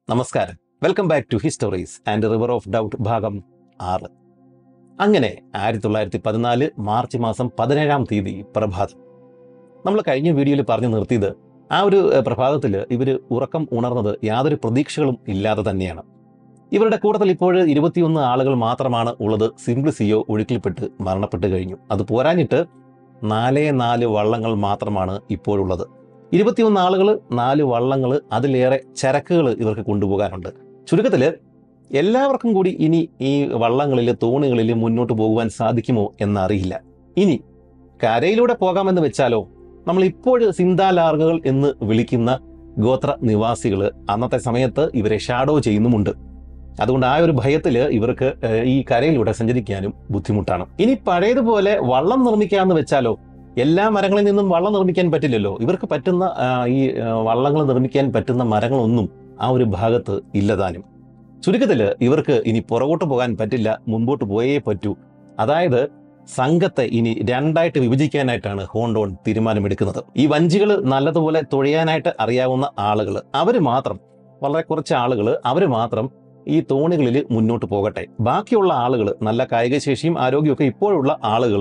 നമസ്കാരം welcome back to histories and river of doubt ഭാഗം ആറ് അങ്ങനെ ആയിരത്തി തൊള്ളായിരത്തി പതിനാല് മാർച്ച് മാസം പതിനേഴാം തീയതി പ്രഭാതം നമ്മൾ കഴിഞ്ഞ വീഡിയോയിൽ പറഞ്ഞു നിർത്തിയത് ആ ഒരു പ്രഭാതത്തിൽ ഇവർ ഉറക്കം ഉണർന്നത് യാതൊരു പ്രതീക്ഷകളും ഇല്ലാതെ തന്നെയാണ് ഇവരുടെ കൂട്ടത്തിൽ ഇപ്പോൾ ഇരുപത്തിയൊന്ന് ആളുകൾ മാത്രമാണ് ഉള്ളത് സിംപ്ലിസിയോ ഒഴുക്കിൽപ്പെട്ട് മരണപ്പെട്ട് കഴിഞ്ഞു അത് പോരാഞ്ഞിട്ട് നാലേ നാല് വള്ളങ്ങൾ മാത്രമാണ് ഇപ്പോഴുള്ളത് ഇരുപത്തിയൊന്ന് ആളുകൾ നാല് വള്ളങ്ങൾ അതിലേറെ ചരക്കുകൾ ഇവർക്ക് കൊണ്ടുപോകാനുണ്ട് ചുരുക്കത്തിൽ എല്ലാവർക്കും കൂടി ഇനി ഈ വള്ളങ്ങളിൽ തോണികളിൽ മുന്നോട്ട് പോകുവാൻ സാധിക്കുമോ എന്നറിയില്ല ഇനി കരയിലൂടെ പോകാമെന്ന് വെച്ചാലോ നമ്മൾ ഇപ്പോൾ സിന്താലാർഗകൾ എന്ന് വിളിക്കുന്ന ഗോത്ര നിവാസികൾ അന്നത്തെ സമയത്ത് ഇവരെ ഷാഡോ ചെയ്യുന്നുമുണ്ട് അതുകൊണ്ട് ആ ഒരു ഭയത്തിൽ ഇവർക്ക് ഏഹ്, ഈ കരയിലൂടെ സഞ്ചരിക്കാനും ബുദ്ധിമുട്ടാണ് ഇനി പഴയതുപോലെ വള്ളം നിർമ്മിക്കാമെന്ന് വെച്ചാലോ എല്ലാ മരങ്ങളിൽ നിന്നും വള്ളം നിർമ്മിക്കാൻ പറ്റില്ലല്ലോ ഇവർക്ക് പറ്റുന്ന ആ, ഈ വള്ളങ്ങൾ നിർമ്മിക്കാൻ പറ്റുന്ന മരങ്ങളൊന്നും ആ ഒരു ഭാഗത്ത് ഇല്ലതാനും ചുരുക്കത്തിൽ ഇവർക്ക് ഇനി പുറകോട്ട് പോകാൻ പറ്റില്ല മുൻപോട്ട് പോയേ പറ്റൂ അതായത് സംഘത്തെ ഇനി രണ്ടായിട്ട് വിഭജിക്കാനായിട്ടാണ് ഹോണ്ടോൺ തീരുമാനമെടുക്കുന്നത് ഈ വഞ്ചികൾ നല്ലതുപോലെ തുഴയാനായിട്ട് അറിയാവുന്ന ആളുകൾ അവർ മാത്രം വളരെ കുറച്ച് ആളുകൾ അവർ മാത്രം ഈ തോണികളിൽ മുന്നോട്ട് പോകട്ടെ ബാക്കിയുള്ള ആളുകൾ നല്ല കായികശേഷിയും ആരോഗ്യമൊക്കെ ഇപ്പോഴുള്ള ആളുകൾ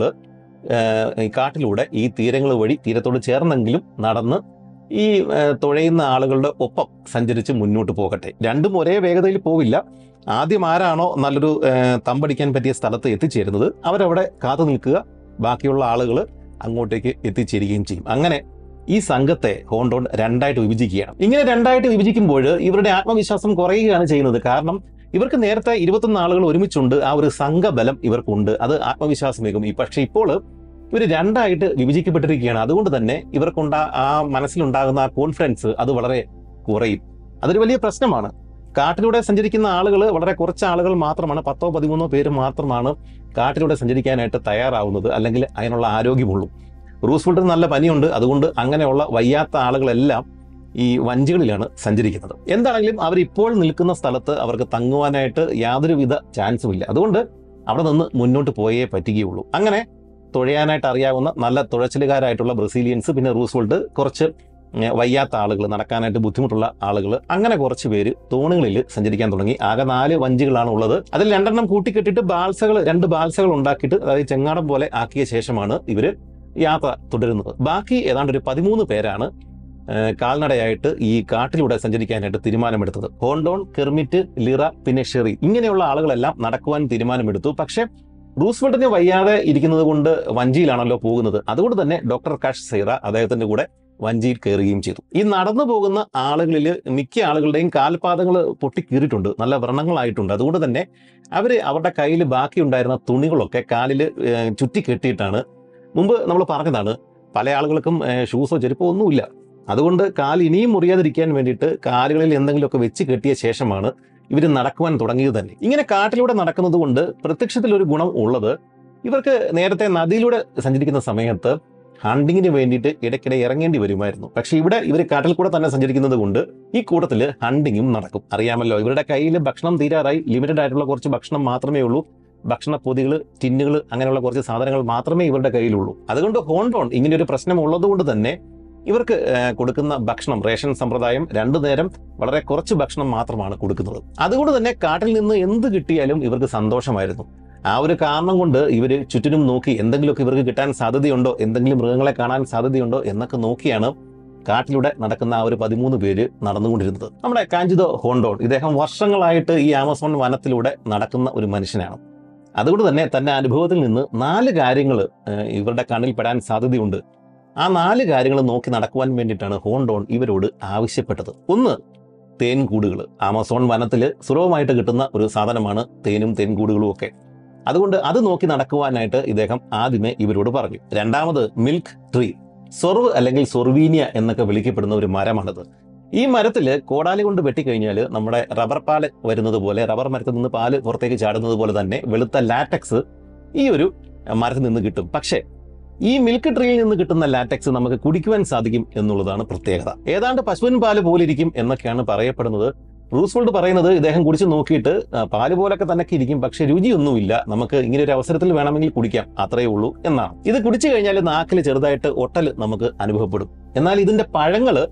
ഈ കാട്ടിലൂടെ ഈ തീരങ്ങൾ വഴി തീരത്തോട് ചേർന്നെങ്കിലും നടന്ന് ഈ ഏഹ്, തുഴയുന്ന ആളുകളുടെ ഒപ്പം സഞ്ചരിച്ച് മുന്നോട്ട് പോകട്ടെ രണ്ടും ഒരേ വേഗതയിൽ പോവില്ല ആദ്യം ആരാണോ നല്ലൊരു ഏഹ്, തമ്പടിക്കാൻ പറ്റിയ സ്ഥലത്ത് എത്തിച്ചേരുന്നത് അവരവിടെ കാത്തു നിൽക്കുക ബാക്കിയുള്ള ആളുകൾ അങ്ങോട്ടേക്ക് എത്തിച്ചേരുകയും ചെയ്യും അങ്ങനെ ഈ സംഘത്തെ ഹോണ്ടോൺ രണ്ടായിട്ട് വിഭജിക്കുകയാണ് ഇങ്ങനെ രണ്ടായിട്ട് വിഭജിക്കുമ്പോൾ ഇവരുടെ ആത്മവിശ്വാസം കുറയുകയാണ് ചെയ്യുന്നത് കാരണം ഇവർക്ക് നേരത്തെ ഇരുപത്തൊന്ന് ആളുകൾ ഒരുമിച്ചുണ്ട് ആ ഒരു സംഘബലം ഇവർക്കുണ്ട് അത് ആത്മവിശ്വാസമേകും ഈ പക്ഷേ ഇപ്പോൾ ഇവർ രണ്ടായിട്ട് വിഭജിക്കപ്പെട്ടിരിക്കുകയാണ് അതുകൊണ്ട് തന്നെ ഇവർക്കുണ്ടാ ആ മനസ്സിലുണ്ടാകുന്ന ആ കോൺഫിഡൻസ് അത് വളരെ കുറയും അതൊരു വലിയ പ്രശ്നമാണ് കാട്ടിലൂടെ സഞ്ചരിക്കുന്ന ആളുകൾ വളരെ കുറച്ച് ആളുകൾ മാത്രമാണ് പത്തോ പതിമൂന്നോ പേര് മാത്രമാണ് കാട്ടിലൂടെ സഞ്ചരിക്കാനായിട്ട് തയ്യാറാവുന്നത് അല്ലെങ്കിൽ അതിനുള്ള ആരോഗ്യമുള്ളൂ റൂസ്വെൽട്ടിന് നല്ല പനിയുണ്ട് അതുകൊണ്ട് അങ്ങനെയുള്ള വയ്യാത്ത ആളുകളെല്ലാം ഈ വഞ്ചികളിലാണ് സഞ്ചരിക്കുന്നത് എന്താണെങ്കിലും അവർ ഇപ്പോൾ നിൽക്കുന്ന സ്ഥലത്ത് അവർക്ക് തങ്ങുവാനായിട്ട് യാതൊരുവിധ ചാൻസും ഇല്ല അതുകൊണ്ട് അവിടെ നിന്ന് മുന്നോട്ട് പോയേ പറ്റുകയുള്ളൂ അങ്ങനെ തുഴയാനായിട്ട് അറിയാവുന്ന നല്ല തുഴച്ചിലുകാരായിട്ടുള്ള ബ്രസീലിയൻസ് പിന്നെ റൂസ്വെൽട്ട് കുറച്ച് ഉം, വയ്യാത്ത ആളുകൾ നടക്കാനായിട്ട് ബുദ്ധിമുട്ടുള്ള ആളുകൾ അങ്ങനെ കുറച്ച് പേര് തോണികളിൽ സഞ്ചരിക്കാൻ തുടങ്ങി ആകെ നാല് വഞ്ചികളാണ് ഉള്ളത് അതിൽ രണ്ടെണ്ണം കൂട്ടിക്കെട്ടിട്ട് ബാൽസകൾ രണ്ട് ബാൽസകൾ ഉണ്ടാക്കിയിട്ട് അതായത് ചെങ്ങാടം പോലെ ആക്കിയ ശേഷമാണ് ഇവര് യാത്ര തുടരുന്നത് ബാക്കി ഏതാണ്ട് ഒരു പതിമൂന്ന് പേരാണ് ഏഹ്, കാൽനടയായിട്ട് ഈ കാട്ടിലൂടെ സഞ്ചരിക്കാനായിട്ട് തീരുമാനമെടുത്തത് ഹോണ്ടോൺ കെർമിറ്റ് ലിറ പിന്നെ ഷെറി ഇങ്ങനെയുള്ള ആളുകളെല്ലാം നടക്കുവാൻ തീരുമാനമെടുത്തു പക്ഷേ റൂസ്വെൽട്ടിന് വയ്യാതെ ഇരിക്കുന്നത് കൊണ്ട് വഞ്ചിയിലാണല്ലോ പോകുന്നത് അതുകൊണ്ട് തന്നെ ഡോക്ടർ കഷ് സൈറ അദ്ദേഹത്തിന്റെ കൂടെ വഞ്ചിയിൽ കയറുകയും ചെയ്തു ഈ നടന്നു പോകുന്ന ആളുകളിൽ മിക്ക ആളുകളുടെയും കാൽപാദങ്ങൾ പൊട്ടിക്കീറിയിട്ടുണ്ട് നല്ല വ്രണങ്ങളായിട്ടുണ്ട് അതുകൊണ്ട് തന്നെ അവര് അവരുടെ കയ്യിൽ ബാക്കിയുണ്ടായിരുന്ന തുണികളൊക്കെ കാലിൽ ചുറ്റി കെട്ടിയിട്ടാണ് മുമ്പ് നമ്മൾ പറഞ്ഞതാണ് പല ആളുകൾക്കും ഏഹ്, ഷൂസോ ചെരുപ്പോ ഒന്നുമില്ല അതുകൊണ്ട് കാൽ ഇനിയും മുറിയാതിരിക്കാൻ വേണ്ടിയിട്ട് കാലുകളിൽ എന്തെങ്കിലുമൊക്കെ വെച്ച് കെട്ടിയ ശേഷമാണ് ഇവർ നടക്കുവാൻ തുടങ്ങിയത് തന്നെ ഇങ്ങനെ കാട്ടിലൂടെ നടക്കുന്നത് കൊണ്ട് പ്രത്യക്ഷത്തിൽ ഒരു ഗുണം ഉള്ളത് ഇവർക്ക് നേരത്തെ നദിയിലൂടെ സഞ്ചരിക്കുന്ന സമയത്ത് ഹണ്ടിങ്ങിന് വേണ്ടിയിട്ട് ഇടയ്ക്കിടെ ഇറങ്ങേണ്ടി വരുമായിരുന്നു പക്ഷേ ഇവിടെ ഇവർ കാട്ടിൽ കൂടെ തന്നെ സഞ്ചരിക്കുന്നത് കൊണ്ട് ഈ കൂട്ടത്തിൽ ഹണ്ടിങ്ങും നടക്കും അറിയാമല്ലോ ഇവരുടെ കയ്യിൽ ഭക്ഷണം തീരാറായി ലിമിറ്റഡ് ആയിട്ടുള്ള കുറച്ച് ഭക്ഷണം മാത്രമേ ഉള്ളൂ ഭക്ഷണ പൊതികൾ ടിന്നുകൾ അങ്ങനെയുള്ള കുറച്ച് സാധനങ്ങൾ മാത്രമേ ഇവരുടെ കയ്യിലുള്ളൂ അതുകൊണ്ട് ഹോണ്ടോൺ ഇങ്ങനെ ഒരു പ്രശ്നം ഉള്ളതുകൊണ്ട് തന്നെ ഇവർക്ക് ഏഹ്, കൊടുക്കുന്ന ഭക്ഷണം റേഷൻ സമ്പ്രദായം രണ്ടു നേരം വളരെ കുറച്ച് ഭക്ഷണം മാത്രമാണ് കൊടുക്കുന്നത് അതുകൊണ്ട് തന്നെ കാട്ടിൽ നിന്ന് എന്ത് കിട്ടിയാലും ഇവർക്ക് സന്തോഷമായിരുന്നു ആ ഒരു കാരണം കൊണ്ട് ഇവർ ചുറ്റിനും നോക്കി എന്തെങ്കിലുമൊക്കെ ഇവർക്ക് കിട്ടാൻ സാധ്യതയുണ്ടോ എന്തെങ്കിലും മൃഗങ്ങളെ കാണാൻ സാധ്യതയുണ്ടോ എന്നൊക്കെ നോക്കിയാണ് കാട്ടിലൂടെ നടക്കുന്ന ആ ഒരു പതിമൂന്ന് പേര് നടന്നുകൊണ്ടിരുന്നത് നമ്മുടെ കാഞ്ചിതോ ഹോണ്ടോൺ ഇദ്ദേഹം വർഷങ്ങളായിട്ട് ഈ ആമസോൺ വനത്തിലൂടെ നടക്കുന്ന ഒരു മനുഷ്യനാണ് അതുകൊണ്ട് തന്നെ തന്റെ അനുഭവത്തിൽ നിന്ന് നാല് കാര്യങ്ങൾ ഇവരുടെ കണ്ണിൽ പെടാൻ സാധ്യതയുണ്ട് ആ നാല് കാര്യങ്ങൾ നോക്കി നടക്കുവാൻ വേണ്ടിയിട്ടാണ് ഹോണ്ടോൺ ഇവരോട് ആവശ്യപ്പെട്ടത് ഒന്ന് തേൻകൂടുകൾ ആമസോൺ വനത്തിൽ സുലഭമായിട്ട് കിട്ടുന്ന ഒരു സാധനമാണ് തേനും തേൻകൂടുകളും ഒക്കെ അതുകൊണ്ട് അത് നോക്കി നടക്കുവാനായിട്ട് ഇദ്ദേഹം ആദ്യമേ ഇവരോട് പറഞ്ഞു രണ്ടാമത് മിൽക്ക് ട്രീ സൊർവ് അല്ലെങ്കിൽ സൊർവീനിയ എന്നൊക്കെ വിളിക്കപ്പെടുന്ന ഒരു മരമാണിത് ഈ മരത്തിൽ കോടാലി കൊണ്ട് വെട്ടിക്കഴിഞ്ഞാൽ നമ്മുടെ റബ്ബർ പാല് വരുന്നത് പോലെ റബ്ബർ മരത്തിൽ നിന്ന് പാല് പുറത്തേക്ക് ചാടുന്നത് പോലെ തന്നെ വെളുത്ത ലാറ്റക്സ് ഈ ഒരു മരത്തിൽ നിന്ന് കിട്ടും പക്ഷേ ഈ മിൽക്ക് ട്രീയിൽ നിന്ന് കിട്ടുന്ന ലാറ്റക്സ് നമുക്ക് കുടിക്കുവാൻ സാധിക്കും എന്നുള്ളതാണ് പ്രത്യേകത ഏതാണ്ട് പശുവിൻ പാല് പോലിരിക്കും എന്നൊക്കെയാണ് പറയപ്പെടുന്നത് റൂസ്വെൽഡ് പറയുന്നത് ഇദ്ദേഹം കുടിച്ച് നോക്കിയിട്ട് ആ, പാല് പോലൊക്കെ തന്നെ ഇരിക്കും പക്ഷെ രുചിയൊന്നുമില്ല നമുക്ക് ഇങ്ങനെ ഒരു അവസരത്തിൽ വേണമെങ്കിൽ കുടിക്കാം അത്രയേ ഉള്ളൂ എന്നാണ് ഇത് കുടിച്ചു കഴിഞ്ഞാൽ നാക്കിൽ ചെറുതായിട്ട് ഒട്ടൽ നമുക്ക് അനുഭവപ്പെടും എന്നാൽ ഇതിന്റെ പഴങ്ങള്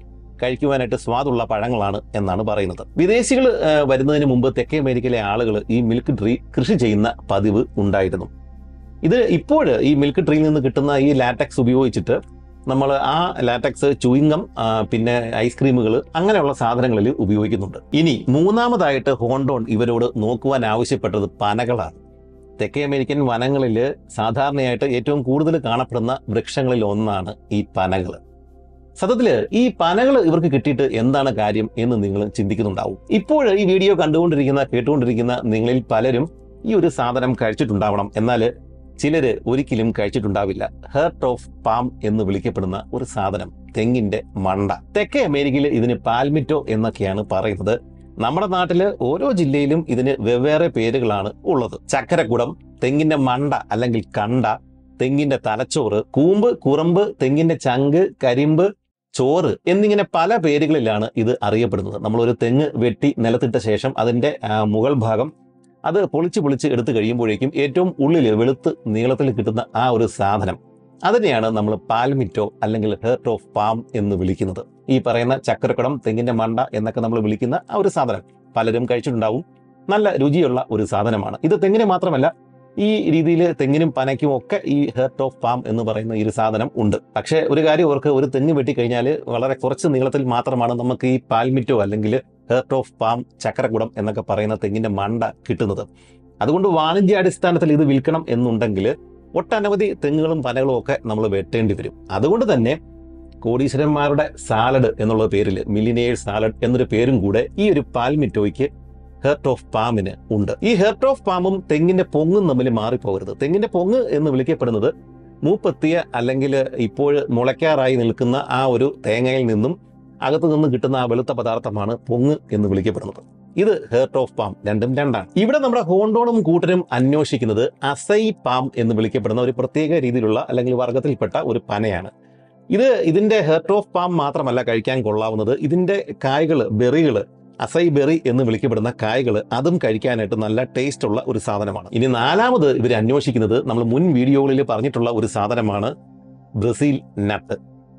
കഴിക്കുവാനായിട്ട് സ്വാദുള്ള പഴങ്ങളാണ് എന്നാണ് പറയുന്നത് വിദേശികൾ വരുന്നതിന് മുമ്പ് തെക്കേ അമേരിക്കയിലെ ആളുകൾ ഈ മിൽക്ക് ട്രീ കൃഷി ചെയ്യുന്ന പതിവ് ഉണ്ടായിരുന്നു ഇത് ഇപ്പോൾ ഈ മിൽക്ക് ട്രീയിൽ നിന്ന് കിട്ടുന്ന ഈ ലാറ്റക്സ് ഉപയോഗിച്ചിട്ട് നമ്മൾ ആ ലാറ്റക്സ് ചൂയിങ്ങം പിന്നെ ഐസ്ക്രീമുകൾ അങ്ങനെയുള്ള സാധനങ്ങളിൽ ഉപയോഗിക്കുന്നുണ്ട് ഇനി മൂന്നാമതായിട്ട് ഹോണ്ടോൺ ഇവരോട് നോക്കുവാൻ ആവശ്യപ്പെട്ടത് പനകളാണ് തെക്കേ അമേരിക്കൻ വനങ്ങളിൽ സാധാരണയായിട്ട് ഏറ്റവും കൂടുതൽ കാണപ്പെടുന്ന വൃക്ഷങ്ങളിൽ ഒന്നാണ് ഈ പനകൾ സത്യത്തിൽ ഈ പനകൾ ഇവർക്ക് കിട്ടിയിട്ട് എന്താണ് കാര്യം എന്ന് നിങ്ങൾ ചിന്തിക്കുന്നുണ്ടാവും ഇപ്പോൾ ഈ വീഡിയോ കണ്ടുകൊണ്ടിരിക്കുന്ന കേട്ടുകൊണ്ടിരിക്കുന്ന നിങ്ങളിൽ പലരും ഈ ഒരു സാധനം കഴിച്ചിട്ടുണ്ടാവണം എന്നാൽ ചിലര് ഒരിക്കലും കഴിച്ചിട്ടുണ്ടാവില്ല ഹേർട്ട് ഓഫ് പാം എന്ന് വിളിക്കപ്പെടുന്ന ഒരു സാധനം തെങ്ങിന്റെ മണ്ട തെക്കേ അമേരിക്കയിൽ ഇതിന് പാൽമിറ്റോ എന്നൊക്കെയാണ് പറയുന്നത് നമ്മുടെ നാട്ടില് ഓരോ ജില്ലയിലും ഇതിന് വെവ്വേറെ പേരുകളാണ് ഉള്ളത് ചക്കരക്കുടം തെങ്ങിന്റെ മണ്ട അല്ലെങ്കിൽ കണ്ട തെങ്ങിന്റെ തലച്ചോറ് കൂമ്പ് കുറമ്പ് തെങ്ങിന്റെ ചങ്ക് കരിമ്പ് ചോറ് എന്നിങ്ങനെ പല പേരുകളിലാണ് ഇത് അറിയപ്പെടുന്നത് നമ്മൾ ഒരു തെങ്ങ് വെട്ടി നിലത്തിട്ട ശേഷം അതിന്റെ ആ, മുകൾ ഭാഗം അത് പൊളിച്ച് പൊളിച്ച് എടുത്തു കഴിയുമ്പോഴേക്കും ഏറ്റവും ഉള്ളിൽ വെളുത്ത് നീളത്തിൽ കിട്ടുന്ന ആ ഒരു സാധനം അതിനെയാണ് നമ്മൾ പാൽമിറ്റോ അല്ലെങ്കിൽ ഹേർട്ട് ഓഫ് പാം എന്ന് വിളിക്കുന്നത് ഈ പറയുന്ന ചക്കരക്കുടം തെങ്ങിന്റെ മണ്ട എന്നൊക്കെ നമ്മൾ വിളിക്കുന്ന ആ ഒരു സാധനം പലരും കഴിച്ചിട്ടുണ്ടാവും നല്ല രുചിയുള്ള ഒരു സാധനമാണ് ഇത് തെങ്ങിന് മാത്രമല്ല ഈ രീതിയിൽ തെങ്ങിനും പനയ്ക്കും ഒക്കെ ഈ ഹേർട്ട് ഓഫ് പാം എന്ന് പറയുന്ന ഈ ഒരു സാധനം ഉണ്ട് പക്ഷേ ഒരു കാര്യം ഓർക്ക് ഒരു തെങ്ങ് വെട്ടിക്കഴിഞ്ഞാൽ വളരെ കുറച്ച് നീളത്തിൽ മാത്രമാണ് നമുക്ക് ഈ പാൽമിറ്റോ അല്ലെങ്കിൽ ഹേർട്ട് ഓഫ് പാം ചക്കരക്കുടം എന്നൊക്കെ പറയുന്ന തെങ്ങിന്റെ മണ്ട കിട്ടുന്നത് അതുകൊണ്ട് വാണിജ്യാടിസ്ഥാനത്തിൽ ഇത് വിൽക്കണം എന്നുണ്ടെങ്കിൽ ഒട്ടനവധി തെങ്ങുകളും പനകളും ഒക്കെ നമ്മൾ വെട്ടേണ്ടി വരും അതുകൊണ്ട് തന്നെ കോടീശ്വരന്മാരുടെ സാലഡ് എന്നുള്ള പേരിൽ മില്ലിനേഴ്സ് സാലഡ് എന്നൊരു പേരും കൂടെ ഈ ഒരു പാൽമിറ്റോയ്ക്ക് ഹെർട്ട് ഓഫ് പാമിന് ഉണ്ട് ഈ ഹെർട്ട് ഓഫ് പാമും തെങ്ങിന്റെ പൊങ്ങും തമ്മിൽ മാറിപ്പോകരുത് തെങ്ങിന്റെ പൊങ്ങ് എന്ന് വിളിക്കപ്പെടുന്നത് മൂപ്പെത്തിയ അല്ലെങ്കിൽ ഇപ്പോൾ മുളയ്ക്കാറായി നിൽക്കുന്ന ആ ഒരു തേങ്ങയിൽ നിന്നും അകത്തു നിന്ന് കിട്ടുന്ന ആ വെളുത്ത പദാർത്ഥമാണ് പൊങ്ങ് എന്ന് വിളിക്കപ്പെടുന്നത് ഇത് ഹേർട്ട് ഓഫ് പാം രണ്ടും രണ്ടാണ് ഇവിടെ നമ്മുടെ ഹോണ്ടോണും കൂട്ടരും അന്വേഷിക്കുന്നത് അസൈ പാം എന്ന് വിളിക്കപ്പെടുന്ന ഒരു പ്രത്യേക രീതിയിലുള്ള അല്ലെങ്കിൽ വർഗത്തിൽപ്പെട്ട ഒരു പനയാണ് ഇത് ഇതിന്റെ ഹേർട്ട് ഓഫ് പാം മാത്രമല്ല കഴിക്കാൻ കൊള്ളാവുന്നത് ഇതിന്റെ കായ്കൾ ബെറികൾ അസൈ ബെറി എന്ന് വിളിക്കപ്പെടുന്ന കായ്കൾ അതും കഴിക്കാനായിട്ട് നല്ല ടേസ്റ്റ് ഉള്ള ഒരു സാധനമാണ് ഇനി നാലാമത് ഇവർ അന്വേഷിക്കുന്നത് നമ്മൾ മുൻ വീഡിയോകളിൽ പറഞ്ഞിട്ടുള്ള ഒരു സാധനമാണ് ബ്രസീൽ നട്ട്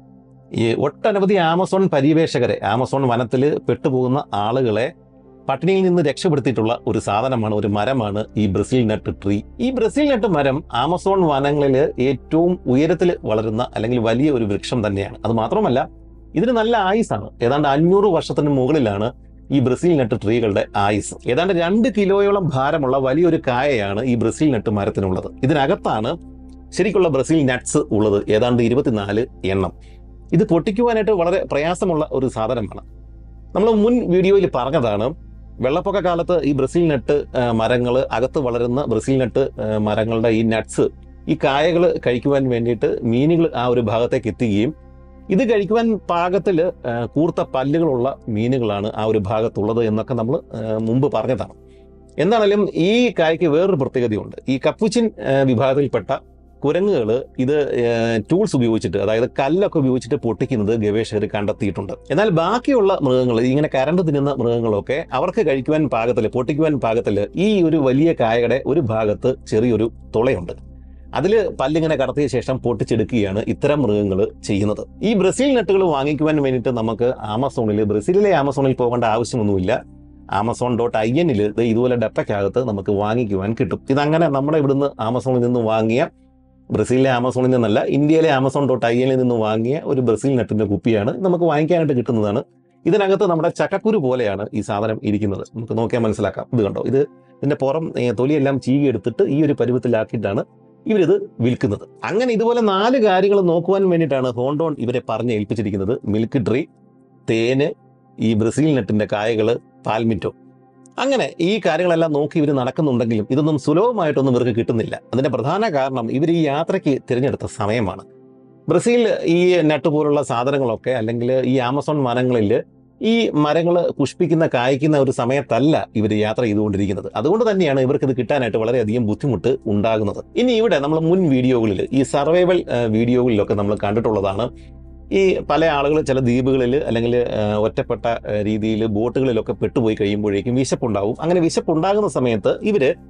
ഈ ഒട്ടനവധി ആമസോൺ പര്യവേഷകരെ ആമസോൺ വനത്തിൽ പെട്ടുപോകുന്ന ആളുകളെ പട്ടിണിയിൽ നിന്ന് രക്ഷപ്പെടുത്തിയിട്ടുള്ള ഒരു സാധനമാണ് ഒരു മരമാണ് ഈ ബ്രസീൽ നട്ട് ട്രീ ഈ ബ്രസീൽ നട്ട് മരം ആമസോൺ വനങ്ങളിൽ ഏറ്റവും ഉയരത്തിൽ വളരുന്ന അല്ലെങ്കിൽ വലിയ ഒരു വൃക്ഷം തന്നെയാണ് അത് മാത്രമല്ല ഇതിന് നല്ല ആയുസാണ് ഏതാണ്ട് അഞ്ഞൂറ് വർഷത്തിന് മുകളിലാണ് ഈ ബ്രസീൽ നട്ട് ട്രീകളുടെ ആയുസ് ഏതാണ്ട് രണ്ട് കിലോയോളം ഭാരമുള്ള വലിയൊരു കായയാണ് ഈ ബ്രസീൽ നട്ട് മരത്തിനുള്ളത് ഇതിനകത്താണ് ശരിക്കുള്ള ബ്രസീൽ നട്ട്സ് ഉള്ളത് ഏതാണ്ട് ഇരുപത്തിനാല് എണ്ണം ഇത് പൊട്ടിക്കുവാനായിട്ട് വളരെ പ്രയാസമുള്ള ഒരു സാധനമാണ് നമ്മൾ മുൻ വീഡിയോയിൽ പറഞ്ഞതാണ് വെള്ളപ്പൊക്ക കാലത്ത് ഈ ബ്രസീൽ നട്ട് മരങ്ങൾ അകത്ത് വളരുന്ന ബ്രസീൽ നട്ട് ആ, മരങ്ങളുടെ ഈ നട്ട്സ് ഈ കായകൾ കഴിക്കുവാൻ വേണ്ടിയിട്ട് മീനുകൾ ആ ഒരു ഭാഗത്തേക്ക് എത്തുകയും ഇത് കഴിക്കുവാൻ പാകത്തിൽ കൂർത്ത പല്ലുകളുള്ള മീനുകളാണ് ആ ഒരു ഭാഗത്തുള്ളത് എന്നൊക്കെ നമ്മൾ മുമ്പ് പറഞ്ഞതാണ് എന്നാണെങ്കിലും ഈ കായ്ക്ക് വേറൊരു പ്രത്യേകതയുണ്ട് ഈ കപ്പുച്ചിൻ ആ, വിഭാഗത്തിൽപ്പെട്ട കുരങ്ങുകൾ ഇത് ടൂൾസ് ഉപയോഗിച്ചിട്ട് അതായത് കല്ലൊക്കെ ഉപയോഗിച്ചിട്ട് പൊട്ടിക്കുന്നത് ഗവേഷകർ കണ്ടെത്തിയിട്ടുണ്ട് എന്നാൽ ബാക്കിയുള്ള മൃഗങ്ങൾ ഇങ്ങനെ കരണ്ട് തിന്നുന്ന മൃഗങ്ങളൊക്കെ അവർക്ക് കഴിക്കുവാൻ പാകത്തിൽ പൊട്ടിക്കുവാൻ പാകത്തിൽ ഈ ഒരു വലിയ കായയുടെ ഒരു ഭാഗത്ത് ചെറിയൊരു തുളയുണ്ട് അതിൽ പല്ലിങ്ങനെ കടത്തിയ ശേഷം പൊട്ടിച്ചെടുക്കുകയാണ് ഇത്തരം മൃഗങ്ങൾ ചെയ്യുന്നത് ഈ ബ്രസീൽ നട്ടുകൾ വാങ്ങിക്കുവാൻ വേണ്ടിയിട്ട് നമുക്ക് ആമസോണിൽ ബ്രസീലിലെ ആമസോണിൽ പോകേണ്ട ആവശ്യമൊന്നുമില്ല ആമസോൺ ഡോട്ട് ഐ എന്നിൽ ഇതുപോലെ ഡെപ്പയ്ക്കകത്ത് നമുക്ക് വാങ്ങിക്കുവാൻ കിട്ടും ഇതങ്ങനെ നമ്മുടെ ഇവിടുന്ന് ആമസോണിൽ നിന്ന് വാങ്ങിയ ബ്രസീലിലെ ആമസോണിൽ നിന്നല്ല ഇന്ത്യയിലെ ആമസോൺ ഡോട്ട് ഐ എന്നിൽ നിന്ന് വാങ്ങിയ ഒരു ബ്രസീൽ നട്ടിന്റെ കുപ്പിയാണ് നമുക്ക് വാങ്ങിക്കാനായിട്ട് കിട്ടുന്നതാണ് ഇതിനകത്ത് നമ്മുടെ ചക്കക്കുരു പോലെയാണ് ഈ സാധനം ഇരിക്കുന്നത് നമുക്ക് നോക്കിയാൽ മനസ്സിലാക്കാം ഇത് കണ്ടോ ഇത് ഇതിന്റെ പുറം ഏ, തൊലിയെല്ലാം ചീകി എടുത്തിട്ട് ഈ ഒരു പരുവത്തിലാക്കിയിട്ടാണ് ഇവരിത് വിൽക്കുന്നത് അങ്ങനെ ഇതുപോലെ നാല് കാര്യങ്ങൾ നോക്കുവാൻ വേണ്ടിയിട്ടാണ് ഹോണ്ടോൺ ഇവരെ പറഞ്ഞ് ഏൽപ്പിച്ചിരിക്കുന്നത് മിൽക്ക് ട്രീ തേന് ഈ ബ്രസീൽ നട്ടിന്റെ കായകള് പാൽമിറ്റോ അങ്ങനെ ഈ കാര്യങ്ങളെല്ലാം നോക്കി ഇവർ നടക്കുന്നുണ്ടെങ്കിലും ഇതൊന്നും സുലഭമായിട്ടൊന്നും ഇവർക്ക് കിട്ടുന്നില്ല അതിന്റെ പ്രധാന കാരണം ഇവർ ഈ യാത്രയ്ക്ക് തിരഞ്ഞെടുത്ത സമയമാണ് ബ്രസീൽ ഈ നട്ട് പോലുള്ള സാധനങ്ങളൊക്കെ അല്ലെങ്കിൽ ഈ ആമസോൺ വനങ്ങളിൽ ഈ മരങ്ങൾ പുഷ്പിക്കുന്ന കായ്ക്കുന്ന ഒരു സമയത്തല്ല ഇവർ യാത്ര ചെയ്തുകൊണ്ടിരിക്കുന്നത് അതുകൊണ്ട് തന്നെയാണ് ഇവർക്ക് ഇത് കിട്ടാനായിട്ട് വളരെയധികം ബുദ്ധിമുട്ട് ഉണ്ടാകുന്നത് ഇനി ഇവിടെ നമ്മൾ മുൻ വീഡിയോകളിൽ ഈ സർവൈവൽ വീഡിയോകളിലൊക്കെ നമ്മൾ കണ്ടിട്ടുള്ളതാണ് ഈ പല ആളുകൾ ചില ദ്വീപുകളിൽ അല്ലെങ്കിൽ ആ, ഒറ്റപ്പെട്ട രീതിയിൽ ബോട്ടുകളിലൊക്കെ പെട്ടുപോയി കഴിയുമ്പോഴേക്കും വിശപ്പുണ്ടാവും അങ്ങനെ വിശപ്പുണ്ടാകുന്ന സമയത്ത് ഇവര്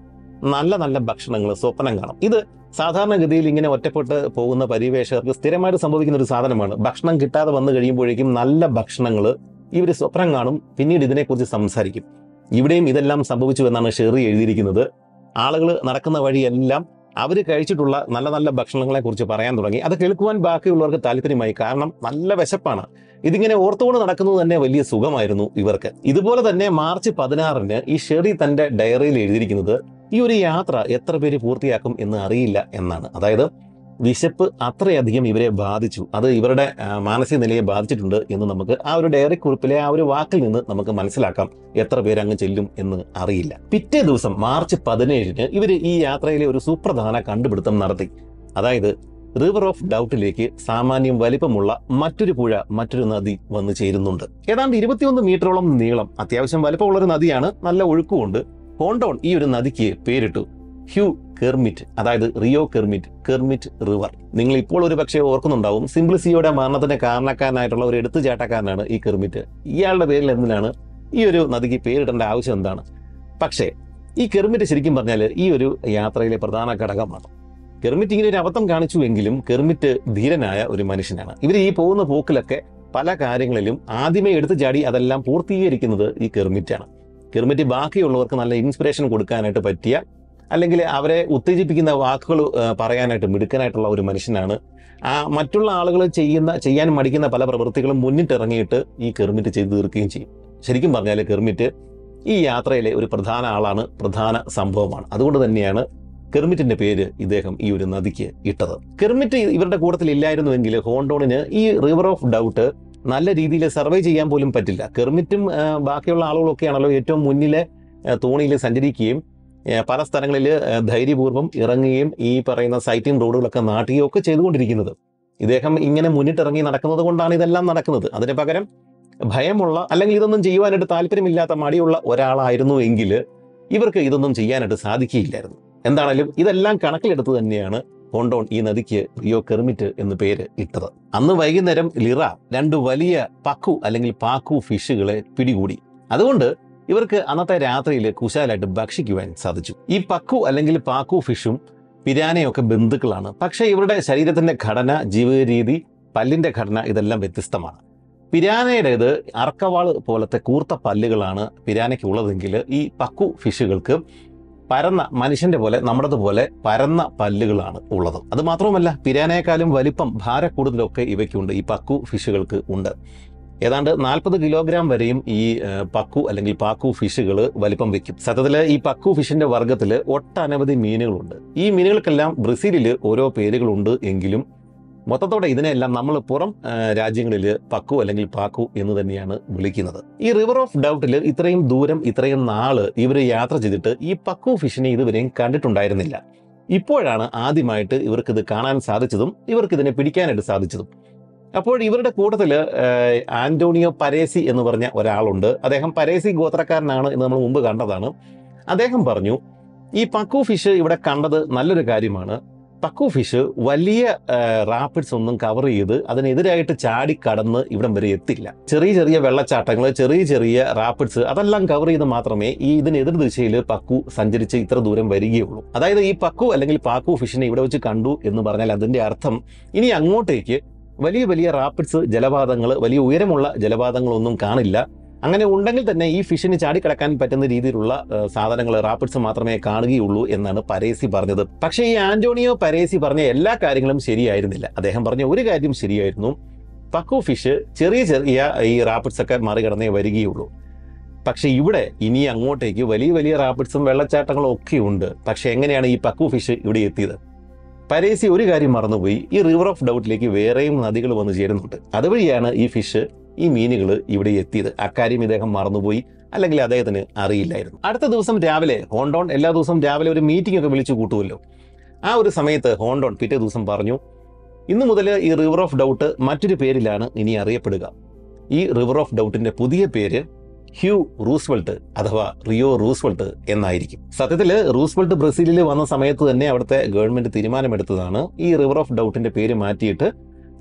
നല്ല നല്ല ഭക്ഷണങ്ങൾ സ്വപ്നം കാണും ഇത് സാധാരണഗതിയിൽ ഇങ്ങനെ ഒറ്റപ്പെട്ട് പോകുന്ന പരിവേഷകർക്ക് സ്ഥിരമായിട്ട് സംഭവിക്കുന്ന ഒരു സാധനമാണ് ഭക്ഷണം കിട്ടാതെ വന്നു കഴിയുമ്പോഴേക്കും നല്ല ഭക്ഷണങ്ങൾ ഇവർ സ്വപ്നം കാണും പിന്നീട് ഇതിനെക്കുറിച്ച് സംസാരിക്കും ഇവിടെയും ഇതെല്ലാം സംഭവിച്ചു എന്നാണ് ഷെറി എഴുതിയിരിക്കുന്നത് ആളുകൾ നടക്കുന്ന വഴിയെല്ലാം അവർ കഴിച്ചിട്ടുള്ള നല്ല നല്ല ഭക്ഷണങ്ങളെ കുറിച്ച് പറയാൻ തുടങ്ങി അത് കേൾക്കുവാൻ ബാക്കിയുള്ളവർക്ക് താല്പര്യമായി കാരണം നല്ല വിശപ്പാണ് ഇതിങ്ങനെ ഓർത്തുകൊണ്ട് നടക്കുന്നത് തന്നെ വലിയ സുഖമായിരുന്നു ഇവർക്ക് ഇതുപോലെ തന്നെ മാർച്ച് പതിനാറിന് ഈ ഷെറി തന്റെ ഡയറിയിൽ എഴുതിയിരിക്കുന്നത് ഈ ഒരു യാത്ര എത്ര പേര് പൂർത്തിയാക്കും എന്ന് അറിയില്ല എന്നാണ് അതായത് വിശപ്പ് അത്രയധികം ഇവരെ ബാധിച്ചു അത് ഇവരുടെ ആ, മാനസിക നിലയെ ബാധിച്ചിട്ടുണ്ട് എന്ന് നമുക്ക് ആ ഒരു ഡയറി കുറിപ്പിലെ ആ ഒരു വാക്കിൽ നിന്ന് നമുക്ക് മനസ്സിലാക്കാം എത്ര പേര് അങ്ങ് ചെല്ലും എന്ന് അറിയില്ല പിറ്റേ ദിവസം മാർച്ച് പതിനേഴിന് ഇവർ ഈ യാത്രയിലെ ഒരു സുപ്രധാന കണ്ടുപിടുത്തം നടത്തി അതായത് റിവർ ഓഫ് ഡൗട്ടിലേക്ക് സാമാന്യം വലിപ്പമുള്ള മറ്റൊരു പുഴ മറ്റൊരു നദി വന്നു ചേരുന്നുണ്ട് ഏതാണ്ട് ഇരുപത്തിയൊന്ന് മീറ്ററോളം നീളം അത്യാവശ്യം വലിപ്പമുള്ള ഒരു നദിയാണ് നല്ല ഒഴുക്കുമുണ്ട് ഹോണ്ടോൺ ഈ ഒരു നദിക്ക് പേരിട്ടു ഹ്യൂ കെർമിറ്റ് അതായത് റിയോ കെർമിറ്റ് കെർമിറ്റ് റിവർ നിങ്ങൾ ഇപ്പോൾ ഒരു പക്ഷേ ഓർക്കുന്നുണ്ടാവും സിംപ്ലിസിയുടെ മരണത്തിന് കാരണക്കാരനായിട്ടുള്ള ഒരു എടുത്തുചാട്ടക്കാരനാണ് ഈ കെർമിറ്റ് ഇയാളുടെ പേരിൽ എന്തിനാണ് ഈ ഒരു നദിക്ക് പേരിടേണ്ട ആവശ്യം എന്താണ് പക്ഷേ ഈ കെർമിറ്റ് ശരിക്കും പറഞ്ഞാൽ ഈ ഒരു യാത്രയിലെ പ്രധാന ഘടകമാണ് കെർമിറ്റ് ഇങ്ങനെ ഒരു അബദ്ധം കാണിച്ചു എങ്കിലും കെർമിറ്റ് ധീരനായ ഒരു മനുഷ്യനാണ് ഇവർ ഈ പോകുന്ന പോക്കിലൊക്കെ പല കാര്യങ്ങളിലും ആദ്യമേ എടുത്തു ചാടി അതെല്ലാം പൂർത്തീകരിക്കുന്നത് ഈ കെർമിറ്റാണ് കെർമിറ്റ് ബാക്കിയുള്ളവർക്ക് നല്ല ഇൻസ്പിറേഷൻ കൊടുക്കാനായിട്ട് പറ്റിയ അല്ലെങ്കിൽ അവരെ ഉത്തേജിപ്പിക്കുന്ന വാക്കുകൾ ആ, പറയാനായിട്ട് മിടുക്കനായിട്ടുള്ള ഒരു മനുഷ്യനാണ് ആ മറ്റുള്ള ആളുകൾ ചെയ്യുന്ന ചെയ്യാൻ മടിക്കുന്ന പല പ്രവൃത്തികളും മുന്നിട്ടിറങ്ങിയിട്ട് ഈ കെർമിറ്റ് ചെയ്തു തീർക്കുകയും ചെയ്യും ശരിക്കും പറഞ്ഞാൽ കെർമിറ്റ് ഈ യാത്രയിലെ ഒരു പ്രധാന ആളാണ് പ്രധാന സംഭവമാണ് അതുകൊണ്ട് തന്നെയാണ് കെർമിറ്റിന്റെ പേര് ഇദ്ദേഹം ഈ ഒരു നദിക്ക് ഇട്ടത് കെർമിറ്റ് ഇവരുടെ കൂട്ടത്തിൽ ഇല്ലായിരുന്നുവെങ്കിൽ ഹോണ്ടോണിന് ഈ റിവർ ഓഫ് ഡൗട്ട് നല്ല രീതിയിൽ സർവേ ചെയ്യാൻ പോലും പറ്റില്ല കെർമിറ്റും ആ, ബാക്കിയുള്ള ആളുകളൊക്കെയാണല്ലോ ഏറ്റവും മുന്നിലെ തോണിയിൽ സഞ്ചരിക്കുകയും ആ, പല സ്ഥലങ്ങളിൽ ധൈര്യപൂർവ്വം ഇറങ്ങുകയും ഈ പറയുന്ന സൈറ്റിംഗ് റോഡുകളൊക്കെ നാട്ടുകയും ഒക്കെ ചെയ്തുകൊണ്ടിരിക്കുന്നത് ഇദ്ദേഹം ഇങ്ങനെ മുന്നിട്ടിറങ്ങി നടക്കുന്നത് കൊണ്ടാണ് ഇതെല്ലാം നടക്കുന്നത് അതിന് പകരം ഭയമുള്ള അല്ലെങ്കിൽ ഇതൊന്നും ചെയ്യുവാനായിട്ട് താല്പര്യമില്ലാത്ത മടിയുള്ള ഒരാളായിരുന്നു എങ്കിൽ ഇവർക്ക് ഇതൊന്നും ചെയ്യാനായിട്ട് സാധിക്കുകയില്ലായിരുന്നു എന്താണേലും ഇതെല്ലാം കണക്കിലെടുത്ത് തന്നെയാണ് ഹോണ്ടോൺ ഈ നദിക്ക് റിയോ കെർമിറ്റ് എന്ന് പേര് ഇട്ടത് അന്ന് വൈകുന്നേരം ലിറ രണ്ട് വലിയ പക്കു അല്ലെങ്കിൽ പാക്കു ഫിഷുകളെ പിടികൂടി അതുകൊണ്ട് ഇവർക്ക് അന്നത്തെ രാത്രിയിൽ കുശാലായിട്ട് ഭക്ഷിക്കുവാൻ സാധിച്ചു ഈ പക്കു അല്ലെങ്കിൽ പാക്കു ഫിഷും പിരാനയൊക്കെ ബന്ധുക്കളാണ് പക്ഷേ ഇവരുടെ ശരീരത്തിന്റെ ഘടന ജീവിത രീതി പല്ലിന്റെ ഘടന ഇതെല്ലാം വ്യത്യസ്തമാണ് പിരാനയുടേത് അർക്കവാള് പോലത്തെ കൂർത്ത പല്ലുകളാണ് പിരാനയ്ക്ക് ഉള്ളതെങ്കിൽ ഈ പക്കു ഫിഷുകൾക്ക് പരന്ന മനുഷ്യന്റെ പോലെ നമ്മുടേത് പോലെ പരന്ന പല്ലുകളാണ് ഉള്ളത് അത് മാത്രവുമല്ല പിരാനയെക്കാളും വലിപ്പം ഭാരക്കൂടുതലൊക്കെ ഇവയ്ക്കുണ്ട് ഈ പക്കു ഫിഷുകൾക്ക് ഉണ്ട് ഏതാണ്ട് നാൽപ്പത് കിലോഗ്രാം വരെയും ഈ ഏഹ്, പക്കു അല്ലെങ്കിൽ പാക്കു ഫിഷുകൾ വലിപ്പം വെക്കും സത്യത്തിൽ ഈ പക്കു ഫിഷിന്റെ വർഗ്ഗത്തിൽ ഒട്ടനവധി മീനുകളുണ്ട് ഈ മീനുകൾക്കെല്ലാം ബ്രസീലിൽ ഓരോ പേരുകളുണ്ട് എങ്കിലും മൊത്തത്തോടെ ഇതിനെല്ലാം നമ്മൾ പുറം രാജ്യങ്ങളിൽ പക്കു അല്ലെങ്കിൽ പാക്കു എന്ന് തന്നെയാണ് വിളിക്കുന്നത് ഈ റിവർ ഓഫ് ഡൗട്ടിൽ ഇത്രയും ദൂരം ഇത്രയും നാള് ഇവർ യാത്ര ചെയ്തിട്ട് ഈ പക്കു ഫിഷിനെ ഇതുവരെയും കണ്ടിട്ടുണ്ടായിരുന്നില്ല ഇപ്പോഴാണ് ആദ്യമായിട്ട് ഇവർക്ക് ഇത് കാണാൻ സാധിച്ചതും ഇവർക്ക് ഇതിനെ പിടിക്കാനായിട്ട് സാധിച്ചതും അപ്പോൾ ഇവരുടെ കൂട്ടത്തിൽ ആന്റോണിയോ പരേസി എന്ന് പറഞ്ഞ ഒരാളുണ്ട് അദ്ദേഹം പരേസി ഗോത്രക്കാരനാണ് എന്ന് നമ്മൾ മുമ്പ് കണ്ടതാണ് അദ്ദേഹം പറഞ്ഞു ഈ പക്കു ഫിഷ് ഇവിടെ കണ്ടത് നല്ലൊരു കാര്യമാണ് പക്കു ഫിഷ് വലിയ റാപ്പിഡ്സ് ഒന്നും കവർ ചെയ്ത് അതിനെതിരായിട്ട് ചാടി കടന്ന് ഇവിടം വരെ എത്തില്ല ചെറിയ ചെറിയ വെള്ളച്ചാട്ടങ്ങൾ ചെറിയ ചെറിയ റാപ്പിഡ്സ് അതെല്ലാം കവർ ചെയ്ത് മാത്രമേ ഈ ഇതിനെതിർ ദിശയിൽ പക്കു സഞ്ചരിച്ച് ഇത്ര ദൂരം വരികയുള്ളൂ അതായത് ഈ പക്കു അല്ലെങ്കിൽ പാക്കു ഫിഷിനെ ഇവിടെ വെച്ച് കണ്ടു എന്ന് പറഞ്ഞാൽ അതിന്റെ അർത്ഥം ഇനി അങ്ങോട്ടേക്ക് വലിയ വലിയ റാപ്പിഡ്സ് ജലപാതങ്ങൾ വലിയ ഉയരമുള്ള ജലപാതങ്ങളൊന്നും കാണില്ല അങ്ങനെ ഉണ്ടെങ്കിൽ തന്നെ ഈ ഫിഷിന് ചാടിക്കിടക്കാൻ പറ്റുന്ന രീതിയിലുള്ള ഏഹ്, സാധനങ്ങൾ റാപ്പിഡ്സ് മാത്രമേ കാണുകയുള്ളൂ എന്നാണ് പരേസി പറഞ്ഞത് പക്ഷേ ഈ ആന്റോണിയോ പരേസി പറഞ്ഞ എല്ലാ കാര്യങ്ങളും ശരിയായിരുന്നില്ല അദ്ദേഹം പറഞ്ഞ ഒരു കാര്യം ശരിയായിരുന്നു പക്കു ഫിഷ് ചെറിയ ചെറിയ ഈ റാപ്പിഡ്സ് ഒക്കെ മറികടന്നേ വരികയുള്ളൂ പക്ഷെ ഇവിടെ ഇനി അങ്ങോട്ടേക്ക് വലിയ വലിയ റാപ്പിഡ്സും വെള്ളച്ചാട്ടങ്ങളും ഒക്കെ ഉണ്ട് പക്ഷെ എങ്ങനെയാണ് ഈ പക്കു ഫിഷ് ഇവിടെ എത്തിയത് പരേസി ഒരു കാര്യം മറന്നുപോയി ഈ റിവർ ഓഫ് ഡൗട്ടിലേക്ക് വേറെയും നദികൾ വന്നു ചേരുന്നുണ്ട് അതുവഴിയാണ് ഈ ഫിഷ് ഈ മീനുകൾ ഇവിടെ എത്തിയത് അക്കാര്യം ഇദ്ദേഹം മറന്നുപോയി അല്ലെങ്കിൽ അദ്ദേഹത്തിന് അറിയില്ലായിരുന്നു അടുത്ത ദിവസം രാവിലെ ഹോണ്ടോൺ എല്ലാ ദിവസവും രാവിലെ ഒരു മീറ്റിംഗ് ഒക്കെ വിളിച്ചു കൂട്ടുമല്ലോ ആ ഒരു സമയത്ത് ഹോണ്ടോൺ പിറ്റേ ദിവസം പറഞ്ഞു ഇന്നു മുതൽ ഈ റിവർ ഓഫ് ഡൗട്ട് മറ്റൊരു പേരിലാണ് ഇനി അറിയപ്പെടുക ഈ റിവർ ഓഫ് ഡൗട്ടിന്റെ പുതിയ പേര് ഹ്യൂ റൂസ്വെൽട്ട് അഥവാ റിയോ റൂസ്വെൽട്ട് എന്നായിരിക്കും സത്യത്തിൽ റൂസ്വെൽട്ട് ബ്രസീലിൽ വന്ന സമയത്ത് തന്നെ അവിടുത്തെ ഗവൺമെന്റ് തീരുമാനമെടുത്തതാണ് ഈ റിവർ ഓഫ് ഡൗട്ടിന്റെ പേര് മാറ്റിയിട്ട്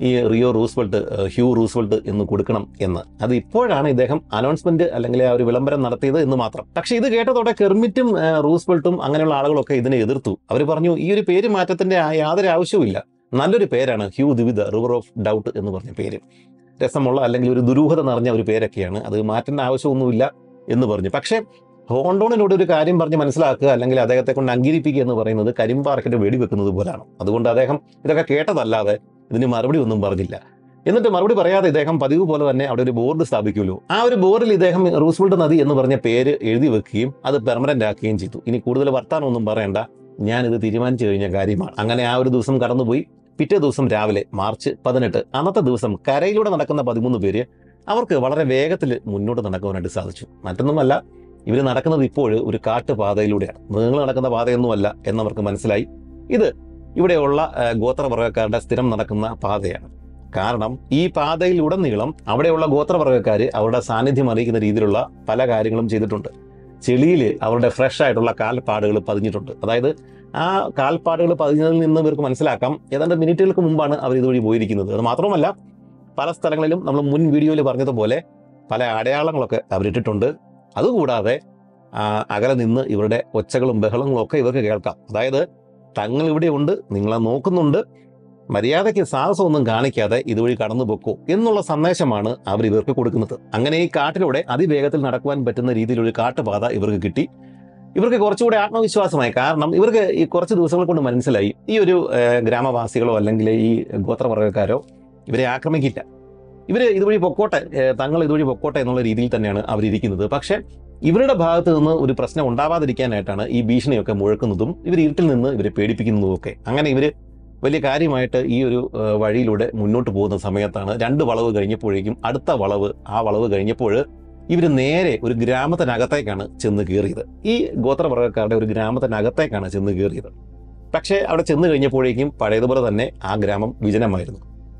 ഈ റിയോ റൂസ്വെൽട്ട് ഏഹ്, ഹ്യൂ റൂസ്വെൽട്ട് എന്ന് കൊടുക്കണം എന്ന് അത് ഇപ്പോഴാണ് ഇദ്ദേഹം അനൗൺസ്മെന്റ് അല്ലെങ്കിൽ ആ ഒരു വിളംബരം നടത്തിയത് എന്ന് മാത്രം പക്ഷേ ഇത് കേട്ടതോടെ കെർമിറ്റും ഏഹ്, റൂസ്വെൽട്ടും അങ്ങനെയുള്ള ആളുകളൊക്കെ ഇതിനെ എതിർത്തു അവർ പറഞ്ഞു ഈ ഒരു പേര് മാറ്റത്തിന്റെ ആ- യാതൊരു ആവശ്യവുമില്ല നല്ലൊരു പേരാണ് Rio Duvida river of doubt എന്ന് പറഞ്ഞ പേര് രസമുള്ള അല്ലെങ്കിൽ ഒരു ദുരൂഹത നിറഞ്ഞ ഒരു പേരൊക്കെയാണ് അത് മാറ്റേണ്ട ആവശ്യമൊന്നുമില്ല എന്ന് പറഞ്ഞു പക്ഷേ ഹോണ്ടോണിനോട് ഒരു കാര്യം പറഞ്ഞ് മനസ്സിലാക്കുക അല്ലെങ്കിൽ അദ്ദേഹത്തെ കൊണ്ട് അംഗീകരിപ്പിക്കുക എന്ന് പറയുന്നത് കരിമ്പാറക്കിട്ട് വെടിവെക്കുന്നത് പോലാണ് അതുകൊണ്ട് അദ്ദേഹം ഇതൊക്കെ കേട്ടതല്ലാതെ ഇതിന് മറുപടി ഒന്നും പറഞ്ഞില്ല എന്നിട്ട് മറുപടി പറയാതെ ഇദ്ദേഹം പതിവ് പോലെ തന്നെ അവിടെ ഒരു ബോർഡ് സ്ഥാപിക്കുമല്ലോ ആ ഒരു ബോർഡിൽ ഇദ്ദേഹം റൂസ്വെൽട്ട് നദി എന്ന് പറഞ്ഞ പേര് എഴുതി വെക്കുകയും അത് പെർമനന്റ് ആക്കുകയും ചെയ്തു ഇനി കൂടുതൽ വർത്താനമൊന്നും പറയണ്ട ഞാനിത് തീരുമാനിച്ചു കഴിഞ്ഞ കാര്യമാണ് അങ്ങനെ ആ ഒരു ദിവസം കടന്നുപോയി പിറ്റേ ദിവസം രാവിലെ മാർച്ച് പതിനെട്ട് അന്നത്തെ ദിവസം കരയിലൂടെ നടക്കുന്ന പതിമൂന്ന് പേര് അവർക്ക് വളരെ വേഗത്തിൽ മുന്നോട്ട് നടക്കുവാനായിട്ട് സാധിച്ചു മറ്റൊന്നുമല്ല ഇവർ നടക്കുന്നത് ഇപ്പോൾ ഒരു കാട്ടുപാതയിലൂടെയാണ് മൃഗങ്ങൾ നടക്കുന്ന പാതയൊന്നുമല്ല എന്നവർക്ക് മനസ്സിലായി ഇത് ഇവിടെയുള്ള ആ, ഗോത്രവർഗ്ഗക്കാരുടെ സ്ഥിരം നടക്കുന്ന പാതയാണ് കാരണം ഈ പാതയിലുടനീളം അവിടെയുള്ള ഗോത്രവർഗ്ഗക്കാർ അവരുടെ സാന്നിധ്യം അറിയിക്കുന്ന രീതിയിലുള്ള പല കാര്യങ്ങളും ചെയ്തിട്ടുണ്ട് ചെളിയിൽ അവരുടെ ഫ്രഷ് ആയിട്ടുള്ള കാൽപ്പാടുകൾ പതിഞ്ഞിട്ടുണ്ട് അതായത് ആ കാൽപ്പാടുകൾ പതിഞ്ഞതിൽ നിന്ന് ഇവർക്ക് മനസ്സിലാക്കാം ഏതാണ്ട് മിനിറ്റുകൾക്ക് മുമ്പാണ് അവർ ഇതുവഴി പോയിരിക്കുന്നത് അത് മാത്രമല്ല പല സ്ഥലങ്ങളിലും നമ്മൾ മുൻ വീഡിയോയിൽ പറഞ്ഞതുപോലെ പല അടയാളങ്ങളൊക്കെ അവരിട്ടിട്ടുണ്ട് അതുകൂടാതെ ആ, അകലെ നിന്ന് ഇവരുടെ ഒച്ചകളും ബഹളങ്ങളും ഒക്കെ ഇവർക്ക് കേൾക്കാം അതായത് തങ്ങൾ ഇവിടെ ഉണ്ട് നിങ്ങളെ നോക്കുന്നുണ്ട് മര്യാദയ്ക്ക് സാഹസമൊന്നും കാണിക്കാതെ ഇതുവഴി കടന്നു പൊക്കോ എന്നുള്ള സന്ദേശമാണ് അവർ ഇവർക്ക് കൊടുക്കുന്നത് അങ്ങനെ ഈ കാട്ടിലൂടെ അതിവേഗത്തിൽ നടക്കുവാൻ പറ്റുന്ന രീതിയിലൊരു കാട്ടുപാത ഇവർക്ക് കിട്ടി ഇവർക്ക് കുറച്ചുകൂടെ ആത്മവിശ്വാസമായി കാരണം ഇവർക്ക് ഈ കുറച്ച് ദിവസങ്ങൾ കൊണ്ട് മനസ്സിലായി ഈ ഒരു ഏഹ്, ഗ്രാമവാസികളോ അല്ലെങ്കിൽ ഈ ഗോത്രവർഗ്ഗക്കാരോ ഇവരെ ആക്രമിക്കില്ല ഇവർ ഇതുവഴി പൊക്കോട്ടെ ഏഹ്, തങ്ങൾ ഇതുവഴി പൊക്കോട്ടെ എന്നുള്ള രീതിയിൽ തന്നെയാണ് അവരിയ്ക്കുന്നത് പക്ഷേ ഇവരുടെ ഭാഗത്ത് നിന്ന് ഒരു പ്രശ്നം ഉണ്ടാവാതിരിക്കാനായിട്ടാണ് ഈ ഭീഷണിയൊക്കെ മുഴക്കുന്നതും ഇവർ ഇരുട്ടിൽ നിന്ന് ഇവരെ പേടിപ്പിക്കുന്നതും ഒക്കെ അങ്ങനെ ഇവർ വലിയ കാര്യമായിട്ട് ഈ ഒരു ഏഹ്, വഴിയിലൂടെ മുന്നോട്ട് പോകുന്ന സമയത്താണ് രണ്ട് വളവ് കഴിഞ്ഞപ്പോഴേക്കും അടുത്ത വളവ് ആ വളവ് കഴിഞ്ഞപ്പോൾ ഇവർ നേരെ ഒരു ഗ്രാമത്തിനകത്തേക്കാണ് ചെന്ന് കയറിയത് ഈ ഗോത്രവർഗ്ഗക്കാരുടെ ഒരു ഗ്രാമത്തിനകത്തേക്കാണ് ചെന്ന് കയറിയത് പക്ഷേ അവിടെ ചെന്ന് കഴിഞ്ഞപ്പോഴേക്കും പഴയതുപോലെ തന്നെ ആ ഗ്രാമം വിജനമായിരുന്നു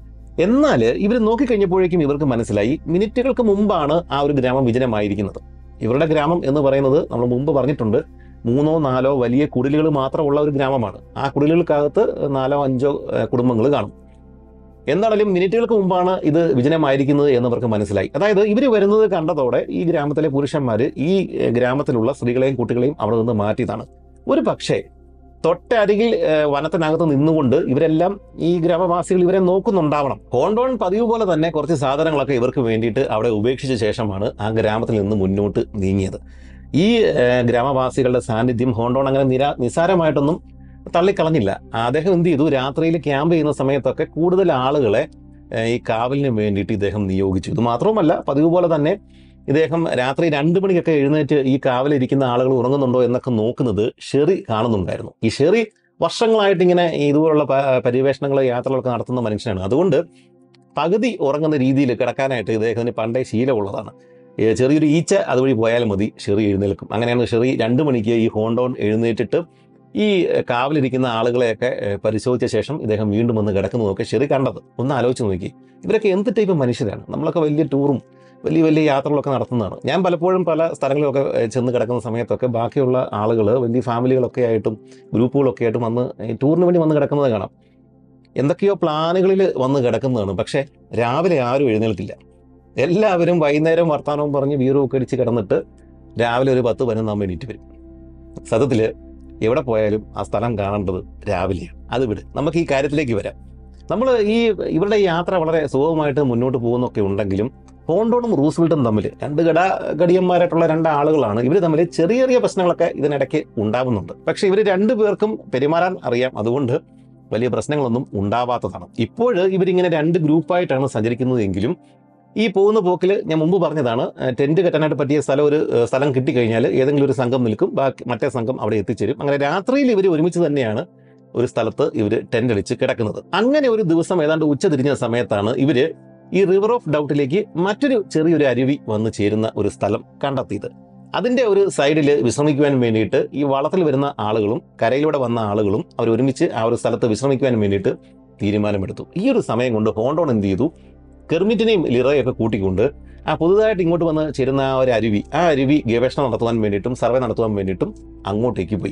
എന്നാൽ ഇവർ നോക്കിക്കഴിഞ്ഞപ്പോഴേക്കും ഇവർക്ക് മനസ്സിലായി മിനിറ്റുകൾക്ക് മുമ്പാണ് ആ ഒരു ഗ്രാമം വിജനമായിരിക്കുന്നത് ഇവരുടെ ഗ്രാമം എന്ന് പറയുന്നത് നമ്മൾ മുമ്പ് പറഞ്ഞിട്ടുണ്ട് മൂന്നോ നാലോ വലിയ കുടിലുകൾ മാത്രമുള്ള ഒരു ഗ്രാമമാണ് ആ കുടിലുകൾക്കകത്ത് നാലോ അഞ്ചോ കുടുംബങ്ങൾ കാണും എന്താണെങ്കിലും മിനിറ്റുകൾക്ക് മുമ്പാണ് ഇത് വിജനമായിരിക്കുന്നത് എന്നവർക്ക് മനസ്സിലായി അതായത് ഇവർ വരുന്നത് കണ്ടതോടെ ഈ ഗ്രാമത്തിലെ പുരുഷന്മാർ ഈ ഏഹ്, ഗ്രാമത്തിലുള്ള സ്ത്രീകളെയും കുട്ടികളെയും അവിടെ നിന്ന് മാറ്റിയതാണ് ഒരു പക്ഷേ തൊട്ടരികിൽ ഏഹ്, വനത്തിനകത്ത് നിന്നുകൊണ്ട് ഇവരെല്ലാം ഈ ഗ്രാമവാസികൾ ഇവരെ നോക്കുന്നുണ്ടാവണം ഹോണ്ടോൺ പതിവ് പോലെ തന്നെ കുറച്ച് സാധനങ്ങളൊക്കെ ഇവർക്ക് വേണ്ടിയിട്ട് അവിടെ ഉപേക്ഷിച്ച ശേഷമാണ് ആ ഗ്രാമത്തിൽ നിന്ന് മുന്നോട്ട് നീങ്ങിയത് ഈ ഏഹ്, ഗ്രാമവാസികളുടെ സാന്നിധ്യം ഹോണ്ടോൺ അങ്ങനെ നിരാ നിസാരമായിട്ടൊന്നും തള്ളിക്കളഞ്ഞില്ല അദ്ദേഹം എന്ത് ചെയ്തു രാത്രിയിൽ ക്യാമ്പ് ചെയ്യുന്ന സമയത്തൊക്കെ കൂടുതൽ ആളുകളെ ഏഹ്, ഈ കാവലിന് വേണ്ടിയിട്ട് ഇദ്ദേഹം നിയോഗിച്ചു ഇത് മാത്രമല്ല പതിവ് പോലെ തന്നെ ഇദ്ദേഹം രാത്രി രണ്ട് മണിക്കൊക്കെ എഴുന്നേറ്റ് ഈ കാവലിരിക്കുന്ന ആളുകൾ ഉറങ്ങുന്നുണ്ടോ എന്നൊക്കെ നോക്കുന്നത് ഷെറി കാണുന്നുണ്ടായിരുന്നു ഈ ഷെറി വർഷങ്ങളായിട്ട് ഇങ്ങനെ ഈ ഇതുപോലുള്ള പ- പര്യവേഷണങ്ങൾ യാത്രകളൊക്കെ നടത്തുന്ന മനുഷ്യനാണ് അതുകൊണ്ട് പകുതി ഉറങ്ങുന്ന രീതിയിൽ കിടക്കാനായിട്ട് ഇദ്ദേഹത്തിന് പണ്ടേ ശീലമുള്ളതാണ് ഏ, ചെറിയൊരു ഈച്ച അതുവഴി പോയാലും മതി ഷെറി എഴുന്നേൽക്കും അങ്ങനെയാണ് ഷെറി രണ്ട് മണിക്ക് ഈ ഹോണ്ടോൺ എഴുന്നേറ്റിട്ട് ഈ ഏ, കാവലിരിക്കുന്ന ആളുകളെയൊക്കെ ഏ, പരിശോധിച്ച ശേഷം ഇദ്ദേഹം വീണ്ടും വന്ന് കിടക്കുന്നതൊക്കെ ഷെറി കണ്ടത് ഒന്ന് ആലോചിച്ച് നോക്കി ഇവരൊക്കെ എന്ത് ടൈപ്പ് മനുഷ്യരാണ് നമ്മളൊക്കെ വലിയ ടൂറും വലിയ വലിയ യാത്രകളൊക്കെ നടത്തുന്നതാണ് ഞാൻ പലപ്പോഴും പല സ്ഥലങ്ങളിലൊക്കെ ഏ, ചെന്ന് കിടക്കുന്ന സമയത്തൊക്കെ ബാക്കിയുള്ള ആളുകൾ വലിയ ഫാമിലികളൊക്കെ ആയിട്ടും ഗ്രൂപ്പുകളൊക്കെ ആയിട്ടും വന്ന് ഈ ടൂറിന് വേണ്ടി വന്ന് കിടക്കുന്നത് കാണാം എന്തൊക്കെയോ പ്ലാനുകളിൽ വന്ന് കിടക്കുന്നതാണ് പക്ഷേ രാവിലെ ആരും എഴുന്നേൽക്കില്ല എല്ലാവരും വൈകുന്നേരം വർത്തമാനവും പറഞ്ഞ് വീറും ഒക്കെ അടിച്ച് കിടന്നിട്ട് രാവിലെ ഒരു പത്ത് പതിനൊന്നാകുമ്പോൾ എണീറ്റ് വരും സത്യത്തിൽ എവിടെ പോയാലും ആ സ്ഥലം കാണേണ്ടത് രാവിലെയാണ് അത് വിട് നമുക്ക് ഈ കാര്യത്തിലേക്ക് വരാം നമ്മൾ ഈ ഇവരുടെ ഈ യാത്ര വളരെ സുഖമായിട്ട് മുന്നോട്ട് പോകുന്നൊക്കെ ഉണ്ടെങ്കിലും ഹോണ്ടോണും റൂസ്വെൽട്ടും തമ്മിൽ രണ്ട് ഗഡ ഗടിയന്മാരായിട്ടുള്ള രണ്ട് ആളുകളാണ് ഇവർ തമ്മിൽ ചെറിയ ചെറിയ പ്രശ്നങ്ങളൊക്കെ ഇതിനിടയ്ക്ക് ഉണ്ടാവുന്നുണ്ട് പക്ഷേ ഇവർ രണ്ടു പേർക്കും പെരുമാറാൻ അറിയാം അതുകൊണ്ട് വലിയ പ്രശ്നങ്ങളൊന്നും ഉണ്ടാവാത്തതാണ് ഇപ്പോൾ ഇവരിങ്ങനെ രണ്ട് ഗ്രൂപ്പായിട്ടാണ് സഞ്ചരിക്കുന്നതെങ്കിലും ഈ പോകുന്ന പോക്കിൽ ഞാൻ മുമ്പ് പറഞ്ഞതാണ് ഏഹ് ടെന്റ് കെട്ടാനായിട്ട് പറ്റിയ സ്ഥലം ഒരു ഏഹ് സ്ഥലം കിട്ടിക്കഴിഞ്ഞാൽ ഏതെങ്കിലും ഒരു സംഘം നിൽക്കും ബാക്കി മറ്റേ സംഘം അവിടെ എത്തിച്ചേരും അങ്ങനെ രാത്രിയിൽ ഇവർ ഒരുമിച്ച് തന്നെയാണ് ഒരു സ്ഥലത്ത് ഇവർ ടെന്റ് അടിച്ച് കിടക്കുന്നത് അങ്ങനെ ഒരു ദിവസം ഏതാണ്ട് ഉച്ച തിരിഞ്ഞ സമയത്താണ് ഇവര് ഈ റിവർ ഓഫ് ഡൗട്ടിലേക്ക് മറ്റൊരു ചെറിയൊരു അരുവി വന്ന് ചേരുന്ന ഒരു സ്ഥലം കണ്ടെത്തിയത് അതിന്റെ ഒരു സൈഡിൽ വിശ്രമിക്കുവാൻ വേണ്ടിയിട്ട് ഈ വള്ളത്തിൽ വരുന്ന ആളുകളും കരയിലൂടെ വന്ന ആളുകളും അവർ ഒരുമിച്ച് ആ ഒരു സ്ഥലത്ത് വിശ്രമിക്കുവാൻ വേണ്ടിയിട്ട് തീരുമാനമെടുത്തു ഈ ഒരു സമയം കൊണ്ട് ഹോണ്ടോൺ എന്ത് ചെയ്തു കെർമിറ്റിനെയും ലിറയൊക്കെ കൂട്ടിക്കൊണ്ട് ആ പുതുതായിട്ട് ഇങ്ങോട്ട് വന്ന് ചേരുന്ന ആ ഒരു അരുവി ആ അരുവി ഗവേഷണം നടത്തുവാൻ വേണ്ടിയിട്ടും സർവേ നടത്തുവാൻ വേണ്ടിയിട്ടും അങ്ങോട്ടേക്ക് പോയി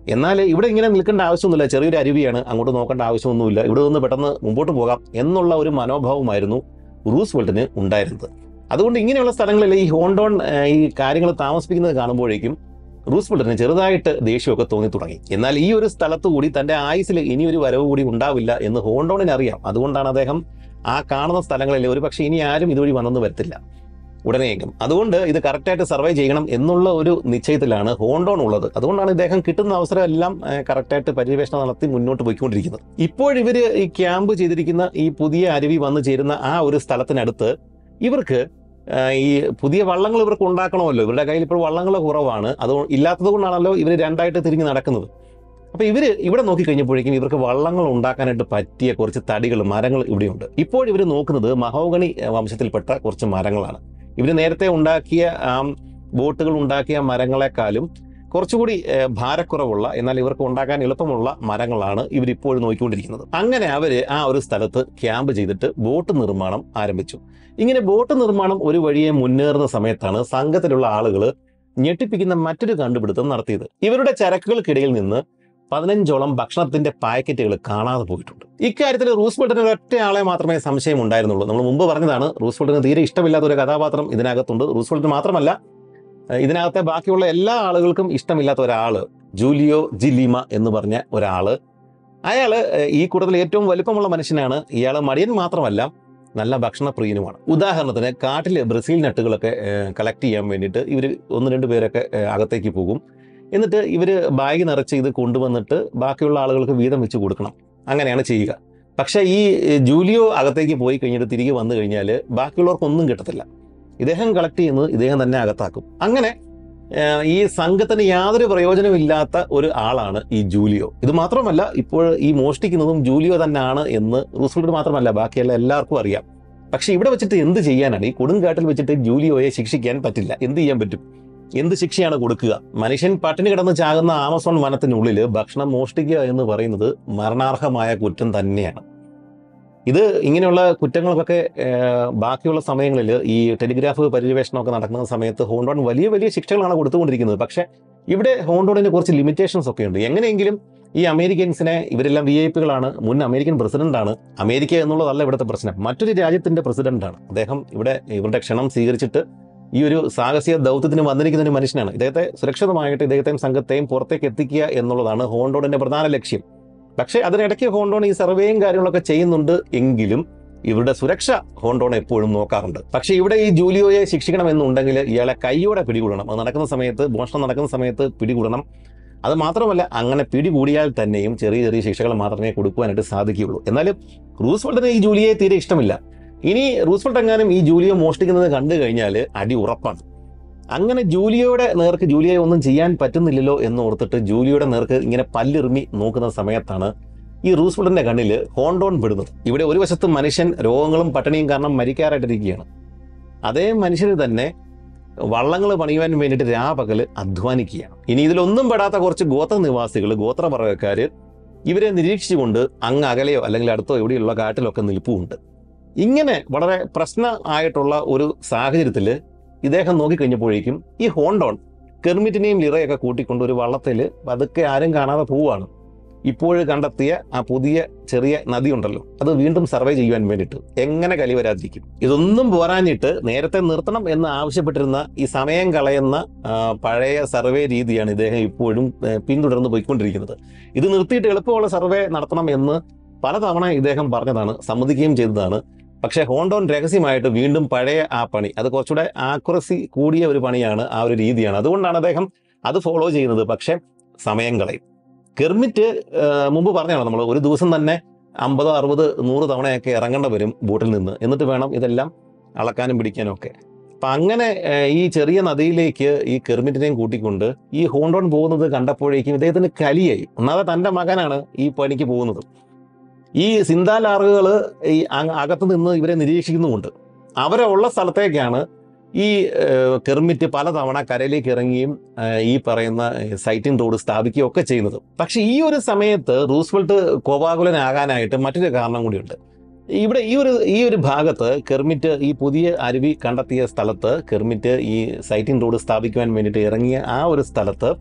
എന്നാൽ ഇവിടെ ഇങ്ങനെ നിൽക്കേണ്ട ആവശ്യമൊന്നുമില്ല ചെറിയൊരു അരുവിയാണ് അങ്ങോട്ട് നോക്കേണ്ട ആവശ്യമൊന്നുമില്ല ഇവിടെ നിന്ന് പെട്ടെന്ന് മുമ്പോട്ട് പോകാം എന്നുള്ള ഒരു മനോഭാവമായിരുന്നു റൂസ്വെൽറ്റിന് ഉണ്ടായിരുന്നത് അതുകൊണ്ട് ഇങ്ങനെയുള്ള സ്ഥലങ്ങളിൽ ഈ ഹോണ്ടോൺ ഏഹ്, ഈ കാര്യങ്ങൾ താമസിപ്പിക്കുന്നത് കാണുമ്പോഴേക്കും റൂസ്വെൽറ്റിന് ചെറുതായിട്ട് ദേഷ്യമൊക്കെ തോന്നി തുടങ്ങി എന്നാൽ ഈ ഒരു സ്ഥലത്ത് കൂടി തന്റെ ആയുസിൽ ഇനി ഒരു വരവ് കൂടി ഉണ്ടാവില്ല എന്ന് ഹോണ്ടോണിന് അറിയാം അതുകൊണ്ടാണ് അദ്ദേഹം ആ കാണുന്ന സ്ഥലങ്ങളിൽ ഒരു പക്ഷേ ഇനി ആരും ഇതുവഴി വന്നെന്ന് വരത്തില്ല ഉടനെയെങ്കിലും അതുകൊണ്ട് ഇത് കറക്റ്റായിട്ട് സർവേ ചെയ്യണം എന്നുള്ള ഒരു നിശ്ചയത്തിലാണ് ഹോണ്ടോൺ ഉള്ളത് അതുകൊണ്ടാണ് ഇദ്ദേഹം കിട്ടുന്ന അവസരം എല്ലാം കറക്റ്റായിട്ട് പര്യവേഷണം നടത്തി മുന്നോട്ട് പോയിക്കൊണ്ടിരിക്കുന്നത് ഇപ്പോഴിവര് ഈ ക്യാമ്പ് ചെയ്തിരിക്കുന്ന ഈ പുതിയ അരുവി വന്നു ചേരുന്ന ആ ഒരു സ്ഥലത്തിനടുത്ത് ഇവർക്ക് ആ, ഈ പുതിയ വള്ളങ്ങൾ ഇവർക്ക് ഉണ്ടാക്കണമല്ലോ ഇവരുടെ കയ്യിൽ ഇപ്പോൾ വള്ളങ്ങൾ കുറവാണ് അത് ഇല്ലാത്തത് കൊണ്ടാണല്ലോ ഇവർ രണ്ടായിട്ട് തിരിഞ്ഞ് നടക്കുന്നത് അപ്പൊ ഇവര് ഇവിടെ നോക്കിക്കഴിഞ്ഞപ്പോഴേക്കും ഇവർക്ക് വള്ളങ്ങൾ ഉണ്ടാക്കാനായിട്ട് പറ്റിയ കുറച്ച് തടികൾ മരങ്ങൾ ഇവിടെയുണ്ട് ഇപ്പോൾ ഇവർ നോക്കുന്നത് മഹോഗണി ഏഹ്, വംശത്തിൽപ്പെട്ട കുറച്ച് മരങ്ങളാണ് ഇവർ നേരത്തെ ഉണ്ടാക്കിയ ആം, ബോട്ടുകൾ ഉണ്ടാക്കിയ മരങ്ങളെക്കാളും കുറച്ചുകൂടി ഏഹ്, ഭാരക്കുറവുള്ള എന്നാൽ ഇവർക്ക് ഉണ്ടാക്കാൻ എളുപ്പമുള്ള മരങ്ങളാണ് ഇവരിപ്പോൾ നോക്കിക്കൊണ്ടിരിക്കുന്നത് അങ്ങനെ അവര് ആ ഒരു സ്ഥലത്ത് ക്യാമ്പ് ചെയ്തിട്ട് ബോട്ട് നിർമ്മാണം ആരംഭിച്ചു ഇങ്ങനെ ബോട്ട് നിർമ്മാണം ഒരു വഴിയെ മുന്നേറുന്ന സമയത്താണ് സംഘത്തിലുള്ള ആളുകൾ ഞെട്ടിപ്പിക്കുന്ന മറ്റൊരു കണ്ടുപിടുത്തം നടത്തിയത് ഇവരുടെ ചരക്കുകൾക്കിടയിൽ നിന്ന് പതിനഞ്ചോളം ഭക്ഷണത്തിന്റെ പാക്കറ്റുകൾ കാണാതെ പോയിട്ടുണ്ട് ഇക്കാര്യത്തിൽ റൂസ്വെൽറ്റിന് ഒറ്റ ആളെ മാത്രമേ സംശയം ഉണ്ടായിരുന്നുള്ളൂ നമ്മൾ മുമ്പ് പറഞ്ഞതാണ് റൂസ്വെൽറ്റിന് തീരെ ഇഷ്ടമില്ലാത്ത ഒരു കഥാപാത്രം ഇതിനകത്തുണ്ട് റൂസ്വെൽറ്റിന് മാത്രമല്ല ഏഹ് ഇതിനകത്തെ ബാക്കിയുള്ള എല്ലാ ആളുകൾക്കും ഇഷ്ടമില്ലാത്ത ഒരാള് ജൂലിയോ ജിലിമ എന്ന് പറഞ്ഞ ഒരാള് അയാള് ഏഹ് ഈ കൂട്ടത്തിൽ ഏറ്റവും വലിപ്പമുള്ള മനുഷ്യനാണ് ഇയാൾ മടിയൻ മാത്രമല്ല നല്ല ഭക്ഷണപ്രിയനുമാണ് ഉദാഹരണത്തിന് കാട്ടിൽ ബ്രസീൽ നട്ടുകളൊക്കെ കളക്ട് ചെയ്യാൻ വേണ്ടിയിട്ട് ഇവർ ഒന്ന് രണ്ട് പേരൊക്കെ ഏഹ് അകത്തേക്ക് പോകും എന്നിട്ട് ഇവർ ബാഗ് നിറച്ച് ഇത് കൊണ്ടുവന്നിട്ട് ബാക്കിയുള്ള ആളുകൾക്ക് വീതം വെച്ച് കൊടുക്കണം അങ്ങനെയാണ് ചെയ്യുക പക്ഷേ ഈ ഏഹ്, ജൂലിയോ അകത്തേക്ക് പോയി കഴിഞ്ഞിട്ട് തിരികെ വന്നു കഴിഞ്ഞാൽ ബാക്കിയുള്ളവർക്കൊന്നും കിട്ടത്തില്ല ഇദ്ദേഹം കളക്ട് ചെയ്യുന്നത് ഇദ്ദേഹം തന്നെ അകത്താക്കും അങ്ങനെ ഏഹ്, ഈ സംഘത്തിന് യാതൊരു പ്രയോജനമില്ലാത്ത ഒരു ആളാണ് ഈ ജൂലിയോ ഇത് മാത്രമല്ല ഇപ്പോൾ ഈ മോഷ്ടിക്കുന്നതും ജൂലിയോ തന്നെയാണ് എന്ന് റൂസ്വെൽറ്റ് മാത്രമല്ല ബാക്കിയുള്ള എല്ലാവർക്കും അറിയാം പക്ഷെ ഇവിടെ വെച്ചിട്ട് എന്ത് ചെയ്യാനാണ് ഈ കൊടുങ്കാട്ടിൽ വെച്ചിട്ട് ജൂലിയോയെ ശിക്ഷിക്കാൻ പറ്റില്ല എന്ത് ചെയ്യാൻ പറ്റും എന്ത് ശിക്ഷയാണ് കൊടുക്കുക മനുഷ്യൻ പട്ടിണി കിടന്ന് ചാകുന്ന ആമസോൺ വനത്തിനുള്ളിൽ ഭക്ഷണം മോഷ്ടിക്കുക എന്ന് പറയുന്നത് മരണാർഹമായ കുറ്റം തന്നെയാണ് ഇത് ഇങ്ങനെയുള്ള കുറ്റങ്ങൾക്കൊക്കെ ഏഹ്, ബാക്കിയുള്ള സമയങ്ങളിൽ ഈ ടെലിഗ്രാഫ് പര്യവേഷണമൊക്കെ നടക്കുന്ന സമയത്ത് ഹോണ്ടോൺ വലിയ വലിയ ശിക്ഷകളാണ് കൊടുത്തുകൊണ്ടിരിക്കുന്നത് പക്ഷേ ഇവിടെ ഹോണ്ടോണിന് കുറച്ച് ലിമിറ്റേഷൻസ് ഒക്കെ ഉണ്ട് എങ്ങനെയെങ്കിലും ഈ അമേരിക്കൻസിനെ ഇവരെല്ലാം വി ഐ പികളാണ് മുൻ അമേരിക്കൻ പ്രസിഡന്റാണ് അമേരിക്ക എന്നുള്ളതല്ല ഇവിടുത്തെ പ്രശ്നം മറ്റൊരു രാജ്യത്തിന്റെ പ്രസിഡന്റാണ് അദ്ദേഹം ഇവിടെ ഇവരുടെ ക്ഷണം സ്വീകരിച്ചിട്ട് ഈ ഒരു സാഹസിക ദൗത്യത്തിന് വന്നിരിക്കുന്ന ഒരു മനുഷ്യനാണ് ഇദ്ദേഹത്തെ സുരക്ഷിതമായിട്ട് ഇദ്ദേഹത്തെയും സംഘത്തെയും പുറത്തേക്ക് എത്തിക്കുക എന്നുള്ളതാണ് ഹോണ്ടോണിന്റെ പ്രധാന ലക്ഷ്യം പക്ഷേ അതിനിടയ്ക്ക് ഹോണ്ടോൺ ഈ സർവേയും കാര്യങ്ങളൊക്കെ ചെയ്യുന്നുണ്ട് എങ്കിലും ഇവരുടെ സുരക്ഷ ഹോണ്ടോൺ എപ്പോഴും നോക്കാറുണ്ട് പക്ഷേ ഇവിടെ ഈ ജൂലിയോയെ ശിക്ഷിക്കണമെന്നുണ്ടെങ്കിൽ ഇയാളെ കൈയോടെ പിടികൂടണം അത് നടക്കുന്ന സമയത്ത് മോഷണം നടക്കുന്ന സമയത്ത് പിടികൂടണം അത് മാത്രമല്ല അങ്ങനെ പിടികൂടിയാൽ തന്നെയും ചെറിയ ചെറിയ ശിക്ഷകൾ മാത്രമേ കൊടുക്കുവാനായിട്ട് സാധിക്കുകയുള്ളൂ എന്നാലും റൂസ്വെൽറ്റിന് ഈ ജൂലിയെ തീരെ ഇഷ്ടമില്ല ഇനി റൂസ്വെൽറ്റ് എങ്ങാനും ഈ ജൂലിയോ മോഷ്ടിക്കുന്നത് കണ്ടു കഴിഞ്ഞാൽ അടി ഉറപ്പാണ് അങ്ങനെ ജൂലിയോയുടെ നേർക്ക് ജൂലിയെ ഒന്നും ചെയ്യാൻ പറ്റുന്നില്ലല്ലോ എന്ന് ഓർത്തിട്ട് ജൂലിയോയുടെ നേർക്ക് ഇങ്ങനെ പല്ലിറുമി നോക്കുന്ന സമയത്താണ് ഈ റൂസ്വെൽറ്റിന്റെ കണ്ണിൽ ഹോണ്ടോൺ പെടുന്നത് ഇവിടെ ഒരു വശത്ത് മനുഷ്യൻ രോഗങ്ങളും പട്ടിണിയും കാരണം മരിക്കാറായിട്ടിരിക്കുകയാണ് അതേ മനുഷ്യന് തന്നെ വള്ളങ്ങൾ പണിയുവാൻ വേണ്ടിയിട്ട് രാപകല് അധ്വാനിക്കുകയാണ് ഇനി ഇതിലൊന്നും പെടാത്ത കുറച്ച് ഗോത്ര നിവാസികൾ ഗോത്രപറവക്കാര് ഇവരെ നിരീക്ഷിച്ചുകൊണ്ട് അങ്ങ് അകലെയോ അല്ലെങ്കിൽ അടുത്തോ എവിടെയുള്ള കാട്ടിലൊക്കെ നിൽപ്പുമുണ്ട് ഇങ്ങനെ വളരെ പ്രശ്ന ആയിട്ടുള്ള ഒരു സാഹചര്യത്തിൽ ഇദ്ദേഹം നോക്കിക്കഴിഞ്ഞപ്പോഴേക്കും ഈ ഹോണ്ടോൺ കെർമിറ്റിനെയും ലിറയൊക്കെ കൂട്ടിക്കൊണ്ട് ഒരു വള്ളത്തിൽ പതുക്കെ ആരും കാണാതെ പോവുകയാണ് ഇപ്പോൾ കണ്ടെത്തിയ ആ പുതിയ ചെറിയ നദി ഉണ്ടല്ലോ അത് വീണ്ടും സർവേ ചെയ്യുവാൻ വേണ്ടിയിട്ട് എങ്ങനെ കലി വരാതിരിക്കും ഇതൊന്നും പോരാഞ്ഞിട്ട് നേരത്തെ നിർത്തണം എന്ന് ആവശ്യപ്പെട്ടിരുന്ന ഈ സമയം കളയുന്ന ആ, പഴയ സർവേ രീതിയാണ് ഇദ്ദേഹം ഇപ്പോഴും ഏ, പിന്തുടർന്ന് പോയിക്കൊണ്ടിരിക്കുന്നത് ഇത് നിർത്തിയിട്ട് എളുപ്പമുള്ള സർവേ നടത്തണം എന്ന് പലതവണ ഇദ്ദേഹം പറഞ്ഞതാണ് സമ്മതിക്കുകയും ചെയ്തതാണ് പക്ഷേ ഹോണ്ടോൺ രഹസ്യമായിട്ട് വീണ്ടും പഴയ ആ പണി അത് കുറച്ചുകൂടെ ആക്യുറസി കൂടിയ ഒരു പണിയാണ് ആ ഒരു രീതിയാണ് അതുകൊണ്ടാണ് അദ്ദേഹം അത് ഫോളോ ചെയ്യുന്നത് പക്ഷേ സമയം കളയും കെർമിറ്റ് ആ, മുമ്പ് പറഞ്ഞതാണ് നമ്മൾ ഒരു ദിവസം തന്നെ അമ്പതോ അറുപത് നൂറ് തവണയൊക്കെ ഇറങ്ങേണ്ട വരും ബോട്ടിൽ നിന്ന് എന്നിട്ട് വേണം ഇതെല്ലാം അളക്കാനും പിടിക്കാനും ഒക്കെ അപ്പം അങ്ങനെ ആ, ഈ ചെറിയ നദിയിലേക്ക് ഈ കെർമിറ്റിനെയും കൂട്ടിക്കൊണ്ട് ഈ ഹോണ്ടോൺ പോകുന്നത് കണ്ടപ്പോഴേക്കും ഇദ്ദേഹത്തിന് കലിയായി ഒന്നാമതെ തൻ്റെ മകനാണ് ഈ പണിക്ക് പോകുന്നത് ഈ സിന്താലാറുകൾ ഈ അ- അകത്ത് നിന്ന് ഇവരെ നിരീക്ഷിക്കുന്നുമുണ്ട് അവരെ ഉള്ള സ്ഥലത്തേക്കാണ് ഈ ഏഹ്, കെർമിറ്റ് പലതവണ കരയിലേക്ക് ഇറങ്ങിയും ഏഹ്, ഈ പറയുന്ന സൈറ്റിംഗ് റോഡ് സ്ഥാപിക്കുകയും ഒക്കെ ചെയ്യുന്നത് പക്ഷെ ഈ ഒരു സമയത്ത് റൂസ്വെൽട്ട് കോപാകുലനാകാനായിട്ട് മറ്റൊരു കാരണം കൂടിയുണ്ട് ഇവിടെ ഈ ഒരു ഈ ഒരു ഭാഗത്ത് കെർമിറ്റ് ഈ പുതിയ അരുവി കണ്ടെത്തിയ സ്ഥലത്ത് കെർമിറ്റ് ഈ സൈറ്റിംഗ് റോഡ് സ്ഥാപിക്കുവാൻ വേണ്ടിയിട്ട് ഇറങ്ങിയ ആ ഒരു സ്ഥലത്ത്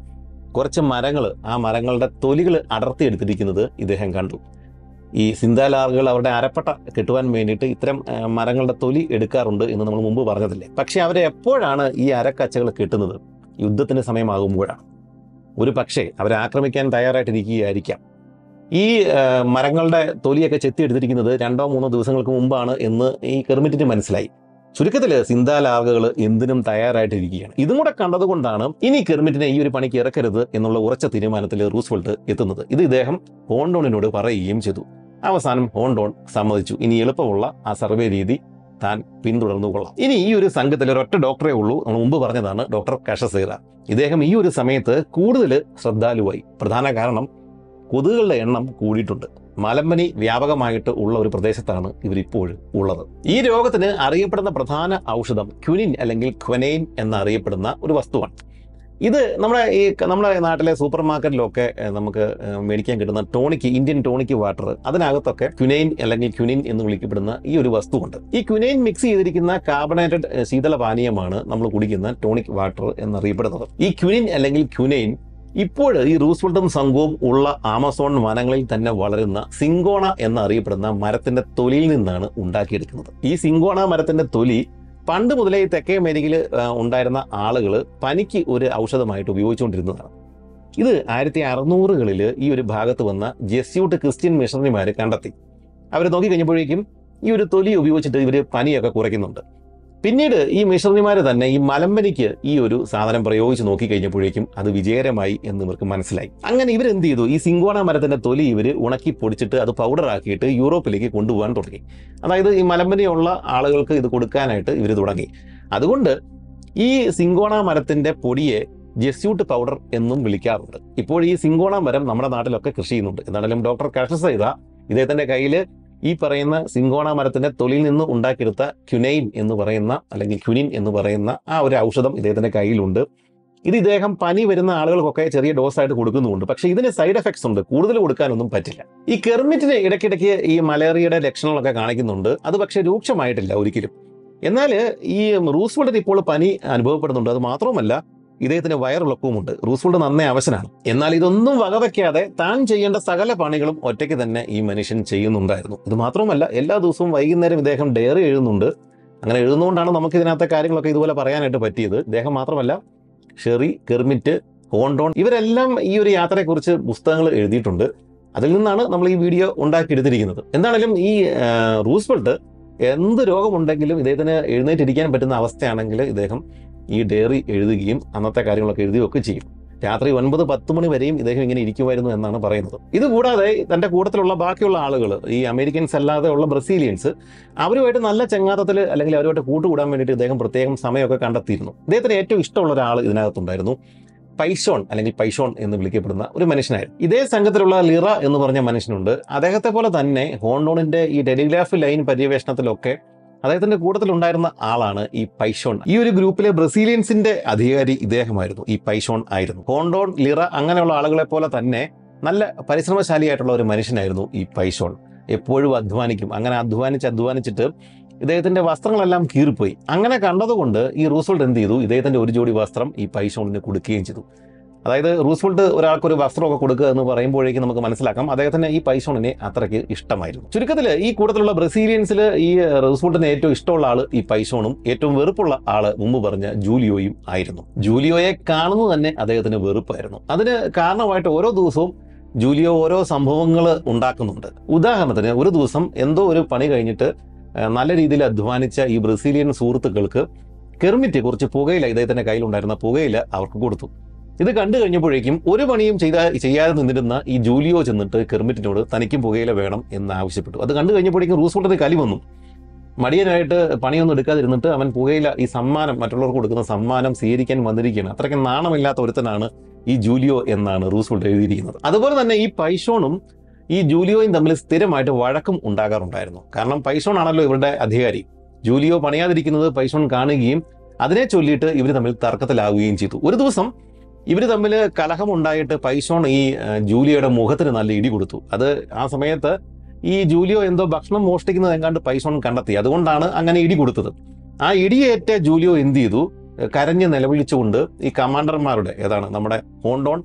കുറച്ച് മരങ്ങൾ ആ മരങ്ങളുടെ തൊലികൾ അടർത്തിയെടുത്തിരിക്കുന്നത് ഇദ്ദേഹം കണ്ടു ഈ സിന്താലാറുകൾ അവരുടെ അരപ്പട്ട കെട്ടുവാൻ വേണ്ടിയിട്ട് ഇത്തരം ആ, മരങ്ങളുടെ തൊലി എടുക്കാറുണ്ട് എന്ന് നമ്മൾ മുമ്പ് പറഞ്ഞതില്ലേ പക്ഷെ അവരെ എപ്പോഴാണ് ഈ അരക്കച്ചകൾ കെട്ടുന്നത് യുദ്ധത്തിന് സമയമാകുമ്പോഴാണ് ഒരു പക്ഷേ അവരെ ആക്രമിക്കാൻ തയ്യാറായിട്ടിരിക്കുകയായിരിക്കാം ഈ ആ, മരങ്ങളുടെ തൊലിയൊക്കെ ചെത്തിയെടുത്തിരിക്കുന്നത് രണ്ടോ മൂന്നോ ദിവസങ്ങൾക്ക് മുമ്പാണ് എന്ന് ഈ കെർമിറ്റിന് മനസ്സിലായി ചുരുക്കത്തിൽ സിന്താലാർഗകൾ എന്തിനും തയ്യാറായിട്ടിരിക്കുകയാണ് ഇതും കൂടെ കണ്ടതുകൊണ്ടാണ് ഇനി കെർമിറ്റിനെ ഈ ഒരു പണിക്ക് ഇറക്കരുത് എന്നുള്ള ഉറച്ച തീരുമാനത്തിൽ റൂസ്വെൽട്ട് എത്തുന്നത് ഇത് ഇദ്ദേഹം ഹോണ്ടോണിനോട് പറയുകയും ചെയ്തു അവസാനം ഹോണ്ടോൺ സമ്മതിച്ചു ഇനി എളുപ്പമുള്ള ആ സർവേ രീതി താൻ പിന്തുടർന്നു കൊള്ളാം ഇനി ഈ ഒരു സംഘത്തിൽ ഒരൊറ്റ ഡോക്ടറേ ഉള്ളൂ നമ്മൾ മുമ്പ് പറഞ്ഞതാണ് ഡോക്ടർ കഷസേറ ഇദ്ദേഹം ഈ ഒരു സമയത്ത് കൂടുതൽ ശ്രദ്ധാലുവായി പ്രധാന കാരണം കൊതുകുകളുടെ എണ്ണം കൂടിയിട്ടുണ്ട് മലമ്പനി വ്യാപകമായിട്ട് ഉള്ള ഒരു പ്രദേശത്താണ് ഇവരിപ്പോൾ ഉള്ളത് ഈ രോഗത്തിന് അറിയപ്പെടുന്ന പ്രധാന ഔഷധം ക്വിനിൻ അല്ലെങ്കിൽ ക്വനൈൻ എന്നറിയപ്പെടുന്ന ഒരു വസ്തുവാണ് ഇത് നമ്മുടെ ഈ നമ്മുടെ നാട്ടിലെ സൂപ്പർ മാർക്കറ്റിലൊക്കെ ഏഹ്, നമുക്ക് ഏഹ്, മേടിക്കാൻ കിട്ടുന്ന ടോണിക്ക് ഇന്ത്യൻ ടോണിക്ക് വാട്ടർ അതിനകത്തൊക്കെ ക്യുനൈൻ അല്ലെങ്കിൽ ക്യുനിൻ എന്ന് വിളിക്കപ്പെടുന്ന ഈ ഒരു വസ്തുവുണ്ട് ഈ ക്യുനൈൻ മിക്സ് ചെയ്തിരിക്കുന്ന കാർബണേറ്റഡ് ഏഹ്, ശീതള പാനീയമാണ് നമ്മൾ കുടിക്കുന്ന ടോണിക് വാട്ടർ എന്നറിയപ്പെടുന്നത് ഈ ക്യുനിൻ അല്ലെങ്കിൽ ക്യുനൈൻ ഇപ്പോൾ ഈ റൂസ്വെൽട്ടും സംഘവും ഉള്ള ആമസോൺ വനങ്ങളിൽ തന്നെ വളരുന്ന സിങ്കോണ എന്നറിയപ്പെടുന്ന മരത്തിന്റെ തൊലിയിൽ നിന്നാണ് ഉണ്ടാക്കിയെടുക്കുന്നത് ഈ സിങ്കോണ മരത്തിന്റെ തൊലി പണ്ട് മുതലേ ഈ തെക്കേ അമേരിക്കയിൽ ആ, ഉണ്ടായിരുന്ന ആളുകൾ പനിക്ക് ഒരു ഔഷധമായിട്ട് ഉപയോഗിച്ചുകൊണ്ടിരുന്നതാണ് ഇത് ആയിരത്തി അറുന്നൂറുകളിൽ ഈ ഒരു ഭാഗത്ത് വന്ന ജെസ്യൂട്ട് ക്രിസ്ത്യൻ മിഷണറിമാർ കണ്ടെത്തി അവർ നോക്കിക്കഴിഞ്ഞപ്പോഴേക്കും ഈ ഒരു തൊലി ഉപയോഗിച്ചിട്ട് ഇവർ പനിയൊക്കെ കുറയ്ക്കുന്നുണ്ട് പിന്നീട് ഈ മിഷണറിമാർ തന്നെ ഈ മലമ്പനിക്ക് ഈ ഒരു സാധനം പ്രയോഗിച്ച് നോക്കിക്കഴിഞ്ഞപ്പോഴേക്കും അത് വിജയകരമായി എന്ന് ഇവർക്ക് മനസ്സിലായി അങ്ങനെ ഇവർ എന്ത് ചെയ്തു ഈ സിങ്കോണ മരത്തിന്റെ തൊലി ഇവർ ഉണക്കി പൊടിച്ചിട്ട് അത് പൗഡർ ആക്കിയിട്ട് യൂറോപ്പിലേക്ക് കൊണ്ടുപോകാൻ തുടങ്ങി അതായത് ഈ മലമ്പനിയുള്ള ആളുകൾക്ക് ഇത് കൊടുക്കാനായിട്ട് ഇവർ തുടങ്ങി അതുകൊണ്ട് ഈ സിങ്കോണ മരത്തിന്റെ പൊടിയെ ജെസ്യൂട്ട് പൗഡർ എന്നും വിളിക്കാറുണ്ട് ഇപ്പോൾ ഈ സിങ്കോണ മരം നമ്മുടെ നാട്ടിലൊക്കെ കൃഷി ചെയ്യുന്നുണ്ട് എന്നാലും ഡോക്ടർ കഷസൈത ഇദ്ദേഹത്തിന്റെ കയ്യിൽ ഈ പറയുന്ന സിങ്കോണ മരത്തിന്റെ തൊലിയിൽ നിന്ന് ഉണ്ടാക്കിയെടുത്ത ക്യുനൈൻ എന്ന് പറയുന്ന അല്ലെങ്കിൽ ക്യുനിൻ എന്ന് പറയുന്ന ആ ഒരു ഔഷധം ഇദ്ദേഹത്തിന്റെ കയ്യിലുണ്ട് ഇത് ഇദ്ദേഹം പനി വരുന്ന ആളുകൾക്കൊക്കെ ചെറിയ ഡോസ് ആയിട്ട് കൊടുക്കുന്നുമുണ്ട് പക്ഷേ ഇതിന് സൈഡ് എഫക്ട്സ് ഉണ്ട് കൂടുതൽ കൊടുക്കാനൊന്നും പറ്റില്ല ഈ കെർമിറ്റിന് ഇടയ്ക്കിടയ്ക്ക് ഈ മലേറിയയുടെ ലക്ഷണങ്ങളൊക്കെ കാണിക്കുന്നുണ്ട് അത് പക്ഷേ രൂക്ഷമായിട്ടില്ല ഒരിക്കലും എന്നാൽ ഈ റൂസ്വെൽറ്റിന് ഇപ്പോൾ പനി അനുഭവപ്പെടുന്നുണ്ട് അത് മാത്രമല്ല ഇദ്ദേഹത്തിന് വയറിളക്കവുമുണ്ട് റൂസ്വെൽറ്റ് നന്നേ അവശനാണ് എന്നാൽ ഇതൊന്നും വകവയ്ക്കാതെ താൻ ചെയ്യേണ്ട സകല പണികളും ഒറ്റയ്ക്ക് തന്നെ ഈ മനുഷ്യൻ ചെയ്യുന്നുണ്ടായിരുന്നു ഇത് മാത്രമല്ല എല്ലാ ദിവസവും വൈകുന്നേരം ഇദ്ദേഹം ഡയറി എഴുതുന്നുണ്ട് അങ്ങനെ എഴുതുന്നതുകൊണ്ടാണ് നമുക്ക് ഇതിനകത്തെ കാര്യങ്ങളൊക്കെ ഇതുപോലെ പറയാനായിട്ട് പറ്റിയത് ഇദ്ദേഹം മാത്രമല്ല ഷെറി കെർമിറ്റ് ഹോണ്ടോൺ ഇവരെല്ലാം ഈ ഒരു യാത്രയെക്കുറിച്ച് പുസ്തകങ്ങൾ എഴുതിയിട്ടുണ്ട് അതിൽ നിന്നാണ് നമ്മൾ ഈ വീഡിയോ ഉണ്ടാക്കിയെടുത്തിരിക്കുന്നത് എന്താണെങ്കിലും ഈ ആ, റൂസ്വെൽട്ട് എന്ത് രോഗമുണ്ടെങ്കിലും ഇദ്ദേഹത്തിന് എഴുന്നേറ്റിരിക്കാൻ പറ്റുന്ന അവസ്ഥയാണെങ്കിൽ ഇദ്ദേഹം ഈ ഡയറി എഴുതുകയും അന്നത്തെ കാര്യങ്ങളൊക്കെ എഴുതുകയൊക്കെ ചെയ്യും രാത്രി ഒൻപത് പത്ത് മണി വരെയും ഇദ്ദേഹം ഇങ്ങനെ ഇരിക്കുമായിരുന്നു എന്നാണ് പറയുന്നത് ഇത് കൂടാതെ തന്റെ കൂട്ടത്തിലുള്ള ബാക്കിയുള്ള ആളുകൾ ഈ അമേരിക്കൻസ് അല്ലാതെ ഉള്ള ബ്രസീലിയൻസ് അവരുമായിട്ട് നല്ല ചെങ്ങാത്തത്തിൽ അല്ലെങ്കിൽ അവരുമായിട്ട് കൂട്ടുകൂടാൻ വേണ്ടിയിട്ട് ഇദ്ദേഹം പ്രത്യേകം സമയമൊക്കെ കണ്ടെത്തിയിരുന്നു ഇദ്ദേഹത്തിന് ഏറ്റവും ഇഷ്ടമുള്ള ഒരാൾ ഇതിനകത്തുണ്ടായിരുന്നു പൈഷോൺ അല്ലെങ്കിൽ പൈഷോൺ എന്ന് വിളിക്കപ്പെടുന്ന ഒരു മനുഷ്യനായിരുന്നു ഇതേ സംഘത്തിലുള്ള ലിറ എന്ന് പറഞ്ഞ മനുഷ്യനുണ്ട് അദ്ദേഹത്തെ പോലെ തന്നെ ഹോണ്ടോണിന്റെ ഈ ടെലിഗ്രാഫ് ലൈൻ പര്യവേഷണത്തിലൊക്കെ അദ്ദേഹത്തിന്റെ കൂട്ടത്തിലുണ്ടായിരുന്ന ആളാണ് ഈ പൈഷോൺ ഈ ഒരു ഗ്രൂപ്പിലെ ബ്രസീലിയൻസിന്റെ അധികാരി ഇദ്ദേഹമായിരുന്നു ഈ പൈഷോൺ ആയിരുന്നു ഹോണ്ടോൺ ലിറ അങ്ങനെയുള്ള ആളുകളെ പോലെ തന്നെ നല്ല പരിശ്രമശാലിയായിട്ടുള്ള ഒരു മനുഷ്യനായിരുന്നു ഈ പൈഷോൺ എപ്പോഴും അധ്വാനിക്കും അങ്ങനെ അധ്വാനിച്ച് അധ്വാനിച്ചിട്ട് ഇദ്ദേഹത്തിന്റെ വസ്ത്രങ്ങളെല്ലാം കീറിപ്പോയി അങ്ങനെ കണ്ടതുകൊണ്ട് ഈ റൂസ്വെൽട്ട് എന്ത് ചെയ്തു ഇദ്ദേഹത്തിന്റെ ഒരു ജോഡി വസ്ത്രം ഈ പൈഷോണിന് കൊടുക്കുകയും ചെയ്തു അതായത് റൂസ്വെൽട്ട് ഒരാൾക്ക് ഒരു വസ്ത്രമൊക്കെ കൊടുക്കുക എന്ന് പറയുമ്പോഴേക്കും നമുക്ക് മനസ്സിലാക്കാം അദ്ദേഹത്തിന് ഈ പൈസോണിനെ അത്രയ്ക്ക് ഇഷ്ടമായിരുന്നു ചുരുക്കത്തിൽ ഈ കൂട്ടത്തിലുള്ള ബ്രസീലിയൻസിൽ ഈ റൂസ്വെൽട്ടിന് ഏറ്റവും ഇഷ്ടമുള്ള ആള് ഈ പൈസോണും ഏറ്റവും വെറുപ്പുള്ള ആള് മുമ്പ് പറഞ്ഞ ജൂലിയോയും ആയിരുന്നു ജൂലിയോയെ കാണുന്നത് തന്നെ അദ്ദേഹത്തിന് വെറുപ്പായിരുന്നു അതിന് കാരണമായിട്ട് ഓരോ ദിവസവും ജൂലിയോ ഓരോ സംഭവങ്ങൾ ഉണ്ടാക്കുന്നുണ്ട് ഉദാഹരണത്തിന് ഒരു ദിവസം എന്തോ ഒരു പണി കഴിഞ്ഞിട്ട് ആ, നല്ല രീതിയിൽ അധ്വാനിച്ച ഈ ബ്രസീലിയൻ സുഹൃത്തുക്കൾക്ക് കെർമിറ്റ് കുറച്ച് പുകയില ഇദ്ദേഹത്തിന്റെ കയ്യിലുണ്ടായിരുന്ന പുകയില അവർക്ക് കൊടുത്തു ഇത് കണ്ടു കഴിഞ്ഞപ്പോഴേക്കും ഒരു പണിയും ചെയ്താ ചെയ്യാതെ നിന്നിരുന്ന ഈ ജൂലിയോ ചെന്നിട്ട് കെർമിറ്റിനോട് തനിക്കും പുകയില വേണം എന്ന് ആവശ്യപ്പെട്ടു അത് കണ്ടു കഴിഞ്ഞപ്പോഴേക്കും റൂസ്വെൽട്ടിന് കലി വന്നു മടിയനായിട്ട് പണിയൊന്നും എടുക്കാതിരുന്നിട്ട് അവൻ പുകയില ഈ സമ്മാനം മറ്റുള്ളവർക്ക് കൊടുക്കുന്ന സമ്മാനം സ്വീകരിക്കാൻ വന്നിരിക്കുകയാണ് അത്രയ്ക്ക് നാണമില്ലാത്ത ഒരുത്തനാണ് ഈ ജൂലിയോ എന്നാണ് റൂസ്വെൽട്ട് എഴുതിയിരിക്കുന്നത് അതുപോലെ തന്നെ ഈ പൈഷോണും ഈ ജൂലിയോയും തമ്മിൽ സ്ഥിരമായിട്ട് വഴക്കും ഉണ്ടാകാറുണ്ടായിരുന്നു കാരണം പൈസോൺ ആണല്ലോ ഇവരുടെ അധികാരി ജൂലിയോ പണിയാതിരിക്കുന്നത് പൈസോൺ കാണുകയും അതിനെ ചൊല്ലിയിട്ട് ഇവർ തമ്മിൽ തർക്കത്തിലാവുകയും ചെയ്തു ഒരു ദിവസം ഇവർ തമ്മിൽ കലഹമുണ്ടായിട്ട് പൈസോൺ ഈ ആ, ജൂലിയോയുടെ മുഖത്തിന് നല്ല ഇടി കൊടുത്തു അത് ആ സമയത്ത് ഈ ജൂലിയോ എന്തോ ഭക്ഷണം മോഷ്ടിക്കുന്നത് എങ്ങാണ്ട് പൈസോൺ കണ്ടെത്തി അതുകൊണ്ടാണ് അങ്ങനെ ഇടി കൊടുത്തത് ആ ഇടിയേറ്റ ജൂലിയോ എന്ത് ചെയ്തു കരഞ്ഞ് നിലവിളിച്ചുകൊണ്ട് ഈ കമാൻഡർമാരുടെ ഏതാണ് നമ്മുടെ ഹോണ്ടോൺ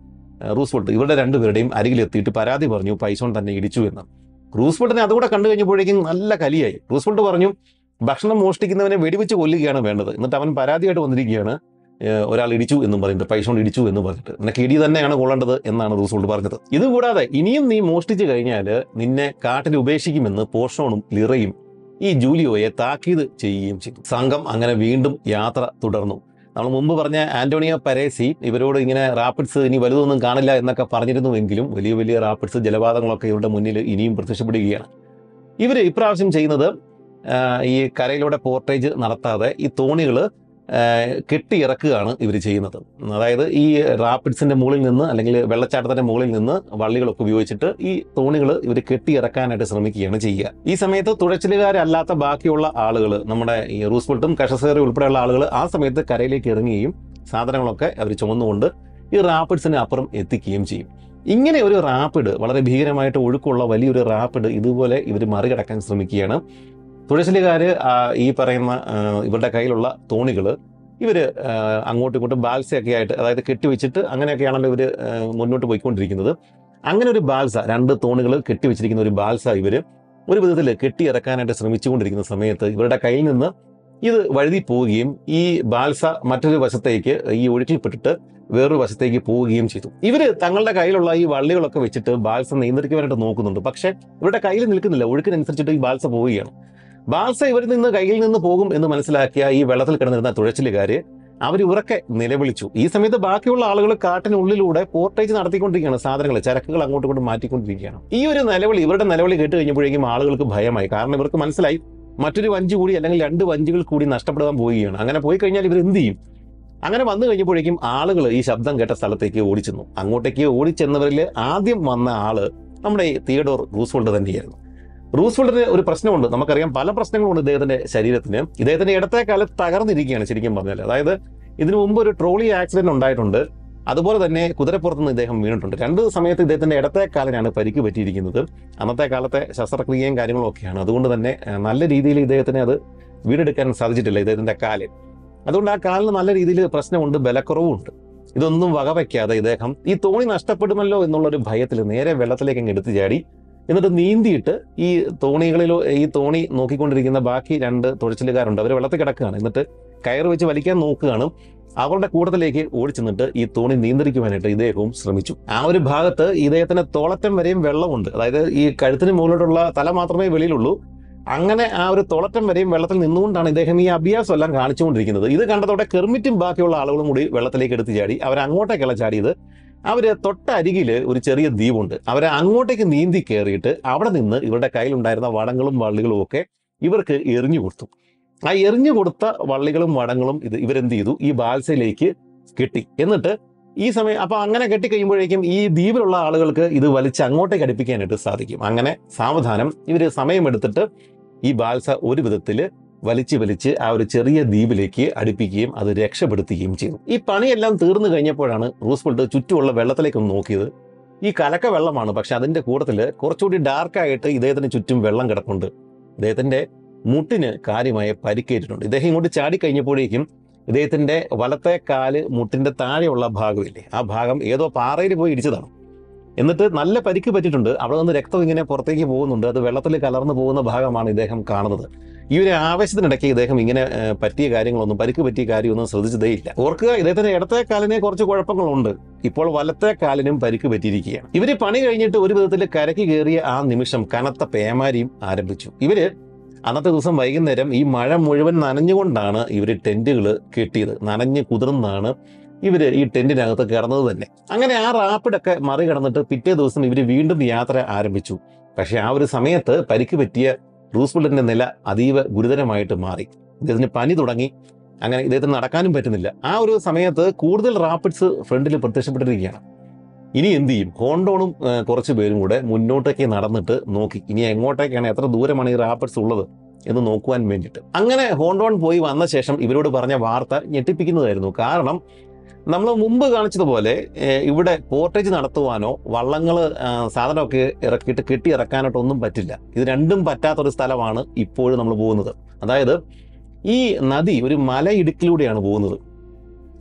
ഏഹ്, റൂസ്വെൽട്ട് ഇവരുടെ രണ്ടുപേരുടെയും അരികിലെത്തിയിട്ട് പരാതി പറഞ്ഞു പൈസോൺ തന്നെ ഇടിച്ചു എന്ന് റൂസ്വെൽട്ടിനെ അതുകൂടെ കണ്ടു കഴിഞ്ഞപ്പോഴേക്കും നല്ല കലിയായി റൂസ്വെൽട്ട് പറഞ്ഞു ഭക്ഷണം മോഷ്ടിക്കുന്നവനെ വെടിവെച്ച് കൊല്ലുകയാണ് വേണ്ടത് എന്നിട്ട് അവൻ പരാതിയായിട്ട് വന്നിരിക്കുകയാണ് ഏഹ്, ഒരാൾ ഇടിച്ചു എന്നും പറഞ്ഞിട്ട് പൈസ കൊണ്ട് ഇടിച്ചു എന്ന് പറഞ്ഞിട്ട് നിനക്ക് ഇടി തന്നെയാണ് കൊള്ളേണ്ടത് എന്നാണ് റൂസ്വെൽട്ട് പറഞ്ഞത് ഇതുകൂടാതെ ഇനിയും നീ മോഷ്ടിച്ചു കഴിഞ്ഞാൽ നിന്നെ കാട്ടിൽ ഉപേക്ഷിക്കുമെന്ന് പോഷോണും ലിറയും ഈ ജൂലിയോയെ താക്കീത് ചെയ്യുകയും ചെയ്തു സംഘം അങ്ങനെ വീണ്ടും യാത്ര തുടർന്നു നമ്മൾ മുമ്പ് പറഞ്ഞ ആന്റോണിയോ പരേസി ഇവരോട് ഇങ്ങനെ റാപ്പിഡ്സ് ഇനി വലുതൊന്നും കാണില്ല എന്നൊക്കെ പറഞ്ഞിരുന്നുവെങ്കിലും വലിയ വലിയ റാപ്പിഡ്സ് ജലപാതങ്ങളൊക്കെ ഇവരുടെ മുന്നിൽ ഇനിയും പ്രത്യക്ഷപ്പെടുകയാണ് ഇവർ ഇപ്രാവശ്യം ചെയ്യുന്നത് ആ, ഈ കരയിലൂടെ പോർട്ടേജ് നടത്താതെ ഈ തോണികൾ കെട്ടിയിറക്കുകയാണ് ഇവർ ചെയ്യുന്നത് അതായത് ഈ റാപ്പിഡ്സിന്റെ മുകളിൽ നിന്ന് അല്ലെങ്കിൽ വെള്ളച്ചാട്ടത്തിന്റെ മുകളിൽ നിന്ന് വള്ളികളൊക്കെ ഉപയോഗിച്ചിട്ട് ഈ തോണികൾ ഇവർ കെട്ടിയിറക്കാനായിട്ട് ശ്രമിക്കുകയാണ് ചെയ്യുക ഈ സമയത്ത് തുഴച്ചിലുകാരല്ലാത്ത ബാക്കിയുള്ള ആളുകൾ നമ്മുടെ ഈ റൂസ്വെൽട്ടും കഷസേറി ഉൾപ്പെടെയുള്ള ആളുകൾ ആ സമയത്ത് കരയിലേക്ക് ഇറങ്ങുകയും സാധനങ്ങളൊക്കെ അവർ ചുമന്നുകൊണ്ട് ഈ റാപ്പിഡ്സിന് അപ്പുറം എത്തിക്കുകയും ചെയ്യും ഇങ്ങനെ ഒരു റാപ്പിഡ് വളരെ ഭീകരമായിട്ട് ഒഴുക്കുള്ള വലിയൊരു റാപ്പിഡ് ഇതുപോലെ ഇവർ മറികടക്കാൻ ശ്രമിക്കുകയാണ് തുഴച്ചിലുകാർ ഈ പറയുന്ന ആ, ഇവരുടെ കയ്യിലുള്ള തോണികൾ ഇവർ അങ്ങോട്ടും ഇങ്ങോട്ടും ബാൽസയൊക്കെ ആയിട്ട് അതായത് കെട്ടിവെച്ചിട്ട് അങ്ങനെയൊക്കെയാണല്ലോ ഇവർ മുന്നോട്ട് പോയിക്കൊണ്ടിരിക്കുന്നത് അങ്ങനെ ഒരു ബാൽസ രണ്ട് തോണികൾ കെട്ടിവെച്ചിരിക്കുന്ന ഒരു ബാൽസ ഇവർ ഒരു വിധത്തിൽ കെട്ടിയിറക്കാനായിട്ട് ശ്രമിച്ചുകൊണ്ടിരിക്കുന്ന സമയത്ത് ഇവരുടെ കയ്യിൽ നിന്ന് ഇത് വഴുതി പോവുകയും ഈ ബാൽസ മറ്റൊരു വശത്തേക്ക് ഈ ഒഴുക്കിൽപ്പെട്ടിട്ട് വേറൊരു വശത്തേക്ക് പോവുകയും ചെയ്തു ഇവര് തങ്ങളുടെ കയ്യിലുള്ള ഈ വള്ളികളൊക്കെ വെച്ചിട്ട് ബാൽസ നിയന്ത്രിക്കുവാനായിട്ട് നോക്കുന്നുണ്ട് പക്ഷെ ഇവരുടെ കയ്യിൽ നിൽക്കുന്നില്ല ഒഴുക്കിനനുസരിച്ചിട്ട് ഈ ബാൽസ പോവുകയാണ് ബാൽസ ഇവരിൽ നിന്ന് കയ്യിൽ നിന്ന് പോകും എന്ന് മനസ്സിലാക്കിയ ഈ വെള്ളത്തിൽ കിടന്നിരുന്ന തുഴച്ചിലുകാര് അവർ ഉറക്കെ നിലവിളിച്ചു ഈ സമയത്ത് ബാക്കിയുള്ള ആളുകൾ കാട്ടിനുള്ളിലൂടെ പോർട്ടേജ് നടത്തിക്കൊണ്ടിരിക്കുകയാണ് സാധനങ്ങൾ ചരക്കുകൾ അങ്ങോട്ടും ഇങ്ങോട്ടും മാറ്റിക്കൊണ്ടിരിക്കുകയാണ് ഈ ഒരു നിലവിളി ഇവരുടെ നിലവിളി കേട്ട് കഴിഞ്ഞപ്പോഴേക്കും ആളുകൾക്ക് ഭയമായി കാരണം ഇവർക്ക് മനസ്സിലായി മറ്റൊരു വഞ്ചി കൂടി അല്ലെങ്കിൽ രണ്ട് വഞ്ചികൾ കൂടി നഷ്ടപ്പെടാൻ പോവുകയാണ് അങ്ങനെ പോയി കഴിഞ്ഞാൽ ഇവർ എന്ത് ചെയ്യും അങ്ങനെ വന്നു കഴിഞ്ഞപ്പോഴേക്കും ആളുകൾ ഈ ശബ്ദം കേട്ട സ്ഥലത്തേക്ക് ഓടിച്ചെന്നു അങ്ങോട്ടേക്ക് ഓടിച്ചെന്നവരിൽ ആദ്യം വന്ന ആള് നമ്മുടെ ഈ തിയഡോർ റൂസ്വെൽട്ട് തന്നെയായിരുന്നു റൂസ്വെൽട്ടിന് ഒരു പ്രശ്നമുണ്ട് നമുക്കറിയാം പല പ്രശ്നങ്ങളുണ്ട് ഇദ്ദേഹത്തിന്റെ ശരീരത്തിന് ഇദ്ദേഹത്തിന്റെ ഇടത്തെ കാലത്ത് തകർന്നിരിക്കുകയാണ് ശരിക്കും പറഞ്ഞാൽ അതായത് ഇതിനു മുമ്പ് ഒരു ട്രോളി ആക്സിഡന്റ് ഉണ്ടായിട്ടുണ്ട് അതുപോലെ തന്നെ കുതിരപ്പുറത്തുനിന്ന് ഇദ്ദേഹം വീണിട്ടുണ്ട് രണ്ട് സമയത്ത് ഇദ്ദേഹത്തിന്റെ ഇടത്തെ കാലിനാണ് പരിക്ക് പറ്റിയിരിക്കുന്നത് അന്നത്തെ കാലത്തെ ശസ്ത്രക്രിയയും കാര്യങ്ങളും ഒക്കെയാണ് അതുകൊണ്ട് തന്നെ ഏഹ്, നല്ല രീതിയിൽ ഇദ്ദേഹത്തിന് അത് വീടെടുക്കാൻ സാധിച്ചിട്ടില്ല ഇദ്ദേഹത്തിന്റെ കാല് അതുകൊണ്ട് ആ കാലിന് നല്ല രീതിയിൽ പ്രശ്നമുണ്ട് ബലക്കുറവുമുണ്ട് ഇതൊന്നും വകവയ്ക്കാതെ ഇദ്ദേഹം ഈ തോണി നഷ്ടപ്പെടുമല്ലോ എന്നുള്ളൊരു ഭയത്തിൽ നേരെ വെള്ളത്തിലേക്ക് അങ്ങ് എടുത്തു ചാടി എന്നിട്ട് നീന്തിയിട്ട് ഈ തോണികളിലോ ഈ തോണി നോക്കിക്കൊണ്ടിരിക്കുന്ന ബാക്കി രണ്ട് തുഴച്ചിലുകാരുണ്ട് അവർ വെള്ളത്തിൽ കിടക്കുകയാണ് എന്നിട്ട് കയറ് വെച്ച് വലിക്കാൻ നോക്കുകയാണ് അവരുടെ കൂട്ടത്തിലേക്ക് ഓടിച്ചെന്നിട്ട് ഈ തോണി നിയന്ത്രിക്കുവാനായിട്ട് ഇദ്ദേഹവും ശ്രമിച്ചു ആ ഒരു ഭാഗത്ത് ഇദ്ദേഹത്തിന് തോളറ്റം വരെയും വെള്ളമുണ്ട് അതായത് ഈ കഴുത്തിന് മുകളിലോട്ടുള്ള തല മാത്രമേ വെളിയിലുള്ളൂ അങ്ങനെ ആ ഒരു തോളറ്റം വരെയും വെള്ളത്തിൽ നിന്നുകൊണ്ടാണ് ഇദ്ദേഹം ഈ അഭ്യാസം എല്ലാം കാണിച്ചുകൊണ്ടിരിക്കുന്നത് ഇത് കണ്ടതോടെ കെർമിറ്റും ബാക്കിയുള്ള ആളുകളും കൂടി വെള്ളത്തിലേക്ക് എടുത്ത് ചാടി അവർ അങ്ങോട്ടേക്കല്ല ചാടിയത് അവര് തൊട്ടരികിൽ ഒരു ചെറിയ ദ്വീപുണ്ട് അവരെ അങ്ങോട്ടേക്ക് നീന്തി കയറിയിട്ട് അവിടെ നിന്ന് ഇവരുടെ കയ്യിലുണ്ടായിരുന്ന വടങ്ങളും വള്ളികളും ഒക്കെ ഇവർക്ക് എറിഞ്ഞു കൊടുത്തു ആ എറിഞ്ഞു കൊടുത്ത വള്ളികളും വടങ്ങളും ഇത് ഇവരെന്ത് ചെയ്തു ഈ ബാൽസയിലേക്ക് കെട്ടി എന്നിട്ട് ഈ സമയം അപ്പൊ അങ്ങനെ കെട്ടിക്കഴിയുമ്പോഴേക്കും ഈ ദ്വീപിലുള്ള ആളുകൾക്ക് ഇത് വലിച്ച് അങ്ങോട്ടേക്ക് അടുപ്പിക്കാനായിട്ട് സാധിക്കും അങ്ങനെ സാവധാനം ഇവര് സമയമെടുത്തിട്ട് ഈ ബാൽസ ഒരു വിധത്തില് വലിച്ച് വലിച്ച് ആ ഒരു ചെറിയ ദ്വീപിലേക്ക് അടുപ്പിക്കുകയും അത് രക്ഷപ്പെടുത്തുകയും ചെയ്തു ഈ പണിയെല്ലാം തീർന്നു കഴിഞ്ഞപ്പോഴാണ് റൂസ്വെൽട്ട് ചുറ്റുമുള്ള വെള്ളത്തിലേക്ക് ഒന്ന് നോക്കിയത് ഈ കലക്ക വെള്ളമാണ് പക്ഷെ അതിന്റെ കൂട്ടത്തിൽ കുറച്ചുകൂടി ഡാർക്കായിട്ട് ഇദ്ദേഹത്തിന് ചുറ്റും വെള്ളം കിടപ്പുണ്ട് ഇദ്ദേഹത്തിന്റെ മുട്ടിന് കാര്യമായ പരിക്കേറ്റിട്ടുണ്ട് ഇദ്ദേഹം ഇങ്ങോട്ട് ചാടി കഴിഞ്ഞപ്പോഴേക്കും ഇദ്ദേഹത്തിന്റെ വലത്തെ കാല് മുട്ടിന്റെ താഴെയുള്ള ഭാഗമില്ലേ ആ ഭാഗം ഏതോ പാറയിൽ പോയി ഇടിച്ചതാണ് എന്നിട്ട് നല്ല പരിക്ക് പറ്റിയിട്ടുണ്ട് അവിടെ നിന്ന് രക്തം ഇങ്ങനെ പുറത്തേക്ക് പോകുന്നുണ്ട് അത് വെള്ളത്തിൽ കലർന്നു പോകുന്ന ഭാഗമാണ് ഇദ്ദേഹം കാണുന്നത് ഈ ഒരു ആവേശത്തിനിടയ്ക്ക് ഇദ്ദേഹം ഇങ്ങനെ ഏഹ്, പറ്റിയ കാര്യങ്ങളൊന്നും പരിക്ക് പറ്റിയ കാര്യമൊന്നും ശ്രദ്ധിച്ചതേയില്ല ഓർക്കുക ഇദ്ദേഹത്തിന്റെ ഇടത്തെ കാലിന് കുറച്ച് കുഴപ്പങ്ങളുണ്ട് ഇപ്പോൾ വലത്തെ കാലിനും പരിക്ക് പറ്റിയിരിക്കുകയാണ് ഇവര് പണി കഴിഞ്ഞിട്ട് ഒരു വിധത്തിൽ കരയ്ക്ക് കയറിയ ആ നിമിഷം കനത്ത പേമാരിയും ആരംഭിച്ചു ഇവര് അന്നത്തെ ദിവസം വൈകുന്നേരം ഈ മഴ മുഴുവൻ നനഞ്ഞുകൊണ്ടാണ് ഇവർ ടെന്റുകൾ കെട്ടിയത് നനഞ്ഞ് കുതിർന്നാണ് ഇവര് ഈ ടെന്റിനകത്ത് കിടന്നത് തന്നെ അങ്ങനെ ആ റാപ്പിഡൊക്കെ മറികടന്നിട്ട് പിറ്റേ ദിവസം ഇവർ വീണ്ടും യാത്ര ആരംഭിച്ചു പക്ഷെ ആ ഒരു സമയത്ത് പരിക്ക് പറ്റിയ റൂസ്വെൽറ്റിന്റെ നില അതീവ ഗുരുതരമായിട്ട് മാറി ഇദ്ദേഹത്തിന് പനി തുടങ്ങി അങ്ങനെ ഇദ്ദേഹത്തിന് നടക്കാനും പറ്റുന്നില്ല ആ ഒരു സമയത്ത് കൂടുതൽ റാപ്പിഡ്സ് ഫ്രണ്ടിൽ പ്രത്യക്ഷപ്പെട്ടിരിക്കുകയാണ് ഇനി എന്ത് ചെയ്യും ഹോണ്ടോണും ഏഹ്, കുറച്ച് പേരും കൂടെ മുന്നോട്ടേക്ക് നടന്നിട്ട് നോക്കി ഇനി എങ്ങോട്ടേക്കാണ് എത്ര ദൂരമാണ് ഈ റാപ്പിഡ്സ് ഉള്ളത് എന്ന് നോക്കുവാൻ വേണ്ടിയിട്ട് അങ്ങനെ ഹോണ്ടോൺ പോയി വന്ന ശേഷം ഇവരോട് പറഞ്ഞ വാർത്ത ഞെട്ടിപ്പിക്കുന്നതായിരുന്നു കാരണം നമ്മൾ മുമ്പ് കാണിച്ചതുപോലെ ഏഹ്, ഇവിടെ പോർട്ടേജ് നടത്തുവാനോ വള്ളങ്ങൾ സാധനമൊക്കെ ഇറക്കിയിട്ട് കെട്ടി ഇറക്കാനായിട്ടോ ഒന്നും പറ്റില്ല ഇത് രണ്ടും പറ്റാത്തൊരു സ്ഥലമാണ് ഇപ്പോഴും നമ്മൾ പോകുന്നത് അതായത് ഈ നദി ഒരു മലയിടുക്കിലൂടെയാണ് പോകുന്നത്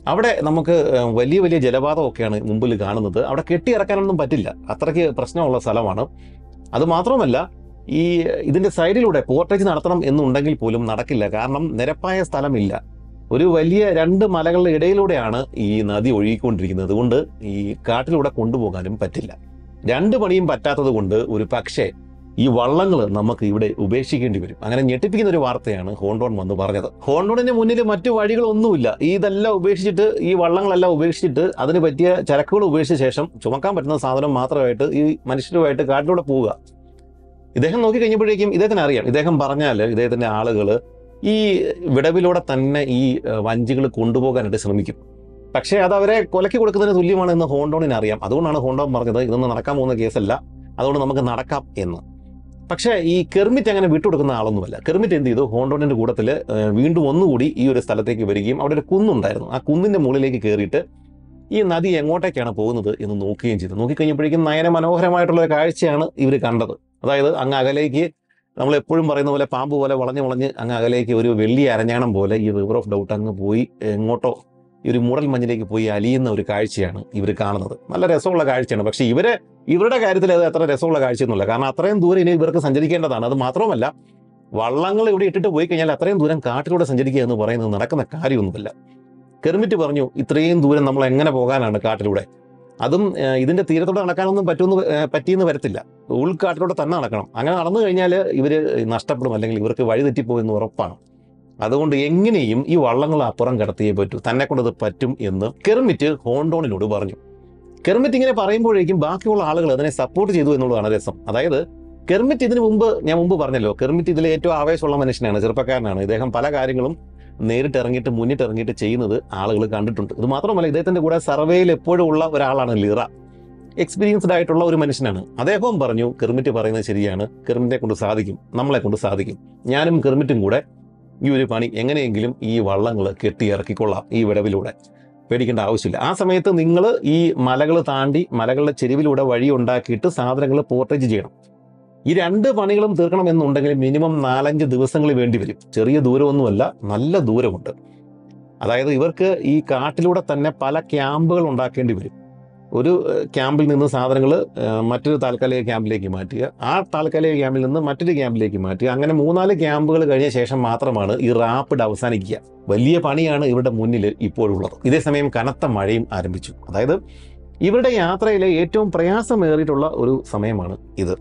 അവിടെ നമുക്ക് ഏഹ്, വലിയ വലിയ ജലപാതമൊക്കെയാണ് മുമ്പിൽ കാണുന്നത് അവിടെ കെട്ടിയിറക്കാനൊന്നും പറ്റില്ല അത്രയ്ക്ക് പ്രശ്നമുള്ള സ്ഥലമാണ് അത് മാത്രമല്ല ഈ ഇതിന്റെ സൈഡിലൂടെ പോർട്ടേജ് നടത്തണം എന്നുണ്ടെങ്കിൽ പോലും നടക്കില്ല കാരണം നിരപ്പായ സ്ഥലമില്ല ഒരു വലിയ രണ്ട് മലകളുടെ ഇടയിലൂടെയാണ് ഈ നദി ഒഴുകിക്കൊണ്ടിരിക്കുന്നത് അതുകൊണ്ട് ഈ കാട്ടിലൂടെ കൊണ്ടുപോകാനും പറ്റില്ല രണ്ട് പണിയും പറ്റാത്തത് കൊണ്ട് ഒരു പക്ഷേ ഈ വള്ളങ്ങൾ നമുക്ക് ഇവിടെ ഉപേക്ഷിക്കേണ്ടി വരും അങ്ങനെ ഞെട്ടിപ്പിക്കുന്ന ഒരു വാർത്തയാണ് ഹോണ്ടോൺ വന്ന് പറഞ്ഞത് ഹോണ്ടോണിന് മുന്നിൽ മറ്റു വഴികളൊന്നുമില്ല ഇതെല്ലാം ഉപേക്ഷിച്ചിട്ട് ഈ വള്ളങ്ങളെല്ലാം ഉപേക്ഷിച്ചിട്ട് അതിന് പറ്റിയ ചരക്കുകൾ ഉപേക്ഷിച്ച ശേഷം ചുമക്കാൻ പറ്റുന്ന സാധനം മാത്രമായിട്ട് ഈ മനുഷ്യരുമായിട്ട് കാട്ടിലൂടെ പോവുക ഇദ്ദേഹം നോക്കി കഴിഞ്ഞപ്പോഴേക്കും ഇദ്ദേഹത്തിന് അറിയാം ഇദ്ദേഹം പറഞ്ഞാൽ ഇദ്ദേഹത്തിന്റെ ആളുകൾ ഈ വിടവിലൂടെ തന്നെ ഈ വഞ്ചികൾ കൊണ്ടുപോകാനായിട്ട് ശ്രമിക്കും പക്ഷേ അത് അവരെ കൊലക്കി കൊടുക്കുന്നതിന് തുല്യമാണ് എന്ന് ഹോണ്ടോണിന് അറിയാം അതുകൊണ്ടാണ് ഹോണ്ടോൺ പറഞ്ഞത് ഇതൊന്നും നടക്കാൻ പോകുന്ന കേസല്ല അതുകൊണ്ട് നമുക്ക് നടക്കാം എന്ന് പക്ഷേ ഈ കെർമിറ്റ് അങ്ങനെ വിട്ടുകൊടുക്കുന്ന ആളൊന്നുമല്ല കെർമിറ്റ് എന്ത് ചെയ്തു ഹോണ്ടോണിന്റെ കൂട്ടത്തിൽ വീണ്ടും ഒന്നുകൂടി ഈ ഒരു സ്ഥലത്തേക്ക് വരികയും അവിടെ ഒരു കുന്നുണ്ടായിരുന്നു ആ കുന്നിന്റെ മുകളിലേക്ക് കയറിയിട്ട് ഈ നദി എങ്ങോട്ടേക്കാണ് പോകുന്നത് എന്ന് നോക്കുകയും ചെയ്തു നോക്കിക്കഴിഞ്ഞപ്പോഴേക്കും നയന മനോഹരമായിട്ടുള്ള ഒരു കാഴ്ചയാണ് ഇവർ കണ്ടത് അതായത് അങ്ങ് അകലേക്ക് നമ്മൾ എപ്പോഴും പറയുന്ന പോലെ പാമ്പ് പോലെ വളഞ്ഞ് വളഞ്ഞ് അങ്ങ് അകലേക്ക് ഒരു വെള്ളി അരഞ്ഞാണം പോലെ ഈ റിവർ ഓഫ് ഡൗട്ട് അങ്ങ് പോയി എങ്ങോട്ടോ ഈ ഒരു മൂടൽ മഞ്ഞിലേക്ക് പോയി അലിയുന്ന ഒരു കാഴ്ചയാണ് ഇവർ കാണുന്നത് നല്ല രസമുള്ള കാഴ്ചയാണ് പക്ഷേ ഇവരെ ഇവരുടെ കാര്യത്തിൽ അത് അത്ര രസമുള്ള കാഴ്ചയൊന്നുമില്ല കാരണം അത്രയും ദൂരം ഇനി ഇവർക്ക് സഞ്ചരിക്കേണ്ടതാണ് അത് മാത്രമല്ല വള്ളങ്ങൾ ഇവിടെ ഇട്ടിട്ട് പോയി കഴിഞ്ഞാൽ അത്രയും ദൂരം കാട്ടിലൂടെ സഞ്ചരിക്കുക എന്ന് പറയുന്നത് നടക്കുന്ന കാര്യമൊന്നുമല്ല കെർമിറ്റ് പറഞ്ഞു ഇത്രയും ദൂരം നമ്മൾ എങ്ങനെ പോകാനാണ് കാട്ടിലൂടെ അതും ഏഹ്, ഇതിന്റെ തീരത്തോടെ നടക്കാനൊന്നും പറ്റുമെന്ന് ഏഹ്, പറ്റിയെന്ന് വരത്തില്ല ഉൾക്കാട്ടിലൂടെ തന്നെ നടക്കണം അങ്ങനെ നടന്നു കഴിഞ്ഞാൽ ഇവർ നഷ്ടപ്പെടും അല്ലെങ്കിൽ ഇവർക്ക് വഴി തെറ്റിപ്പോയെന്ന് ഉറപ്പാണ് അതുകൊണ്ട് എങ്ങനെയും ഈ വള്ളങ്ങൾ അപ്പുറം കടത്തിയേ പറ്റൂ തന്നെ കൊണ്ട് ഇത് പറ്റും എന്ന് കെർമിറ്റ് ഹോണ്ടോണിനോട് പറഞ്ഞു കെർമിറ്റ് ഇങ്ങനെ പറയുമ്പോഴേക്കും ബാക്കിയുള്ള ആളുകൾ അതിനെ സപ്പോർട്ട് ചെയ്തു എന്നുള്ളതാണ് രസം അതായത് കെർമിറ്റ് ഇതിനു മുമ്പ് ഞാൻ മുമ്പ് പറഞ്ഞല്ലോ കെർമിറ്റ് ഇതിലെ ഏറ്റവും ആവേശമുള്ള മനുഷ്യനാണ് ചെറുപ്പക്കാരനാണ് ഇദ്ദേഹം പല കാര്യങ്ങളും നേരിട്ട് ഇറങ്ങിയിട്ട് മുന്നിട്ട് ഇറങ്ങിയിട്ട് ചെയ്യുന്നത് ആളുകൾ കണ്ടിട്ടുണ്ട് ഇത് മാത്രമല്ല ഇദ്ദേഹത്തിന്റെ കൂടെ സർവേയിൽ എപ്പോഴും ഉള്ള ഒരാളാണ് ലിറ എക്സ്പീരിയൻസ്ഡ് ആയിട്ടുള്ള ഒരു മനുഷ്യനാണ് അദ്ദേഹവും പറഞ്ഞു കെർമിറ്റ് പറയുന്നത് ശരിയാണ് കെർമിറ്റിനെ കൊണ്ട് സാധിക്കും നമ്മളെ കൊണ്ട് സാധിക്കും ഞാനും കെർമിറ്റും കൂടെ ഈ ഒരു പണി എങ്ങനെയെങ്കിലും ഈ വള്ളങ്ങൾ കെട്ടി ഇറക്കിക്കൊള്ളാം ഈ വിടവിലൂടെ പേടിക്കേണ്ട ആവശ്യമില്ല ആ സമയത്ത് നിങ്ങൾ ഈ മലകൾ താണ്ടി മലകളുടെ ചെരുവിലൂടെ വഴി ഉണ്ടാക്കിയിട്ട് സാധനങ്ങൾ പോർട്ടേജ് ചെയ്യണം ഈ രണ്ട് പണികളും തീർക്കണം എന്നുണ്ടെങ്കിൽ മിനിമം നാലഞ്ച് ദിവസങ്ങൾ വേണ്ടി വരും ചെറിയ ദൂരമൊന്നുമല്ല നല്ല ദൂരമുണ്ട് അതായത് ഇവർക്ക് ഈ കാട്ടിലൂടെ തന്നെ പല ക്യാമ്പുകൾ ഉണ്ടാക്കേണ്ടി വരും ഒരു ഏഹ്, ക്യാമ്പിൽ നിന്ന് സാധനങ്ങൾ മറ്റൊരു താൽക്കാലിക ക്യാമ്പിലേക്ക് മാറ്റുക ആ താൽക്കാലിക ക്യാമ്പിൽ നിന്ന് മറ്റൊരു ക്യാമ്പിലേക്ക് മാറ്റുക അങ്ങനെ മൂന്നാല് ക്യാമ്പുകൾ കഴിഞ്ഞ ശേഷം മാത്രമാണ് ഈ റാപ്പിഡ് അവസാനിക്കുക വലിയ പണിയാണ് ഇവരുടെ മുന്നിൽ ഇപ്പോഴുള്ളത് ഇതേസമയം കനത്ത മഴയും ആരംഭിച്ചു അതായത് ഇവരുടെ യാത്രയിലെ ഏറ്റവും പ്രയാസമേറിയിട്ടുള്ള ഒരു സമയമാണ് ഇത്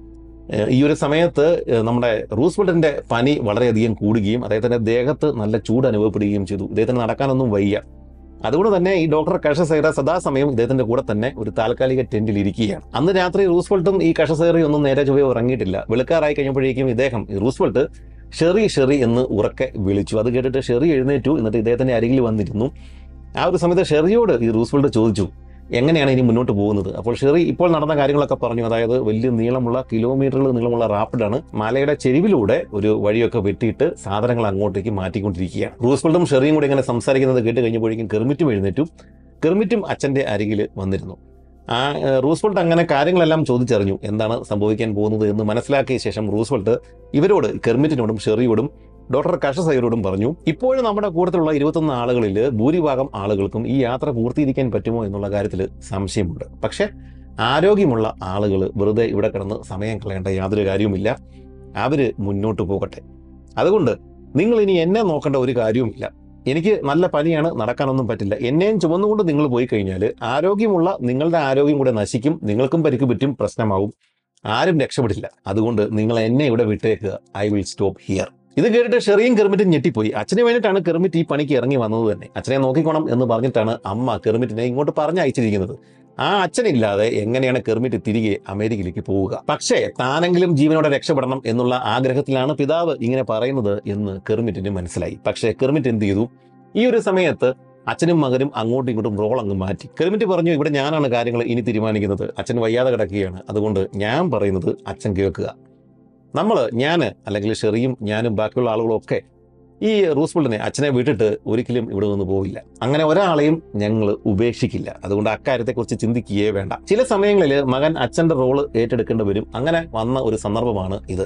ഏഹ് ഈ ഒരു സമയത്ത് ഏഹ് നമ്മുടെ റൂസ്വെൽറ്റിന്റെ പനി വളരെയധികം കൂടുകയും അദ്ദേഹത്തിന്റെ ദേഹത്ത് നല്ല ചൂട് അനുഭവപ്പെടുകയും ചെയ്തു ഇദ്ദേഹത്തിന് നടക്കാനൊന്നും വയ്യ അതുകൊണ്ട് തന്നെ ഈ ഡോക്ടർ കഷസൈറ സദാസമയം ഇദ്ദേഹത്തിന്റെ കൂടെ തന്നെ ഒരു താൽക്കാലിക ടെന്റിൽ ഇരിക്കുകയാണ് അന്ന് രാത്രി റൂസ്വെൽട്ടും ഈ കഷസൈറയും ഒന്നും നേരെ ചൊവ്വയോ ഇറങ്ങിയിട്ടില്ല വെളുക്കാറായി കഴിഞ്ഞപ്പോഴേക്കും ഇദ്ദേഹം ഈ റൂസ്വെൽട്ട് ഷെറി ഷെറി എന്ന് ഉറക്കെ വിളിച്ചു അത് കേട്ടിട്ട് ഷെറി എഴുന്നേറ്റു എന്നിട്ട് ഇദ്ദേഹത്തിന്റെ അരികിൽ വന്നിരുന്നു ആ ഒരു സമയത്ത് ഷെറിയോട് ഈ റൂസ്വെൽട്ട് ചോദിച്ചു എങ്ങനെയാണ് ഇനി മുന്നോട്ട് പോകുന്നത് അപ്പോൾ ഷെറി ഇപ്പോൾ നടന്ന കാര്യങ്ങളൊക്കെ പറഞ്ഞു അതായത് വലിയ നീളമുള്ള കിലോമീറ്ററുകൾ നീളമുള്ള റാപ്പിഡാണ് മലയുടെ ചെരുവിലൂടെ ഒരു വഴിയൊക്കെ വെട്ടിയിട്ട് സാധനങ്ങൾ അങ്ങോട്ടേക്ക് മാറ്റിക്കൊണ്ടിരിക്കുകയാണ് റൂസ്വെൽട്ടും ഷെറിയും കൂടി ഇങ്ങനെ സംസാരിക്കുന്നത് കേട്ട് കഴിഞ്ഞപ്പോഴേക്കും കെർമിറ്റും എഴുന്നേറ്റു കെർമിറ്റും അച്ഛന്റെ അരികിൽ വന്നിരുന്നു ആ ഏഹ്, റൂസ്വെൽട്ട് അങ്ങനെ കാര്യങ്ങളെല്ലാം ചോദിച്ചറിഞ്ഞു എന്താണ് സംഭവിക്കാൻ പോകുന്നത് എന്ന് മനസ്സിലാക്കിയ ശേഷം റൂസ്വെൽട്ട് ഇവരോട് കെർമിറ്റിനോടും ഷെറിയോടും ഡോക്ടർ കഷസൈറോടും പറഞ്ഞു ഇപ്പോഴും നമ്മുടെ കൂട്ടത്തിലുള്ള ഇരുപത്തൊന്ന് ആളുകളിൽ ഭൂരിഭാഗം ആളുകൾക്കും ഈ യാത്ര പൂർത്തീകരിക്കാൻ പറ്റുമോ എന്നുള്ള കാര്യത്തിൽ സംശയമുണ്ട് പക്ഷേ ആരോഗ്യമുള്ള ആളുകൾ വെറുതെ ഇവിടെ കിടന്ന് സമയം കളയേണ്ട യാതൊരു കാര്യവുമില്ല അവർ മുന്നോട്ട് പോകട്ടെ അതുകൊണ്ട് നിങ്ങൾ ഇനി എന്നെ നോക്കേണ്ട ഒരു കാര്യവുമില്ല എനിക്ക് നല്ല പനിയാണ് നടക്കാനൊന്നും പറ്റില്ല എന്നെയും ചുമന്നുകൊണ്ട് നിങ്ങൾ പോയി കഴിഞ്ഞാൽ ആരോഗ്യമുള്ള നിങ്ങളുടെ ആരോഗ്യം കൂടെ നശിക്കും നിങ്ങൾക്കും പരിക്ക് പറ്റും പ്രശ്നമാവും ആരും രക്ഷപ്പെടില്ല അതുകൊണ്ട് നിങ്ങൾ എന്നെ ഇവിടെ വിട്ടേക്കുക ഐ വിൽ സ്റ്റോപ്പ് ഹിയർ ഇത് കേട്ടിട്ട് ഷെറിയും കെർമിറ്റും ഞെട്ടിപ്പോയി അച്ഛന് വേണ്ടിയിട്ടാണ് കെർമിറ്റ് ഈ പണിക്ക് ഇറങ്ങി വന്നത് തന്നെ അച്ഛനെ നോക്കിക്കോണം എന്ന് പറഞ്ഞിട്ടാണ് അമ്മ കെർമിറ്റിനെ ഇങ്ങോട്ട് പറഞ്ഞയച്ചിരിക്കുന്നത് ആ അച്ഛനില്ലാതെ എങ്ങനെയാണ് കെർമിറ്റ് തിരികെ അമേരിക്കയിലേക്ക് പോവുക പക്ഷേ താനെങ്കിലും ജീവനോടെ രക്ഷപ്പെടണം എന്നുള്ള ആഗ്രഹത്തിലാണ് പിതാവ് ഇങ്ങനെ പറയുന്നത് എന്ന് കെർമിറ്റിന് മനസ്സിലായി പക്ഷേ കെർമിറ്റ് എന്ത് ചെയ്തു ഈ ഒരു സമയത്ത് അച്ഛനും മകനും അങ്ങോട്ടും ഇങ്ങോട്ടും റോൾ അങ്ങ് മാറ്റി കെർമിറ്റ് പറഞ്ഞു ഇവിടെ ഞാനാണ് കാര്യങ്ങൾ ഇനി തീരുമാനിക്കുന്നത് അച്ഛൻ വയ്യാതെ കിടക്കുകയാണ് അതുകൊണ്ട് ഞാൻ പറയുന്നത് അച്ഛൻ കേൾക്കുക നമ്മൾ ഞാൻ അല്ലെങ്കിൽ ഷെറിയും ഞാനും ബാക്കിയുള്ള ആളുകളും ഒക്കെ ഈ റൂസ്വെൽറ്റിനെ അച്ഛനെ വിട്ടിട്ട് ഒരിക്കലും ഇവിടെ നിന്ന് പോവില്ല അങ്ങനെ ഒരാളെയും ഞങ്ങൾ ഉപേക്ഷിക്കില്ല അതുകൊണ്ട് അക്കാര്യത്തെക്കുറിച്ച് ചിന്തിക്കുകയേ വേണ്ട ചില സമയങ്ങളിൽ മകൻ അച്ഛൻ്റെ റോള് ഏറ്റെടുക്കേണ്ടി വരും അങ്ങനെ വന്ന ഒരു സന്ദർഭമാണ് ഇത്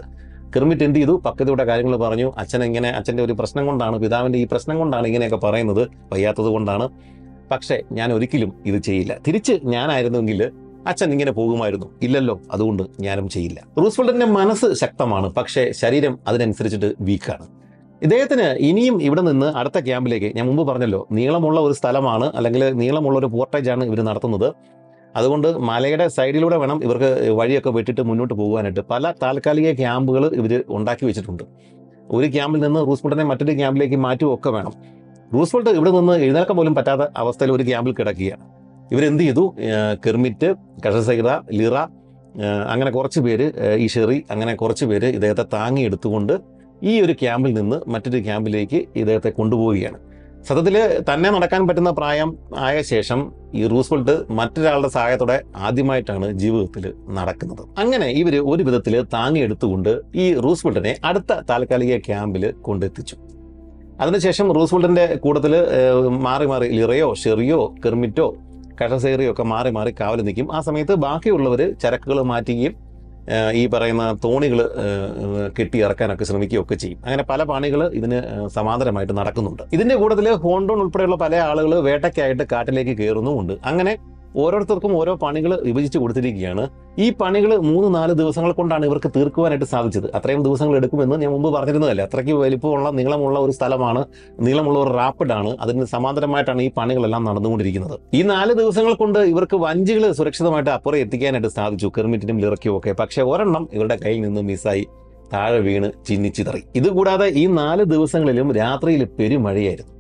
കിർമിറ്റ് എന്ത് ചെയ്തു പക്കതയുടെ കാര്യങ്ങൾ പറഞ്ഞു അച്ഛൻ ഇങ്ങനെ അച്ഛൻ്റെ ഒരു പ്രശ്നം കൊണ്ടാണ് പിതാവിൻ്റെ ഈ പ്രശ്നം കൊണ്ടാണ് ഇങ്ങനെയൊക്കെ പറയുന്നത് വയ്യാത്തത് കൊണ്ടാണ് പക്ഷേ ഞാൻ ഒരിക്കലും ഇത് ചെയ്യില്ല തിരിച്ച് ഞാനായിരുന്നെങ്കിൽ അച്ഛൻ ഇങ്ങനെ പോകുമായിരുന്നു ഇല്ലല്ലോ അതുകൊണ്ട് ഞാനും ചെയ്യില്ല റൂസ്വെൽറ്റിന്റെ മനസ്സ് ശക്തമാണ് പക്ഷേ ശരീരം അതിനനുസരിച്ചിട്ട് വീക്കാണ് ഇദ്ദേഹത്തിന് ഇനിയും ഇവിടെ നിന്ന് അടുത്ത ക്യാമ്പിലേക്ക് ഞാൻ മുമ്പ് പറഞ്ഞല്ലോ നീളമുള്ള ഒരു സ്ഥലമാണ് അല്ലെങ്കിൽ നീളമുള്ള ഒരു പോർട്ടേജാണ് ഇവർ നടത്തുന്നത് അതുകൊണ്ട് മലയുടെ സൈഡിലൂടെ വേണം ഇവർക്ക് വഴിയൊക്കെ വെട്ടിട്ട് മുന്നോട്ട് പോകുവാനായിട്ട് പല താൽക്കാലിക ക്യാമ്പുകൾ ഇവർ ഉണ്ടാക്കി വെച്ചിട്ടുണ്ട് ഒരു ക്യാമ്പിൽ നിന്ന് റൂസ്വെൽറ്റിനെ മറ്റൊരു ക്യാമ്പിലേക്ക് മാറ്റുകയൊക്കെ വേണം റൂസ്വെൽറ്റ് ഇവിടെ നിന്ന് എഴുന്നേൽക്കാൻ പോലും പറ്റാത്ത അവസ്ഥയിൽ ഒരു ക്യാമ്പിൽ കിടക്കുകയാണ് ഇവരെന്ത് ചെയ്തു ഏഹ് കെർമിറ്റ് കഷസൈറ ലിറ ഏഹ് അങ്ങനെ കുറച്ച് പേര് ഏഹ് ഈ ഷെറി അങ്ങനെ കുറച്ച് പേര് ഇദ്ദേഹത്തെ താങ്ങി എടുത്തുകൊണ്ട് ഈ ഒരു ക്യാമ്പിൽ നിന്ന് മറ്റൊരു ക്യാമ്പിലേക്ക് ഇദ്ദേഹത്തെ കൊണ്ടുപോവുകയാണ് സത്യത്തിൽ തന്നെ നടക്കാൻ പറ്റുന്ന പ്രായം ആയ ശേഷം ഈ റൂസ്വെൽറ്റ് മറ്റൊരാളുടെ സഹായത്തോടെ ആദ്യമായിട്ടാണ് ജീവിതത്തിൽ നടക്കുന്നത് അങ്ങനെ ഇവർ ഒരു വിധത്തിൽ താങ്ങിയെടുത്തുകൊണ്ട് ഈ റൂസ്വെൽറ്റിനെ അടുത്ത താൽക്കാലിക ക്യാമ്പിൽ കൊണ്ടെത്തിച്ചു അതിനുശേഷം റൂസ്വെൽറ്റിന്റെ കൂട്ടത്തിൽ മാറി മാറി ലിറയോ ഷെറിയോ കെർമിറ്റോ കഷസേറിയോ ഒക്കെ മാറി മാറി കാവൽ നിൽക്കും ആ സമയത്ത് ബാക്കിയുള്ളവർ ചരക്കുകൾ മാറ്റുകയും ഏഹ് ഈ പറയുന്ന തോണികൾ കെട്ടി ഇറക്കാനൊക്കെ ശ്രമിക്കുകയൊക്കെ ചെയ്യും അങ്ങനെ പല പണികൾ ഇതിന് ഏഹ് സമാന്തരമായിട്ട് നടക്കുന്നുണ്ട് ഇതിന്റെ കൂട്ടത്തിൽ ഹോണ്ടോൺ ഉൾപ്പെടെയുള്ള പല ആളുകൾ വേട്ടയ്ക്കായിട്ട് കാട്ടിലേക്ക് കയറുന്നുമുണ്ട് അങ്ങനെ ഓരോരുത്തർക്കും ഓരോ പണികൾ വിഭജിച്ച് കൊടുത്തിരിക്കുകയാണ് ഈ പണികൾ മൂന്ന് നാല് ദിവസങ്ങൾ കൊണ്ടാണ് ഇവർക്ക് തീർക്കുവാനായിട്ട് സാധിച്ചത് അത്രയും ദിവസങ്ങൾ എടുക്കുമെന്ന് ഞാൻ മുമ്പ് പറഞ്ഞിരുന്നതല്ലേ അത്രയ്ക്ക് വലിപ്പമുള്ള നീളമുള്ള ഒരു സ്ഥലമാണ് നീളമുള്ള ഒരു റാപ്പിഡാണ് അതിന് സമാന്തരമായിട്ടാണ് ഈ പണികളെല്ലാം നടന്നുകൊണ്ടിരിക്കുന്നത് ഈ നാല് ദിവസങ്ങൾ കൊണ്ട് ഇവർക്ക് വഞ്ചികൾ സുരക്ഷിതമായിട്ട് അപ്പുറം എത്തിക്കാനായിട്ട് സാധിച്ചു കെർമിറ്റിനും ലിറയ്ക്കും ഒക്കെ പക്ഷേ ഒരെണ്ണം ഇവരുടെ കയ്യിൽ നിന്ന് മിസ്സായി താഴെ വീണ് ചിന്നിച്ചിതറി ഇതുകൂടാതെ ഈ നാല് ദിവസങ്ങളിലും രാത്രിയിൽ പെരുമഴയായിരുന്നു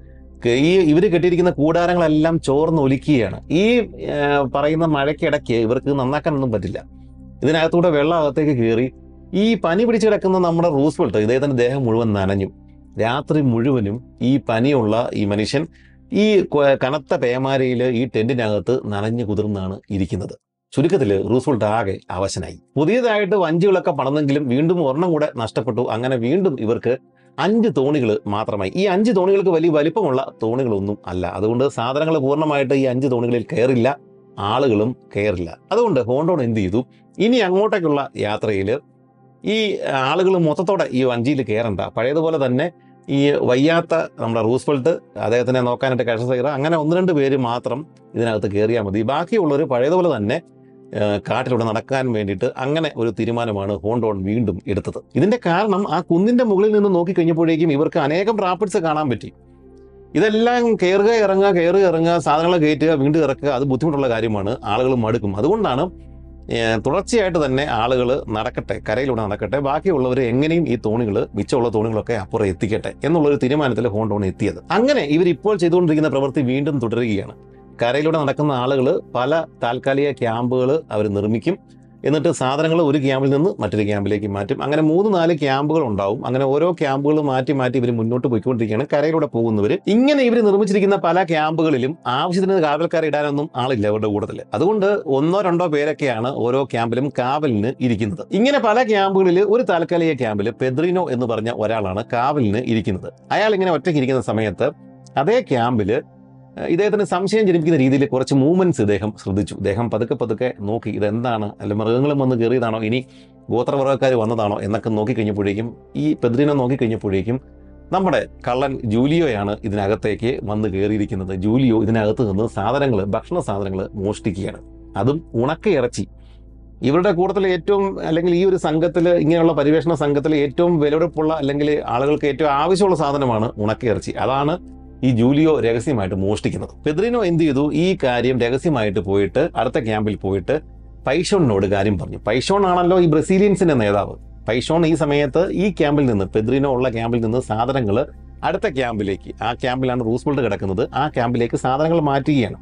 ക- ഈ ഇവർ കെട്ടിയിരിക്കുന്ന കൂടാരങ്ങളെല്ലാം ചോർന്ന് ഒലിക്കുകയാണ് ഈ ആ, പറയുന്ന മഴയ്ക്കിടയ്ക്ക് ഇവർക്ക് നന്നാക്കാനൊന്നും പറ്റില്ല ഇതിനകത്തൂടെ വെള്ളം അകത്തേക്ക് കയറി ഈ പനി പിടിച്ച് കിടക്കുന്ന നമ്മുടെ റൂസ്വെൽട്ട് ഇദ്ദേഹത്തിന്റെ ദേഹം മുഴുവൻ നനഞ്ഞു രാത്രി മുഴുവനും ഈ പനിയുള്ള ഈ മനുഷ്യൻ ഈ കൊ- കനത്ത പേമാരയിൽ ഈ ടെന്റിനകത്ത് നനഞ്ഞു കുതിർന്നാണ് ഇരിക്കുന്നത് ചുരുക്കത്തിൽ റൂസ്വെൽട്ട് ആകെ അവശനായി പുതിയതായിട്ട് വഞ്ചികളൊക്കെ പണന്നെങ്കിലും വീണ്ടും ഒരെണ്ണം കൂടെ നഷ്ടപ്പെട്ടു അങ്ങനെ വീണ്ടും ഇവർക്ക് അഞ്ച് തോണികൾ മാത്രമായി ഈ അഞ്ച് തോണികൾക്ക് വലിയ വലിപ്പമുള്ള തോണികളൊന്നും അല്ല അതുകൊണ്ട് സാധനങ്ങൾ പൂർണ്ണമായിട്ട് ഈ അഞ്ച് തോണികളിൽ കയറില്ല ആളുകളും കയറില്ല അതുകൊണ്ട് ഹോണ്ടോൺ എന്ത് ചെയ്തു ഇനി അങ്ങോട്ടേക്കുള്ള യാത്രയിൽ ഈ ആളുകൾ മൊത്തത്തോടെ ഈ വഞ്ചിയിൽ കയറണ്ട പഴയതുപോലെ തന്നെ ഈ വയ്യാത്ത നമ്മുടെ റൂസ്വെൽട്ട് അദ്ദേഹത്തിനെ നോക്കാനായിട്ട് കഷസൈറ അങ്ങനെ ഒന്ന് രണ്ട് പേര് മാത്രം ഇതിനകത്ത് കയറിയാൽ മതി ബാക്കിയുള്ളവർ പഴയതുപോലെ തന്നെ ആ, കാട്ടിലൂടെ നടക്കാൻ വേണ്ടിയിട്ട് അങ്ങനെ ഒരു തീരുമാനമാണ് ഹോണ്ടോൺ വീണ്ടും എടുത്തത് ഇതിന്റെ കാരണം ആ കുന്നിന്റെ മുകളിൽ നിന്ന് നോക്കിക്കഴിഞ്ഞപ്പോഴേക്കും ഇവർക്ക് അനേകം റാപ്പിഡ്സ് കാണാൻ പറ്റി ഇതെല്ലാം കയറുക ഇറങ്ങുക കയറുക ഇറങ്ങുക സാധനങ്ങൾ കയറ്റുക വീണ്ടും ഇറക്കുക അത് ബുദ്ധിമുട്ടുള്ള കാര്യമാണ് ആളുകൾ മടുക്കും അതുകൊണ്ടാണ് ഏഹ്, തുടർച്ചയായിട്ട് തന്നെ ആളുകൾ നടക്കട്ടെ കരയിലൂടെ നടക്കട്ടെ ബാക്കിയുള്ളവർ എങ്ങനെയും ഈ തോണികൾ മിച്ചമുള്ള തോണികളൊക്കെ അപ്പുറം എത്തിക്കട്ടെ എന്നുള്ളൊരു തീരുമാനത്തിൽ ഹോണ്ടോൺ എത്തിയത് അങ്ങനെ ഇവർ ഇപ്പോൾ ചെയ്തുകൊണ്ടിരിക്കുന്ന പ്രവൃത്തി വീണ്ടും തുടരുകയാണ് കരയിലൂടെ നടക്കുന്ന ആളുകൾ പല താൽക്കാലിക ക്യാമ്പുകൾ അവർ നിർമ്മിക്കും എന്നിട്ട് സാധനങ്ങൾ ഒരു ക്യാമ്പിൽ നിന്ന് മറ്റൊരു ക്യാമ്പിലേക്ക് മാറ്റും അങ്ങനെ മൂന്ന് നാല് ക്യാമ്പുകൾ ഉണ്ടാവും അങ്ങനെ ഓരോ ക്യാമ്പുകൾ മാറ്റി മാറ്റി ഇവർ മുന്നോട്ട് പോയിക്കൊണ്ടിരിക്കുകയാണ് കരയിലൂടെ പോകുന്നവർ ഇങ്ങനെ ഇവർ നിർമ്മിച്ചിരിക്കുന്ന പല ക്യാമ്പുകളിലും ആവശ്യത്തിന് കാവൽക്കാരെ ഇടാനൊന്നും ആളില്ല അവരുടെ കൂട്ടത്തിൽ അതുകൊണ്ട് ഒന്നോ രണ്ടോ പേരൊക്കെയാണ് ഓരോ ക്യാമ്പിലും കാവലിന് ഇരിക്കുന്നത് ഇങ്ങനെ പല ക്യാമ്പുകളിൽ ഒരു താൽക്കാലിക ക്യാമ്പിൽ പെദ്രിനോ എന്ന് പറഞ്ഞ ഒരാളാണ് കാവലിന് ഇരിക്കുന്നത് അയാൾ ഇങ്ങനെ ഒറ്റയ്ക്ക് ഇരിക്കുന്ന സമയത്ത് അതേ ക്യാമ്പിൽ ഇദ്ദേഹത്തിന് സംശയം ജനിപ്പിക്കുന്ന രീതിയിൽ കുറച്ച് മൂവ്മെന്റ്സ് ഇദ്ദേഹം ശ്രദ്ധിച്ചു ഇദ്ദേഹം പതുക്കെ പതുക്കെ നോക്കി ഇതെന്താണ് അല്ല മൃഗങ്ങളും വന്ന് കയറിയതാണോ ഇനി ഗോത്രവർഗ്ഗക്കാർ വന്നതാണോ എന്നൊക്കെ നോക്കിക്കഴിഞ്ഞപ്പോഴേക്കും ഈ പെദ്രിനെ നോക്കിക്കഴിഞ്ഞപ്പോഴേക്കും നമ്മുടെ കള്ളൻ ജൂലിയോയാണ് ഇതിനകത്തേക്ക് വന്ന് കയറിയിരിക്കുന്നത് ജൂലിയോ ഇതിനകത്ത് നിന്ന് സാധനങ്ങൾ ഭക്ഷണ സാധനങ്ങൾ മോഷ്ടിക്കുകയാണ് അതും ഉണക്ക ഇറച്ചി ഇവരുടെ കൂട്ടത്തിൽ ഏറ്റവും അല്ലെങ്കിൽ ഈ ഒരു സംഘത്തിൽ ഇങ്ങനെയുള്ള പരിവേഷണ സംഘത്തിൽ ഏറ്റവും വിലപിടിപ്പുള്ള അല്ലെങ്കിൽ ആളുകൾക്ക് ഏറ്റവും ആവശ്യമുള്ള സാധനമാണ് ഉണക്കയിറച്ചി അതാണ് ഈ ജൂലിയോ രഹസ്യമായിട്ട് മോഷ്ടിക്കുന്നത് പെദ്രിനോ എന്ത് ചെയ്തു ഈ കാര്യം രഹസ്യമായിട്ട് പോയിട്ട് അടുത്ത ക്യാമ്പിൽ പോയിട്ട് പൈഷോണിനോട് കാര്യം പറഞ്ഞു പൈഷോൺ ആണല്ലോ ഈ ബ്രസീലിയൻസിന്റെ നേതാവ് പൈഷോൺ ഈ സമയത്ത് ഈ ക്യാമ്പിൽ നിന്ന് പെദ്രിനോ ഉള്ള ക്യാമ്പിൽ നിന്ന് സാധനങ്ങൾ അടുത്ത ക്യാമ്പിലേക്ക് ആ ക്യാമ്പിലാണ് റൂസ്വെൽട്ട് കിടക്കുന്നത് ആ ക്യാമ്പിലേക്ക് സാധനങ്ങൾ മാറ്റുകയാണ്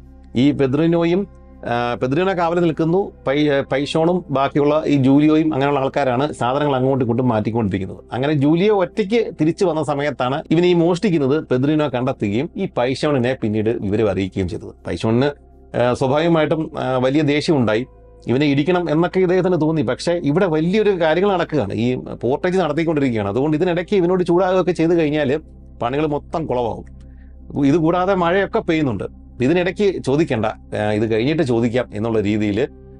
ഈ പെദ്രിനോയും ആ, പെദ്രിനോ കാവലിൽ നിൽക്കുന്നു പൈ പൈഷോണും ബാക്കിയുള്ള ഈ ജൂലിയോയും അങ്ങനെയുള്ള ആൾക്കാരാണ് സാധനങ്ങൾ അങ്ങോട്ടും ഇങ്ങോട്ടും മാറ്റിക്കൊണ്ടിരിക്കുന്നത് അങ്ങനെ ജൂലിയോ ഒറ്റയ്ക്ക് തിരിച്ചു വന്ന സമയത്താണ് ഇവൻ ഈ മോഷ്ടിക്കുന്നത് പെദ്രിനോ കണ്ടെത്തുകയും ഈ പൈഷോണിനെ പിന്നീട് വിവരം അറിയിക്കുകയും ചെയ്തത് പൈഷോണിന് ആ, സ്വാഭാവികമായിട്ടും ആ, വലിയ ദേഷ്യം ഉണ്ടായി ഇവനെ ഇടിക്കണം എന്നൊക്കെ ഇദ്ദേഹത്തിന് തോന്നി പക്ഷേ ഇവിടെ വലിയൊരു കാര്യങ്ങൾ നടക്കുകയാണ് ഈ പോർട്ടേജ് നടത്തിക്കൊണ്ടിരിക്കുകയാണ് അതുകൊണ്ട് ഇതിനിടയ്ക്ക് ഇവനോട് ചൂടാകുകയൊക്കെ ചെയ്തു കഴിഞ്ഞാൽ പണികൾ മൊത്തം കുളമാവും ഇത് കൂടാതെ മഴയൊക്കെ പെയ്യുന്നുണ്ട് ഇതിനിടയ്ക്ക് ചോദിക്കേണ്ട ആ, ഇത് കഴിഞ്ഞിട്ട് ചോദിക്കാം എന്നുള്ള രീതിയിൽ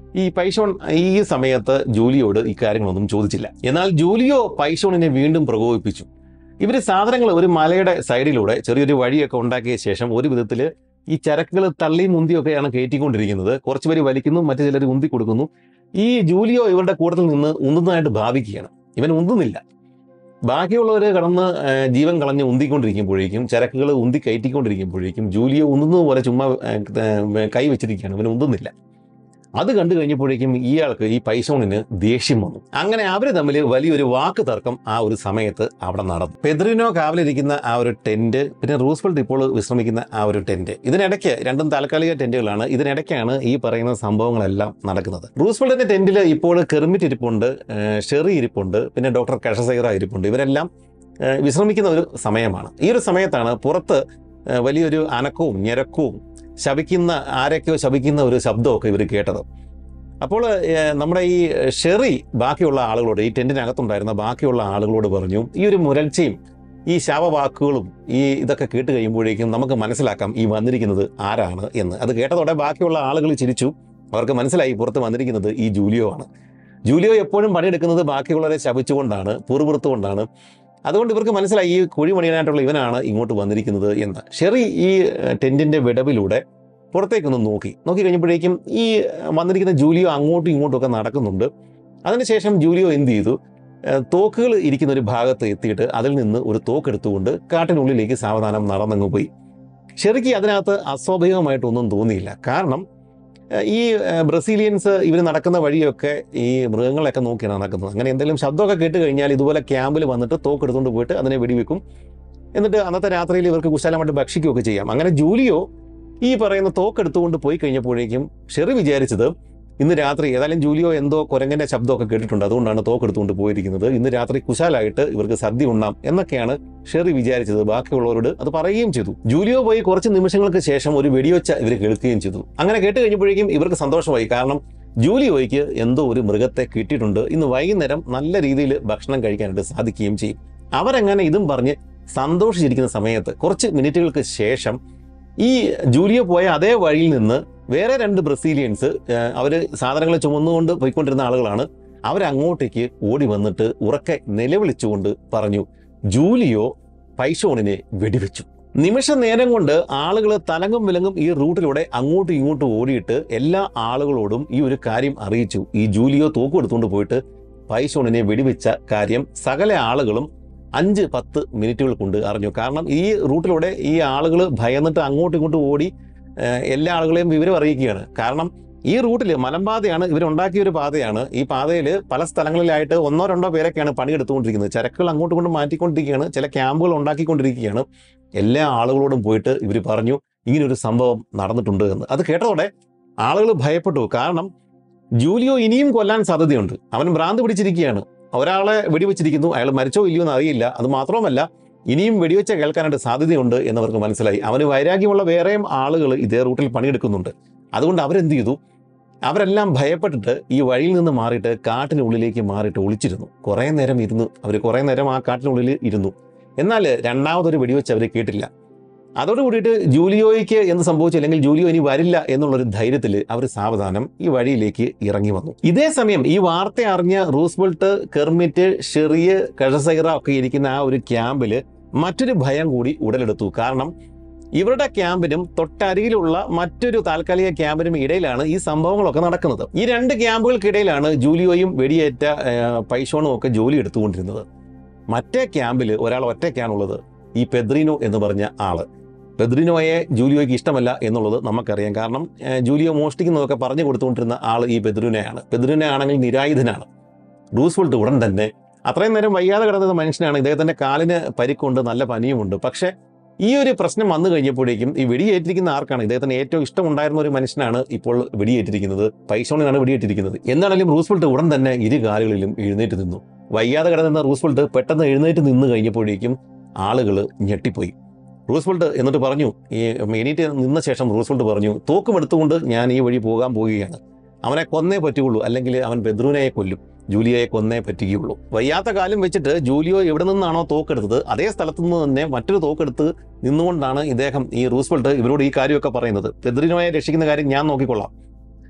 ഈ പൈഷോൺ ഈ സമയത്ത് ജൂലിയോട് ഇക്കാര്യങ്ങളൊന്നും ചോദിച്ചില്ല എന്നാൽ ജൂലിയോ പൈഷോണിനെ വീണ്ടും പ്രകോപിപ്പിച്ചു ഇവർ സാധനങ്ങൾ ഒരു മലയുടെ സൈഡിലൂടെ ചെറിയൊരു വഴിയൊക്കെ ഉണ്ടാക്കിയ ശേഷം ഒരു വിധത്തിൽ ഈ ചരക്കുകൾ തള്ളി മുന്തിയൊക്കെയാണ് കയറ്റിക്കൊണ്ടിരിക്കുന്നത് കുറച്ച് പേര് വലിക്കുന്നു മറ്റു ചിലർ ഉന്തി കൊടുക്കുന്നു ഈ ജൂലിയോ ഇവരുടെ കൂട്ടത്തിൽ നിന്ന് ഉന്തുന്നതായിട്ട് ഭാവിക്കുകയാണ് ഇവൻ ഉന്തുന്നില്ല ബാക്കിയുള്ളവർ കടന്ന് ആ, ജീവൻ കളഞ്ഞ് ഉന്തിക്കൊണ്ടിരിക്കുമ്പോഴേക്കും ചരക്കുകൾ ഉന്തി കയറ്റിക്കൊണ്ടിരിക്കുമ്പോഴേക്കും ജൂലിയോ ഉന്തുന്നത് പോലെ ചുമ്മാ ആ, ആ, കൈ വെച്ചിരിക്കുകയാണ് ഇവൻ ഉന്തുന്നില്ല അത് കണ്ടു കഴിഞ്ഞപ്പോഴേക്കും ഇയാൾക്ക് ഈ പൈസോണിന് ദേഷ്യം വന്നു അങ്ങനെ അവർ തമ്മിൽ വലിയൊരു വാക്ക് തർക്കം ആ ഒരു സമയത്ത് അവിടെ നടന്നു പെദ്രിനോ കാവലിരിക്കുന്ന ആ ഒരു ടെന്റ് പിന്നെ റൂസ്വെൽറ്റ് ഇപ്പോൾ വിശ്രമിക്കുന്ന ആ ഒരു ടെന്റ് ഇതിനിടയ്ക്ക് രണ്ടും താൽക്കാലിക ടെന്റുകളാണ് ഇതിനിടയ്ക്കാണ് ഈ പറയുന്ന സംഭവങ്ങളെല്ലാം നടക്കുന്നത് റൂസ്വെൽറ്റിന്റെ ടെന്റിൽ ഇപ്പോൾ കെർമിറ്റ് ഇരിപ്പുണ്ട് ഏഹ് ഷെറി ഇരിപ്പുണ്ട് പിന്നെ ഡോക്ടർ കഷസൈറ ഇരിപ്പുണ്ട് ഇവരെല്ലാം ഏഹ് വിശ്രമിക്കുന്ന ഒരു സമയമാണ് ഈ ഒരു സമയത്താണ് പുറത്ത് ഏഹ് വലിയൊരു അനക്കവും ഞെരക്കവും ശപിക്കുന്ന ആരൊക്കെയോ ശപിക്കുന്ന ഒരു ശബ്ദമൊക്കെ ഇവർ കേട്ടത് അപ്പോൾ ഏഹ്, നമ്മുടെ ഈ ഷെറി ബാക്കിയുള്ള ആളുകളോട് ഈ ടെന്റിനകത്തുണ്ടായിരുന്ന ബാക്കിയുള്ള ആളുകളോട് പറഞ്ഞു ഈ ഒരു മുരൾച്ചയും ഈ ശാപവാക്കുകളും ഈ ഇതൊക്കെ കേട്ട് കഴിയുമ്പോഴേക്കും നമുക്ക് മനസ്സിലാക്കാം ഈ വന്നിരിക്കുന്നത് ആരാണ് എന്ന് അത് കേട്ടതോടെ ബാക്കിയുള്ള ആളുകൾ ചിരിച്ചു അവർക്ക് മനസ്സിലായി പുറത്ത് വന്നിരിക്കുന്നത് ഈ ജൂലിയോ ആണ് ജൂലിയോ എപ്പോഴും പണിയെടുക്കുന്നത് ബാക്കിയുള്ളവരെ ശപിച്ചുകൊണ്ടാണ് പുറപുറത്തുകൊണ്ടാണ് അതുകൊണ്ട് ഇവർക്ക് മനസ്സിലായി ഈ കുഴി പണിയാനായിട്ടുള്ള ഇവനാണ് ഇങ്ങോട്ട് വന്നിരിക്കുന്നത് എന്ന് ഷെറി ഈ ഏഹ്, ടെന്റിന്റെ വിടവിലൂടെ പുറത്തേക്കൊന്ന് നോക്കി നോക്കി കഴിഞ്ഞപ്പോഴേക്കും ഈ ഏഹ്, വന്നിരിക്കുന്ന ജൂലിയോ അങ്ങോട്ടും ഇങ്ങോട്ടും ഒക്കെ നടക്കുന്നുണ്ട് അതിനുശേഷം ജൂലിയോ എന്ത് ചെയ്തു ഏഹ്, തോക്കുകൾ ഇരിക്കുന്ന ഒരു ഭാഗത്ത് എത്തിയിട്ട് അതിൽ നിന്ന് ഒരു തോക്ക് എടുത്തുകൊണ്ട് കാട്ടിനുള്ളിലേക്ക് സാവധാനം നടന്നങ്ങ് പോയി ഷെറിക്ക് അതിനകത്ത് അസ്വാഭാവികമായിട്ടൊന്നും തോന്നിയില്ല കാരണം ഏഹ്, ഈ ഏഹ്, ബ്രസീലിയൻസ് ഇവർ നടക്കുന്ന വഴിയൊക്കെ ഈ മൃഗങ്ങളെയൊക്കെ നോക്കിയാണ് നടക്കുന്നത് അങ്ങനെ എന്തെങ്കിലും ശബ്ദമൊക്കെ കേട്ട് കഴിഞ്ഞാൽ ഇതുപോലെ ക്യാമ്പിൽ വന്നിട്ട് തോക്ക് എടുത്തുകൊണ്ട് പോയിട്ട് അതിനെ വെടിവെക്കും എന്നിട്ട് അന്നത്തെ രാത്രിയിൽ ഇവർക്ക് കുശാലമായിട്ട് ഭക്ഷിക്കുകയൊക്കെ ചെയ്യാം അങ്ങനെ ജൂലിയോ ഈ പറയുന്ന തോക്ക് എടുത്തുകൊണ്ട് പോയി കഴിഞ്ഞപ്പോഴേക്കും ഷെറി വിചാരിച്ചത് ഇന്ന് രാത്രി ഏതായാലും ജൂലിയോ എന്തോ കുരങ്ങന്റെ ശബ്ദമൊക്കെ കേട്ടിട്ടുണ്ട് അതുകൊണ്ടാണ് തോക്ക് എടുത്തുകൊണ്ട് പോയിരിക്കുന്നത് ഇന്ന് രാത്രി കുശാലായിട്ട് ഇവർക്ക് സദ്യ ഉണ്ണാം എന്നൊക്കെയാണ് ഷെറി വിചാരിച്ചത് ബാക്കിയുള്ളവരോട് അത് പറയുകയും ചെയ്തു ജൂലിയോ പോയി കുറച്ച് നിമിഷങ്ങൾക്ക് ശേഷം ഒരു വെടിവെച്ച ഇവർ കേൾക്കുകയും ചെയ്തു അങ്ങനെ കേട്ട് കഴിഞ്ഞപ്പോഴേക്കും ഇവർക്ക് സന്തോഷമായി കാരണം ജൂലിയോയ്ക്ക് എന്തോ ഒരു മൃഗത്തെ കിട്ടിയിട്ടുണ്ട് ഇന്ന് വൈകുന്നേരം നല്ല രീതിയിൽ ഭക്ഷണം കഴിക്കാനായിട്ട് സാധിക്കുകയും ചെയ്യും അവരങ്ങനെ ഇതും പറഞ്ഞ് സന്തോഷിച്ചിരിക്കുന്ന സമയത്ത് കുറച്ച് മിനിറ്റുകൾക്ക് ശേഷം ഈ ജൂലിയോ പോയ അതേ വഴിയിൽ നിന്ന് വേറെ രണ്ട് ബ്രസീലിയൻസ് അവർ സാധനങ്ങൾ ചുമന്നുകൊണ്ട് പോയിക്കൊണ്ടിരുന്ന ആളുകളാണ് അവരങ്ങോട്ടേക്ക് ഓടി വന്നിട്ട് ഉറക്കെ നിലവിളിച്ചുകൊണ്ട് പറഞ്ഞു ജൂലിയോ പൈസോണിനെ വെടിവെച്ചു നിമിഷ നേരം കൊണ്ട് ആളുകൾ തലങ്ങും വിലങ്ങും ഈ റൂട്ടിലൂടെ അങ്ങോട്ടും ഇങ്ങോട്ടും ഓടിയിട്ട് എല്ലാ ആളുകളോടും ഈ ഒരു കാര്യം അറിയിച്ചു ഈ ജൂലിയോ തോക്ക് എടുത്തുകൊണ്ട് പോയിട്ട് പൈസോണിനെ വെടിവെച്ച കാര്യം സകല ആളുകളും അഞ്ച് പത്ത് മിനിറ്റുകൾ കൊണ്ട് അറിഞ്ഞു കാരണം ഈ റൂട്ടിലൂടെ ഈ ആളുകൾ ഭയന്നിട്ട് അങ്ങോട്ടും ഇങ്ങോട്ടും ഓടി ഏഹ്, എല്ലാ ആളുകളെയും വിവരം അറിയിക്കുകയാണ് കാരണം ഈ റൂട്ടിൽ മലമ്പാതയാണ് ഇവരുണ്ടാക്കിയ ഒരു പാതയാണ് ഈ പാതയിൽ പല സ്ഥലങ്ങളിലായിട്ട് ഒന്നോ രണ്ടോ പേരൊക്കെയാണ് പണിയെടുത്തുകൊണ്ടിരിക്കുന്നത് ചരക്കുകൾ അങ്ങോട്ടും ഇങ്ങോട്ടും മാറ്റിക്കൊണ്ടിരിക്കുകയാണ് ചില ക്യാമ്പുകൾ ഉണ്ടാക്കിക്കൊണ്ടിരിക്കുകയാണ് എല്ലാ ആളുകളോടും പോയിട്ട് ഇവർ പറഞ്ഞു ഇങ്ങനൊരു സംഭവം നടന്നിട്ടുണ്ട് എന്ന് അത് കേട്ടതോടെ ആളുകൾ ഭയപ്പെട്ടു കാരണം ജൂലിയോ ഇനിയും കൊല്ലാൻ സാധ്യതയുണ്ട് അവൻ ഭ്രാന്ത് പിടിച്ചിരിക്കുകയാണ് ഒരാളെ വെടിവെച്ചിരിക്കുന്നു അയാൾ മരിച്ചോ ഇല്ലയോ എന്ന് അറിയില്ല അത് മാത്രവുമല്ല ഇനിയും വെടിവെച്ച കേൾക്കാനായിട്ട് സാധ്യതയുണ്ട് എന്നവർക്ക് മനസ്സിലായി അവന് വൈരാഗ്യമുള്ള വേറെയും ആളുകൾ ഇതേ റൂട്ടിൽ പണിയെടുക്കുന്നുണ്ട് അതുകൊണ്ട് അവരെന്ത് ചെയ്തു അവരെല്ലാം ഭയപ്പെട്ടിട്ട് ഈ വഴിയിൽ നിന്ന് മാറിയിട്ട് കാട്ടിനുള്ളിലേക്ക് മാറിയിട്ട് ഒളിച്ചിരുന്നു കുറേ നേരം ഇരുന്നു അവർ കുറേ നേരം ആ കാട്ടിനുള്ളിൽ ഇരുന്നു എന്നാൽ രണ്ടാമതൊരു വെടിവെച്ച് അവർ കേട്ടില്ല അതോട് കൂടിയിട്ട് ജൂലിയോയ്ക്ക് എന്ത് സംഭവിച്ചു അല്ലെങ്കിൽ ജൂലിയോ ഇനി വരില്ല എന്നുള്ളൊരു ധൈര്യത്തിൽ അവർ സാവധാനം ഈ വഴിയിലേക്ക് ഇറങ്ങി വന്നു ഇതേ സമയം ഈ വാർത്ത അറിഞ്ഞ റൂസ്വെൽട്ട് കെർമിറ്റ് ഷെറിയ് കഴസൈറ ഒക്കെ ഇരിക്കുന്ന ആ ഒരു ക്യാമ്പിൽ മറ്റൊരു ഭയം കൂടി ഉടലെടുത്തു കാരണം ഇവരുടെ ക്യാമ്പിനും തൊട്ടരികിലുള്ള മറ്റൊരു താൽക്കാലിക ക്യാമ്പിനും ഇടയിലാണ് ഈ സംഭവങ്ങളൊക്കെ നടക്കുന്നത് ഈ രണ്ട് ക്യാമ്പുകൾക്കിടയിലാണ് ജൂലിയോയും വെടിയേറ്റ ഏഹ്, പൈഷോണും ഒക്കെ ജോലി എടുത്തുകൊണ്ടിരുന്നത് മറ്റേ ക്യാമ്പിൽ ഒരാൾ ഒറ്റയ്ക്കാണുള്ളത് ഈ പെദ്രീനോ എന്ന് പറഞ്ഞ ആള് പെദ്രിനോയെ ജൂലിയോയ്ക്ക് ഇഷ്ടമല്ല എന്നുള്ളത് നമുക്കറിയാം കാരണം ഏഹ്, ജൂലിയോ മോഷ്ടിക്കുന്നതൊക്കെ പറഞ്ഞു കൊടുത്തുകൊണ്ടിരുന്ന ആൾ ഈ പെദ്രിനെ പെദ്രിനെ ആണെങ്കിൽ നിരായുധനാണ് റൂസ്വെൽട്ട് ഉടൻ തന്നെ അത്രയും നേരം വയ്യാതെ കിടന്ന മനുഷ്യനാണ് ഇദ്ദേഹത്തിന്റെ കാലിന് പരിക്കുണ്ട് നല്ല പനിയുമുണ്ട് പക്ഷേ ഈ ഒരു പ്രശ്നം വന്നു കഴിഞ്ഞപ്പോഴേക്കും ഈ വെടിയേറ്റിരിക്കുന്ന ആർക്കാണ് ഇദ്ദേഹത്തിന് ഏറ്റവും ഇഷ്ടമുണ്ടായിരുന്ന ഒരു മനുഷ്യനാണ് ഇപ്പോൾ വെടിയേറ്റിരിക്കുന്നത് പൈസോണിനാണ് വെടിയേറ്റിരിക്കുന്നത് എന്താണെങ്കിലും റൂസ്വെൽട്ട് ഉടൻ തന്നെ ഇരു കാലുകളിലും എഴുന്നേറ്റ് നിന്നു വയ്യാതെ കിടന്ന റൂസ്വെൽട്ട് പെട്ടെന്ന് എഴുന്നേറ്റ് നിന്ന് കഴിഞ്ഞപ്പോഴേക്കും ആളുകൾ ഞെട്ടിപ്പോയി റൂസ്വെൽട്ട് എന്നിട്ട് പറഞ്ഞു ഈ എണീറ്റ് നിന്ന ശേഷം റൂസ്വെൽട്ട് പറഞ്ഞു തോക്കും എടുത്തുകൊണ്ട് ഞാൻ ഈ വഴി പോകാൻ പോവുകയാണ് അവനെ കൊന്നേ പറ്റുകയുള്ളൂ അല്ലെങ്കിൽ അവൻ ബെദ്രൂനയെ കൊല്ലും ജൂലിയയെ കൊന്നേ പറ്റുകയുള്ളൂ വയ്യാത്ത കാലം വെച്ചിട്ട് ജൂലിയോ എവിടെ നിന്നാണോ തോക്കെടുത്തത് അതേ സ്ഥലത്തു നിന്ന് തന്നെ മറ്റൊരു തോക്കെടുത്ത് നിന്നുകൊണ്ടാണ് ഇദ്ദേഹം ഈ റൂസ്വെൽട്ട് ഇവരോട് ഈ കാര്യമൊക്കെ പറയുന്നത് ബെദ്രിനോയെ രക്ഷിക്കുന്ന കാര്യം ഞാൻ നോക്കിക്കൊള്ളാം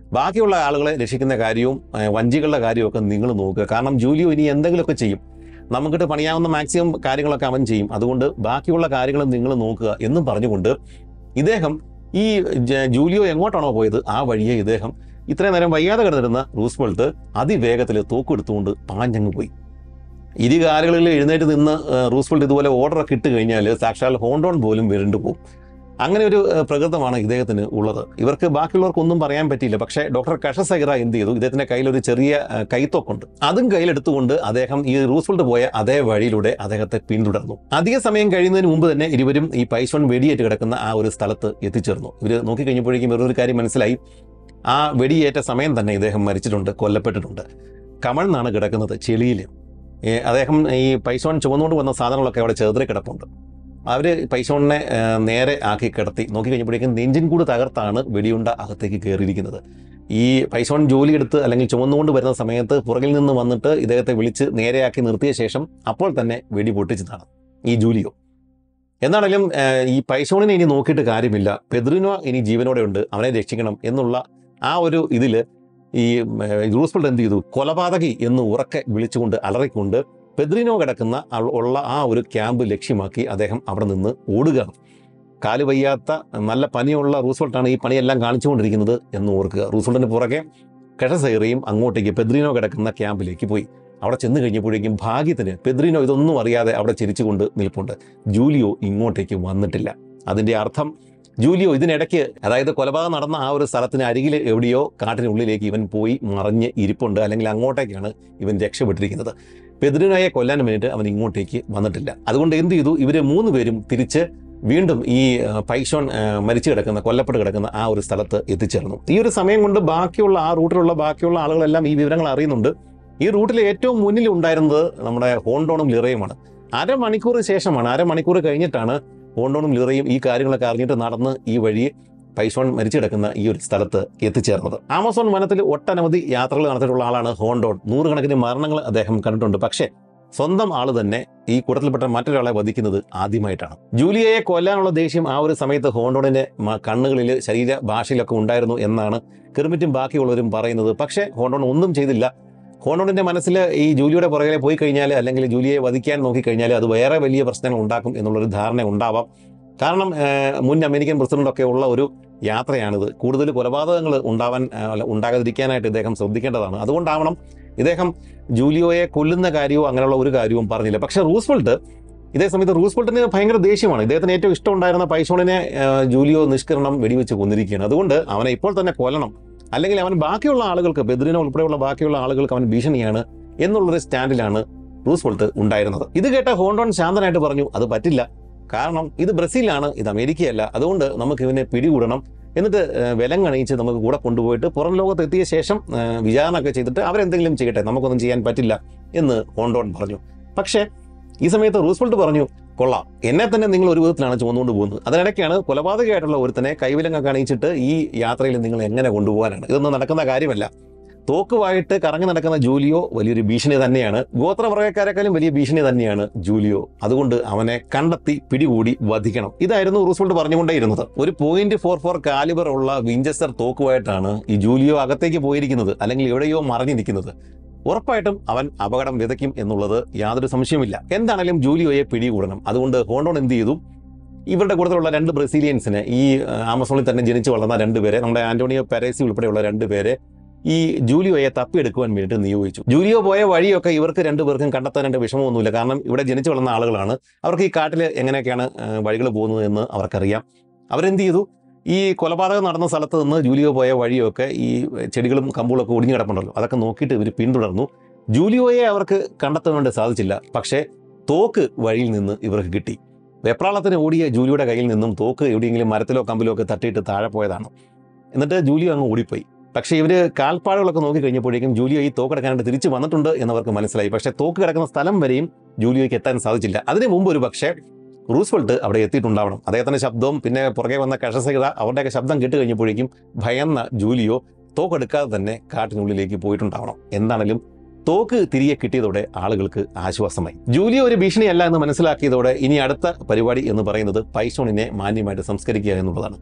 ബാക്കിയുള്ള ആളുകളെ രക്ഷിക്കുന്ന കാര്യവും ഏഹ്, വഞ്ചികളുടെ കാര്യമൊക്കെ നിങ്ങൾ നോക്കുക കാരണം ജൂലിയോ ഇനി എന്തെങ്കിലുമൊക്കെ ചെയ്യും നമുക്കിട്ട് പണിയാവുന്ന മാക്സിമം കാര്യങ്ങളൊക്കെ അവൻ ചെയ്യും അതുകൊണ്ട് ബാക്കിയുള്ള കാര്യങ്ങൾ നിങ്ങൾ നോക്കുക എന്നും പറഞ്ഞുകൊണ്ട് ഇദ്ദേഹം ഈ ജ- ജൂലിയോ എങ്ങോട്ടാണോ പോയത് ആ വഴിയെ ഇദ്ദേഹം ഇത്രയും നേരം വയ്യാതെ കിടന്നിരുന്ന റൂസ്വെൾട്ട് അതിവേഗത്തിൽ തോക്കെടുത്തുകൊണ്ട് പാഞ്ഞങ്ങ് പോയി ഇരു കാലുകളിൽ എഴുന്നേറ്റ് നിന്ന് ഏഹ്, റൂസ്വെൾട്ട് ഇതുപോലെ ഓർഡറൊക്കെ ഇട്ട് കഴിഞ്ഞാൽ സാക്ഷാൽ ഹോണ്ടോൺ പോലും വിരണ്ടു പോകും അങ്ങനെ ഒരു ഏഹ്, പ്രകൃതമാണ് ഇദ്ദേഹത്തിന് ഉള്ളത് ഇവർക്ക് ബാക്കിയുള്ളവർക്കൊന്നും പറയാൻ പറ്റിയില്ല പക്ഷേ ഡോക്ടർ കഷസൈറ എന്ത് ചെയ്തു ഇദ്ദേഹത്തിന്റെ കയ്യിൽ ഒരു ചെറിയ ഏഹ്, കൈത്തോക്കുണ്ട് അതും കയ്യിലെടുത്തുകൊണ്ട് അദ്ദേഹം ഈ റൂസ്വെൾട്ട് പോയ അതേ വഴിയിലൂടെ അദ്ദേഹത്തെ പിന്തുടർന്നു അധിക സമയം കഴിയുന്നതിന് മുമ്പ് തന്നെ ഇരുവരും ഈ പൈസോൺ വെടിയേറ്റ് കിടക്കുന്ന ആ ഒരു സ്ഥലത്ത് എത്തിച്ചേർന്നു ഇവർ നോക്കിക്കഴിഞ്ഞപ്പോഴേക്കും വേറൊരു കാര്യം മനസ്സിലായി ആ വെടിയേറ്റ സമയം തന്നെ ഇദ്ദേഹം മരിച്ചിട്ടുണ്ട് കൊല്ലപ്പെട്ടിട്ടുണ്ട് കമഴ്ന്നാണ് കിടക്കുന്നത് ചെളിയിൽ ഏ, അദ്ദേഹം ഈ പൈസോൺ ചുമന്നുകൊണ്ട് വന്ന സാധനങ്ങളൊക്കെ അവിടെ ചേർത്ത് കിടപ്പുണ്ട് അവർ പൈസോണിനെ ഏ, നേരെ ആക്കി കിടത്തി നോക്കി കഴിഞ്ഞപ്പോഴേക്കും നെഞ്ചിൻ കൂട് തകർത്താണ് വെടിയുണ്ട അകത്തേക്ക് കയറിയിരിക്കുന്നത് ഈ പൈസോൺ ജോലിയെടുത്ത് അല്ലെങ്കിൽ ചുമന്നുകൊണ്ട് വരുന്ന സമയത്ത് പുറകിൽ നിന്ന് വന്നിട്ട് ഇദ്ദേഹത്തെ വിളിച്ച് നേരെയാക്കി നിർത്തിയ ശേഷം അപ്പോൾ തന്നെ വെടി പൊട്ടിച്ചതാണ് ഈ ജൂലിയോ എന്നാണെങ്കിലും ഏ, ഈ പൈസോണിനെ ഇനി നോക്കിയിട്ട് കാര്യമില്ല പെദ്രിനോ ഇനി ജീവനോടെ ഉണ്ട് അവനെ രക്ഷിക്കണം എന്നുള്ള ആ ഒരു ഇതിൽ ഈ റൂസ്വെൽട്ട് എന്ത് ചെയ്തു കൊലപാതകി എന്ന് ഉറക്കെ വിളിച്ചുകൊണ്ട് അലറിക്കൊണ്ട് പെദ്രിനോ കിടക്കുന്ന ആ- ഉള്ള ആ ഒരു ക്യാമ്പ് ലക്ഷ്യമാക്കി അദ്ദേഹം അവിടെ നിന്ന് ഓടുകയാണ് കാല് വയ്യാത്ത നല്ല പനിയുള്ള റൂസ്വെൽട്ടാണ് ഈ പണിയെല്ലാം കാണിച്ചുകൊണ്ടിരിക്കുന്നത് എന്ന് ഓർക്കുക റൂസ്വെൽട്ടിന് പുറകെ കെഷസൈറയും അങ്ങോട്ടേക്ക് പെദ്രിനോ കിടക്കുന്ന ക്യാമ്പിലേക്ക് പോയി അവിടെ ചെന്ന് കഴിഞ്ഞപ്പോഴേക്കും ഭാഗ്യത്തിന് പെദ്രിനോ ഇതൊന്നും അറിയാതെ അവിടെ ചിരിച്ചുകൊണ്ട് നിൽപ്പുണ്ട് ജൂലിയോ ഇങ്ങോട്ടേക്ക് വന്നിട്ടില്ല അതിൻ്റെ അർത്ഥം ജൂലിയോ ഇതിനിടയ്ക്ക് അതായത് കൊലപാതകം നടന്ന ആ ഒരു സ്ഥലത്തിന് അരികിൽ എവിടെയോ കാട്ടിനുള്ളിലേക്ക് ഇവൻ പോയി മറിഞ്ഞ് ഇരിപ്പുണ്ട് അല്ലെങ്കിൽ അങ്ങോട്ടേക്കാണ് ഇവൻ രക്ഷപ്പെട്ടിരിക്കുന്നത് പെദ്രിനോയെ കൊല്ലാൻ വേണ്ടിയിട്ട് അവൻ ഇങ്ങോട്ടേക്ക് വന്നിട്ടില്ല അതുകൊണ്ട് എന്ത് ചെയ്തു ഇവർ മൂന്ന് പേരും തിരിച്ച് വീണ്ടും ഈ ആ, പൈഷോൺ ആ, മരിച്ചു കിടക്കുന്ന കൊല്ലപ്പെട്ട് കിടക്കുന്ന ആ ഒരു സ്ഥലത്ത് എത്തിച്ചേർന്നു ഈ ഒരു സമയം കൊണ്ട് ബാക്കിയുള്ള ആ റൂട്ടിലുള്ള ബാക്കിയുള്ള ആളുകളെല്ലാം ഈ വിവരങ്ങൾ അറിയുന്നുണ്ട് ഈ റൂട്ടിൽ ഏറ്റവും മുന്നിൽ ഉണ്ടായിരുന്നത് നമ്മുടെ ഹോണ്ടോണും ലിറയുമാണ് അരമണിക്കൂർ ശേഷമാണ് അരമണിക്കൂർ കഴിഞ്ഞിട്ടാണ് ഹോണ്ടോണും ലിറയും ഈ കാര്യങ്ങളൊക്കെ അറിഞ്ഞിട്ട് നടന്ന് ഈ വഴി പൈസോൺ മരിച്ചു കിടക്കുന്ന ഈ ഒരു സ്ഥലത്ത് എത്തിച്ചേർന്നത് ആമസോൺ വനത്തിൽ ഒട്ടനവധി യാത്രകൾ നടത്തിയിട്ടുള്ള ആളാണ് ഹോണ്ടോൺ നൂറുകണക്കിന് മരണങ്ങൾ അദ്ദേഹം കണ്ടിട്ടുണ്ട് പക്ഷേ സ്വന്തം ആള് തന്നെ ഈ കൂട്ടത്തിൽപ്പെട്ട മറ്റൊരാളെ വധിക്കുന്നത് ആദ്യമായിട്ടാണ് ജൂലിയയെ കൊല്ലാനുള്ള ദേഷ്യം ആ ഒരു സമയത്ത് ഹോണ്ടോണിന്റെ മ- കണ്ണുകളിൽ ശരീര ഭാഷയിലൊക്കെ ഉണ്ടായിരുന്നു എന്നാണ് കിർമിറ്റും ബാക്കിയുള്ളവരും പറയുന്നത് പക്ഷേ ഹോണ്ടോൺ ഒന്നും ചെയ്തില്ല ഹോണ്ടോണിന്റെ മനസ്സിൽ ഈ ജൂലിയുടെ പുറകെ പോയി കഴിഞ്ഞാൽ അല്ലെങ്കിൽ ജൂലിയെ വധിക്കാൻ നോക്കിക്കഴിഞ്ഞാൽ അത് വേറെ വലിയ പ്രശ്നങ്ങൾ ഉണ്ടാക്കും എന്നുള്ളൊരു ധാരണ ഉണ്ടാവാം കാരണം ഏഹ്, മുൻ അമേരിക്കൻ പ്രസിഡന്റൊക്കെ ഉള്ള ഒരു യാത്രയാണിത് കൂടുതൽ കൊലപാതകങ്ങൾ ഉണ്ടാവാൻ ഏഹ്, അല്ല, ഉണ്ടാകാതിരിക്കാനായിട്ട് ഇദ്ദേഹം ശ്രദ്ധിക്കേണ്ടതാണ് അതുകൊണ്ടാവണം ഇദ്ദേഹം ജൂലിയോയെ കൊല്ലുന്ന കാര്യവും അങ്ങനെയുള്ള ഒരു കാര്യവും പറഞ്ഞില്ല പക്ഷേ റൂസ്വെൽട്ട് ഇതേ സമയത്ത് റൂസ്വെൽട്ടിന് ഭയങ്കര ദേഷ്യമാണ് ഇദ്ദേഹത്തിന് ഏറ്റവും ഇഷ്ടമുണ്ടായിരുന്ന പൈസോണിനെ ഏഹ്, ജൂലിയോ നിഷ്കരണം വെടിവെച്ച് കൊന്നിരിക്കുകയാണ് അതുകൊണ്ട് അവനെ ഇപ്പോൾ തന്നെ കൊല്ലണം അല്ലെങ്കിൽ അവൻ ബാക്കിയുള്ള ആളുകൾക്ക് ബെദ്രിനോ ഉൾപ്പെടെയുള്ള ബാക്കിയുള്ള ആളുകൾക്ക് അവൻ ഭീഷണിയാണ് എന്നുള്ളൊരു സ്റ്റാൻഡിലാണ് റൂസ്വെൽട്ട് ഉണ്ടായിരുന്നത് ഇത് കേട്ട ഹോണ്ടോൺ ശാന്തനായിട്ട് പറഞ്ഞു അത് പറ്റില്ല കാരണം ഇത് ബ്രസീലാണ് ഇത് അമേരിക്കയല്ല അതുകൊണ്ട് നമുക്ക് ഇവനെ പിടികൂടണം എന്നിട്ട് ഏഹ്, വിലം കണിയിച്ച് നമുക്ക് കൂടെ കൊണ്ടുപോയിട്ട് പുറം ലോകത്ത് എത്തിയ ശേഷം ഏഹ്, വിചാരണ ഒക്കെ ചെയ്തിട്ട് അവരെന്തെങ്കിലും ചെയ്യട്ടെ നമുക്കൊന്നും ചെയ്യാൻ പറ്റില്ല എന്ന് ഹോണ്ടോൺ പറഞ്ഞു പക്ഷേ ഈ സമയത്ത് റൂസ്വെൽട്ട് പറഞ്ഞു കൊള്ളാം എന്നെ തന്നെ നിങ്ങൾ ഒരു വിധത്തിലാണ് ചുമന്നുകൊണ്ട് പോകുന്നത് അതിനിടയ്ക്കാണ് കൊലപാതകമായിട്ടുള്ള ഒരുത്തനെ കൈവിലങ്ങൊക്കെ അണിയിച്ചിട്ട് ഈ യാത്രയിൽ നിങ്ങൾ എങ്ങനെ കൊണ്ടുപോകാനാണ് ഇതൊന്നും നടക്കുന്ന കാര്യമല്ല തോക്കുമായിട്ട് കറങ്ങി നടക്കുന്ന ജൂലിയോ വലിയൊരു ഭീഷണി തന്നെയാണ് ഗോത്രവർഗക്കാരെക്കാളും വലിയ ഭീഷണി തന്നെയാണ് ജൂലിയോ അതുകൊണ്ട് അവനെ കണ്ടെത്തി പിടികൂടി വധിക്കണം ഇതായിരുന്നു റൂസ്വെൽട്ട് പറഞ്ഞുകൊണ്ടേയിരുന്നത് ഒരു പോയിന്റ് ഫോർ ഫോർ കാലിബർ ഉള്ള വിഞ്ചസ്റ്റർ തോക്കുമായിട്ടാണ് ഈ ജൂലിയോ അകത്തേക്ക് പോയിരിക്കുന്നത് അല്ലെങ്കിൽ എവിടെയോ മറിഞ്ഞിരിക്കുന്നത് ഉറപ്പായിട്ടും അവൻ അപകടം വിതയ്ക്കും എന്നുള്ളത് യാതൊരു സംശയമില്ല എന്താണെങ്കിലും ജൂലിയോയെ പിടികൂടണം അതുകൊണ്ട് ഹോണ്ടോൺ എന്ത് ചെയ്തു ഇവരുടെ കൂട്ടത്തിലുള്ള രണ്ട് ബ്രസീലിയൻസിന് ഈ ആ, ആമസോണിൽ തന്നെ ജനിച്ചു വളർന്ന രണ്ടുപേരെ നമ്മുടെ ആന്റോണിയോ പെരേസി ഉൾപ്പെടെയുള്ള രണ്ടുപേരെ ഈ ജൂലിയോയെ തപ്പിയെടുക്കുവാൻ വേണ്ടിയിട്ട് നിയോഗിച്ചു ജൂലിയോ പോയ വഴിയൊക്കെ ഇവർക്ക് രണ്ടുപേർക്കും കണ്ടെത്താനായിട്ട് വിഷമമൊന്നുമില്ല കാരണം ഇവിടെ ജനിച്ചു വളർന്ന ആളുകളാണ് അവർക്ക് ഈ കാട്ടിൽ എങ്ങനെയൊക്കെയാണ് വഴികൾ പോകുന്നത് എന്ന് അവർക്കറിയാം അവരെന്ത് ചെയ്തു ഈ കൊലപാതകം നടന്ന സ്ഥലത്ത് നിന്ന് ജൂലിയോ പോയ വഴിയൊക്കെ ഈ ചെടികളും കമ്പുകളൊക്കെ ഒടിഞ്ഞു കിടപ്പുണ്ടല്ലോ അതൊക്കെ നോക്കിയിട്ട് ഇവർ പിന്തുടർന്നു ജൂലിയോയെ അവർക്ക് കണ്ടെത്താൻ വേണ്ടി സാധിച്ചില്ല പക്ഷേ തോക്ക് വഴിയിൽ നിന്ന് ഇവർക്ക് കിട്ടി വെപ്രാളത്തിന് ഓടിയ ജൂലിയുടെ കയ്യിൽ നിന്നും തോക്ക് എവിടെയെങ്കിലും മരത്തിലോ കമ്പിലോ ഒക്കെ തട്ടിയിട്ട് താഴെ പോയതാണ് എന്നിട്ട് ജൂലിയോ അങ്ങ് ഓടിപ്പോയി പക്ഷേ ഇവർ കാൽപ്പാടുകളൊക്കെ നോക്കി കഴിഞ്ഞപ്പോഴേക്കും ജൂലിയോ ഈ തോക്ക് കിടക്കാനായിട്ട് തിരിച്ചു വന്നിട്ടുണ്ട് എന്നവർക്ക് മനസ്സിലായി പക്ഷേ തോക്ക് കിടക്കുന്ന സ്ഥലം വരെയും ജൂലിയോയ്ക്ക് എത്താൻ സാധിച്ചില്ല അതിന് മുമ്പ് ഒരു പക്ഷേ റൂസ്വെൽട്ട് അവിടെ എത്തിയിട്ടുണ്ടാവണം അദ്ദേഹത്തിന്റെ ശബ്ദവും പിന്നെ പുറകെ വന്ന കഷസഹിത അവരുടെയൊക്കെ ശബ്ദം കേട്ട് കഴിഞ്ഞപ്പോഴേക്കും ഭയന്ന ജൂലിയോ തോക്കെടുക്കാതെ തന്നെ കാട്ടിനുള്ളിലേക്ക് പോയിട്ടുണ്ടാവണം എന്താണെങ്കിലും തോക്ക് തിരികെ കിട്ടിയതോടെ ആളുകൾക്ക് ആശ്വാസമായി ജൂലിയോ ഒരു ഭീഷണിയല്ല എന്ന് മനസ്സിലാക്കിയതോടെ ഇനി അടുത്ത പരിപാടി എന്ന് പറയുന്നത് പൈസോണിനെ മാന്യമായിട്ട് സംസ്കരിക്കുക എന്നുള്ളതാണ്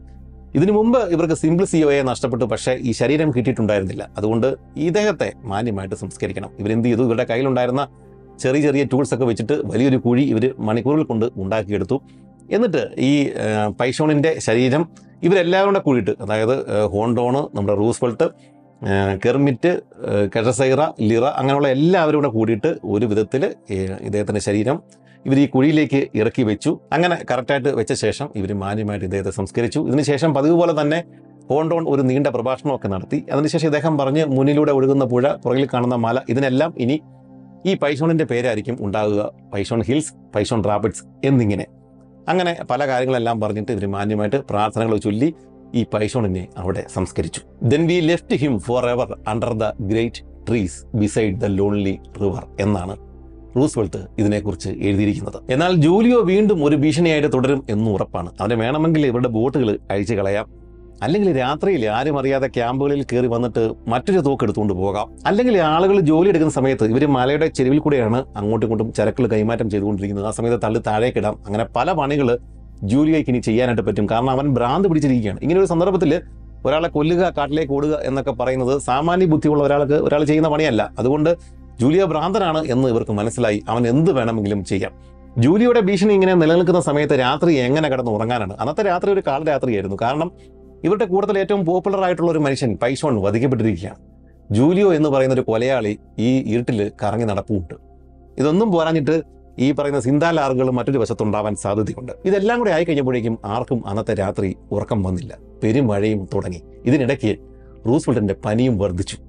ഇതിനു മുമ്പ് ഇവർക്ക് സിമ്പിൾ സിഒയെ നഷ്ടപ്പെട്ടു പക്ഷേ ഈ ശരീരം കിട്ടിയിട്ടുണ്ടായിരുന്നില്ല അതുകൊണ്ട് ഇദ്ദേഹത്തെ മാന്യമായിട്ട് സംസ്കരിക്കണം ഇവരെന്ത് ചെയ്തു ഇവരുടെ കയ്യിലുണ്ടായിരുന്ന ചെറിയ ചെറിയ ടൂൾസ് ഒക്കെ വെച്ചിട്ട് വലിയൊരു കുഴി ഇവർ മണിക്കൂറുകൾ കൊണ്ട് ഉണ്ടാക്കിയെടുത്തു എന്നിട്ട് ഈ ആ, പൈഷോണിൻ്റെ ശരീരം ഇവരെല്ലാവരും കൂടെ കൂടിയിട്ട് അതായത് ആ, ഹോണ്ടോണ് നമ്മുടെ റൂസ്വെൽട്ട് ആ, കെർമിറ്റ് ആ, കെഷസൈറ ലിറ അങ്ങനെയുള്ള എല്ലാവരും കൂടെ കൂടിയിട്ട് ഒരു വിധത്തിൽ ഇദ്ദേഹത്തിൻ്റെ ശരീരം ഇവർ ഈ കുഴിയിലേക്ക് ഇറക്കി വെച്ചു അങ്ങനെ കറക്റ്റായിട്ട് വെച്ച ശേഷം ഇവർ മാന്യമായിട്ട് ഇദ്ദേഹത്തെ സംസ്കരിച്ചു ഇതിനുശേഷം പതിവ് പോലെ തന്നെ ഹോണ്ടോൺ ഒരു നീണ്ട പ്രഭാഷണമൊക്കെ നടത്തി അതിനുശേഷം ഇദ്ദേഹം പറഞ്ഞ് മുന്നിലൂടെ ഒഴുകുന്ന പുഴ പുറകിൽ കാണുന്ന മല ഇതിനെല്ലാം ഇനി ഈ പൈസോണിൻ്റെ പേരായിരിക്കും ഉണ്ടാകുക പൈസോൺ ഹിൽസ് പൈസോൺ റാപ്പിഡ്സ് എന്നിങ്ങനെ അങ്ങനെ പല കാര്യങ്ങളെല്ലാം പറഞ്ഞിട്ട് ഇവർ മാന്യമായിട്ട് പ്രാർത്ഥനകൾ ചൊല്ലി ഈ പൈസോണിനെ അവിടെ സംസ്കരിച്ചു then we left him forever under the great trees beside the lonely river എന്നാണ് റൂസ്വെൽട്ട് ഇതിനെക്കുറിച്ച് എഴുതിയിരിക്കുന്നത് എന്നാൽ ജൂലിയോ വീണ്ടും ഒരു ഭീഷണിയായിട്ട് തുടരും എന്ന് ഉറപ്പാണ് അവനെ വേണമെങ്കിൽ ഇവരുടെ ബോട്ടുകൾ അഴിച്ചു കളയാം അല്ലെങ്കിൽ രാത്രിയിൽ ആരും അറിയാതെ ക്യാമ്പുകളിൽ കയറി വന്നിട്ട് മറ്റൊരു തോക്ക് എടുത്തുകൊണ്ട് പോകാം അല്ലെങ്കിൽ ആളുകൾ ജോലി എടുക്കുന്ന സമയത്ത് ഇവർ മലയുടെ ചെരുവിൽ കൂടെയാണ് അങ്ങോട്ടും ഇങ്ങോട്ടും ചരക്കുകൾ കൈമാറ്റം ചെയ്തുകൊണ്ടിരിക്കുന്നത് ആ സമയത്ത് തള്ളി താഴേക്കിടാം അങ്ങനെ പല പണികൾ ജൂലിയയ്ക്ക് ഇനി ചെയ്യാനായിട്ട് പറ്റും കാരണം അവൻ ഭ്രാന്ത് പിടിച്ചിരിക്കുകയാണ് ഇങ്ങനെ ഒരു സന്ദർഭത്തിൽ ഒരാളെ കൊല്ലുക കാട്ടിലേക്ക് ഓടുക എന്നൊക്കെ പറയുന്നത് സാമാന്യ ബുദ്ധിയുള്ള ഒരാൾക്ക് ഒരാൾ ചെയ്യുന്ന പണിയല്ല അതുകൊണ്ട് ജൂലിയ ഭ്രാന്തനാണ് എന്ന് ഇവർക്ക് മനസ്സിലായി അവൻ എന്ത് വേണമെങ്കിലും ചെയ്യാം ജൂലിയുടെ ഭീഷണി ഇങ്ങനെ നിലനിൽക്കുന്ന സമയത്ത് രാത്രി എങ്ങനെ കിടന്ന് ഉറങ്ങാനാണ് അന്നത്തെ രാത്രി ഒരു കാലരാത്രിയായിരുന്നു കാരണം ഇവരുടെ കൂട്ടത്തിൽ ഏറ്റവും പോപ്പുലർ ആയിട്ടുള്ള ഒരു മനുഷ്യൻ പൈസോൺ വധിക്കപ്പെട്ടിരിക്കുകയാണ് ജൂലിയോ എന്ന് പറയുന്ന ഒരു കൊലയാളി ഈ ഇരുട്ടിൽ കറങ്ങി നടപ്പുമുണ്ട് ഇതൊന്നും പോരാഞ്ഞിട്ട് ഈ പറയുന്ന സിന്താലാറുകൾ മറ്റൊരു വശത്തുണ്ടാവാൻ സാധ്യതയുണ്ട് ഇതെല്ലാം കൂടെ ആയി കഴിഞ്ഞപ്പോഴേക്കും ആർക്കും അന്നത്തെ രാത്രി ഉറക്കം വന്നില്ല പെരുമഴയും തുടങ്ങി ഇതിനിടയ്ക്ക് റൂസ്വെൽറ്റിന്റെ പനിയും വർദ്ധിച്ചു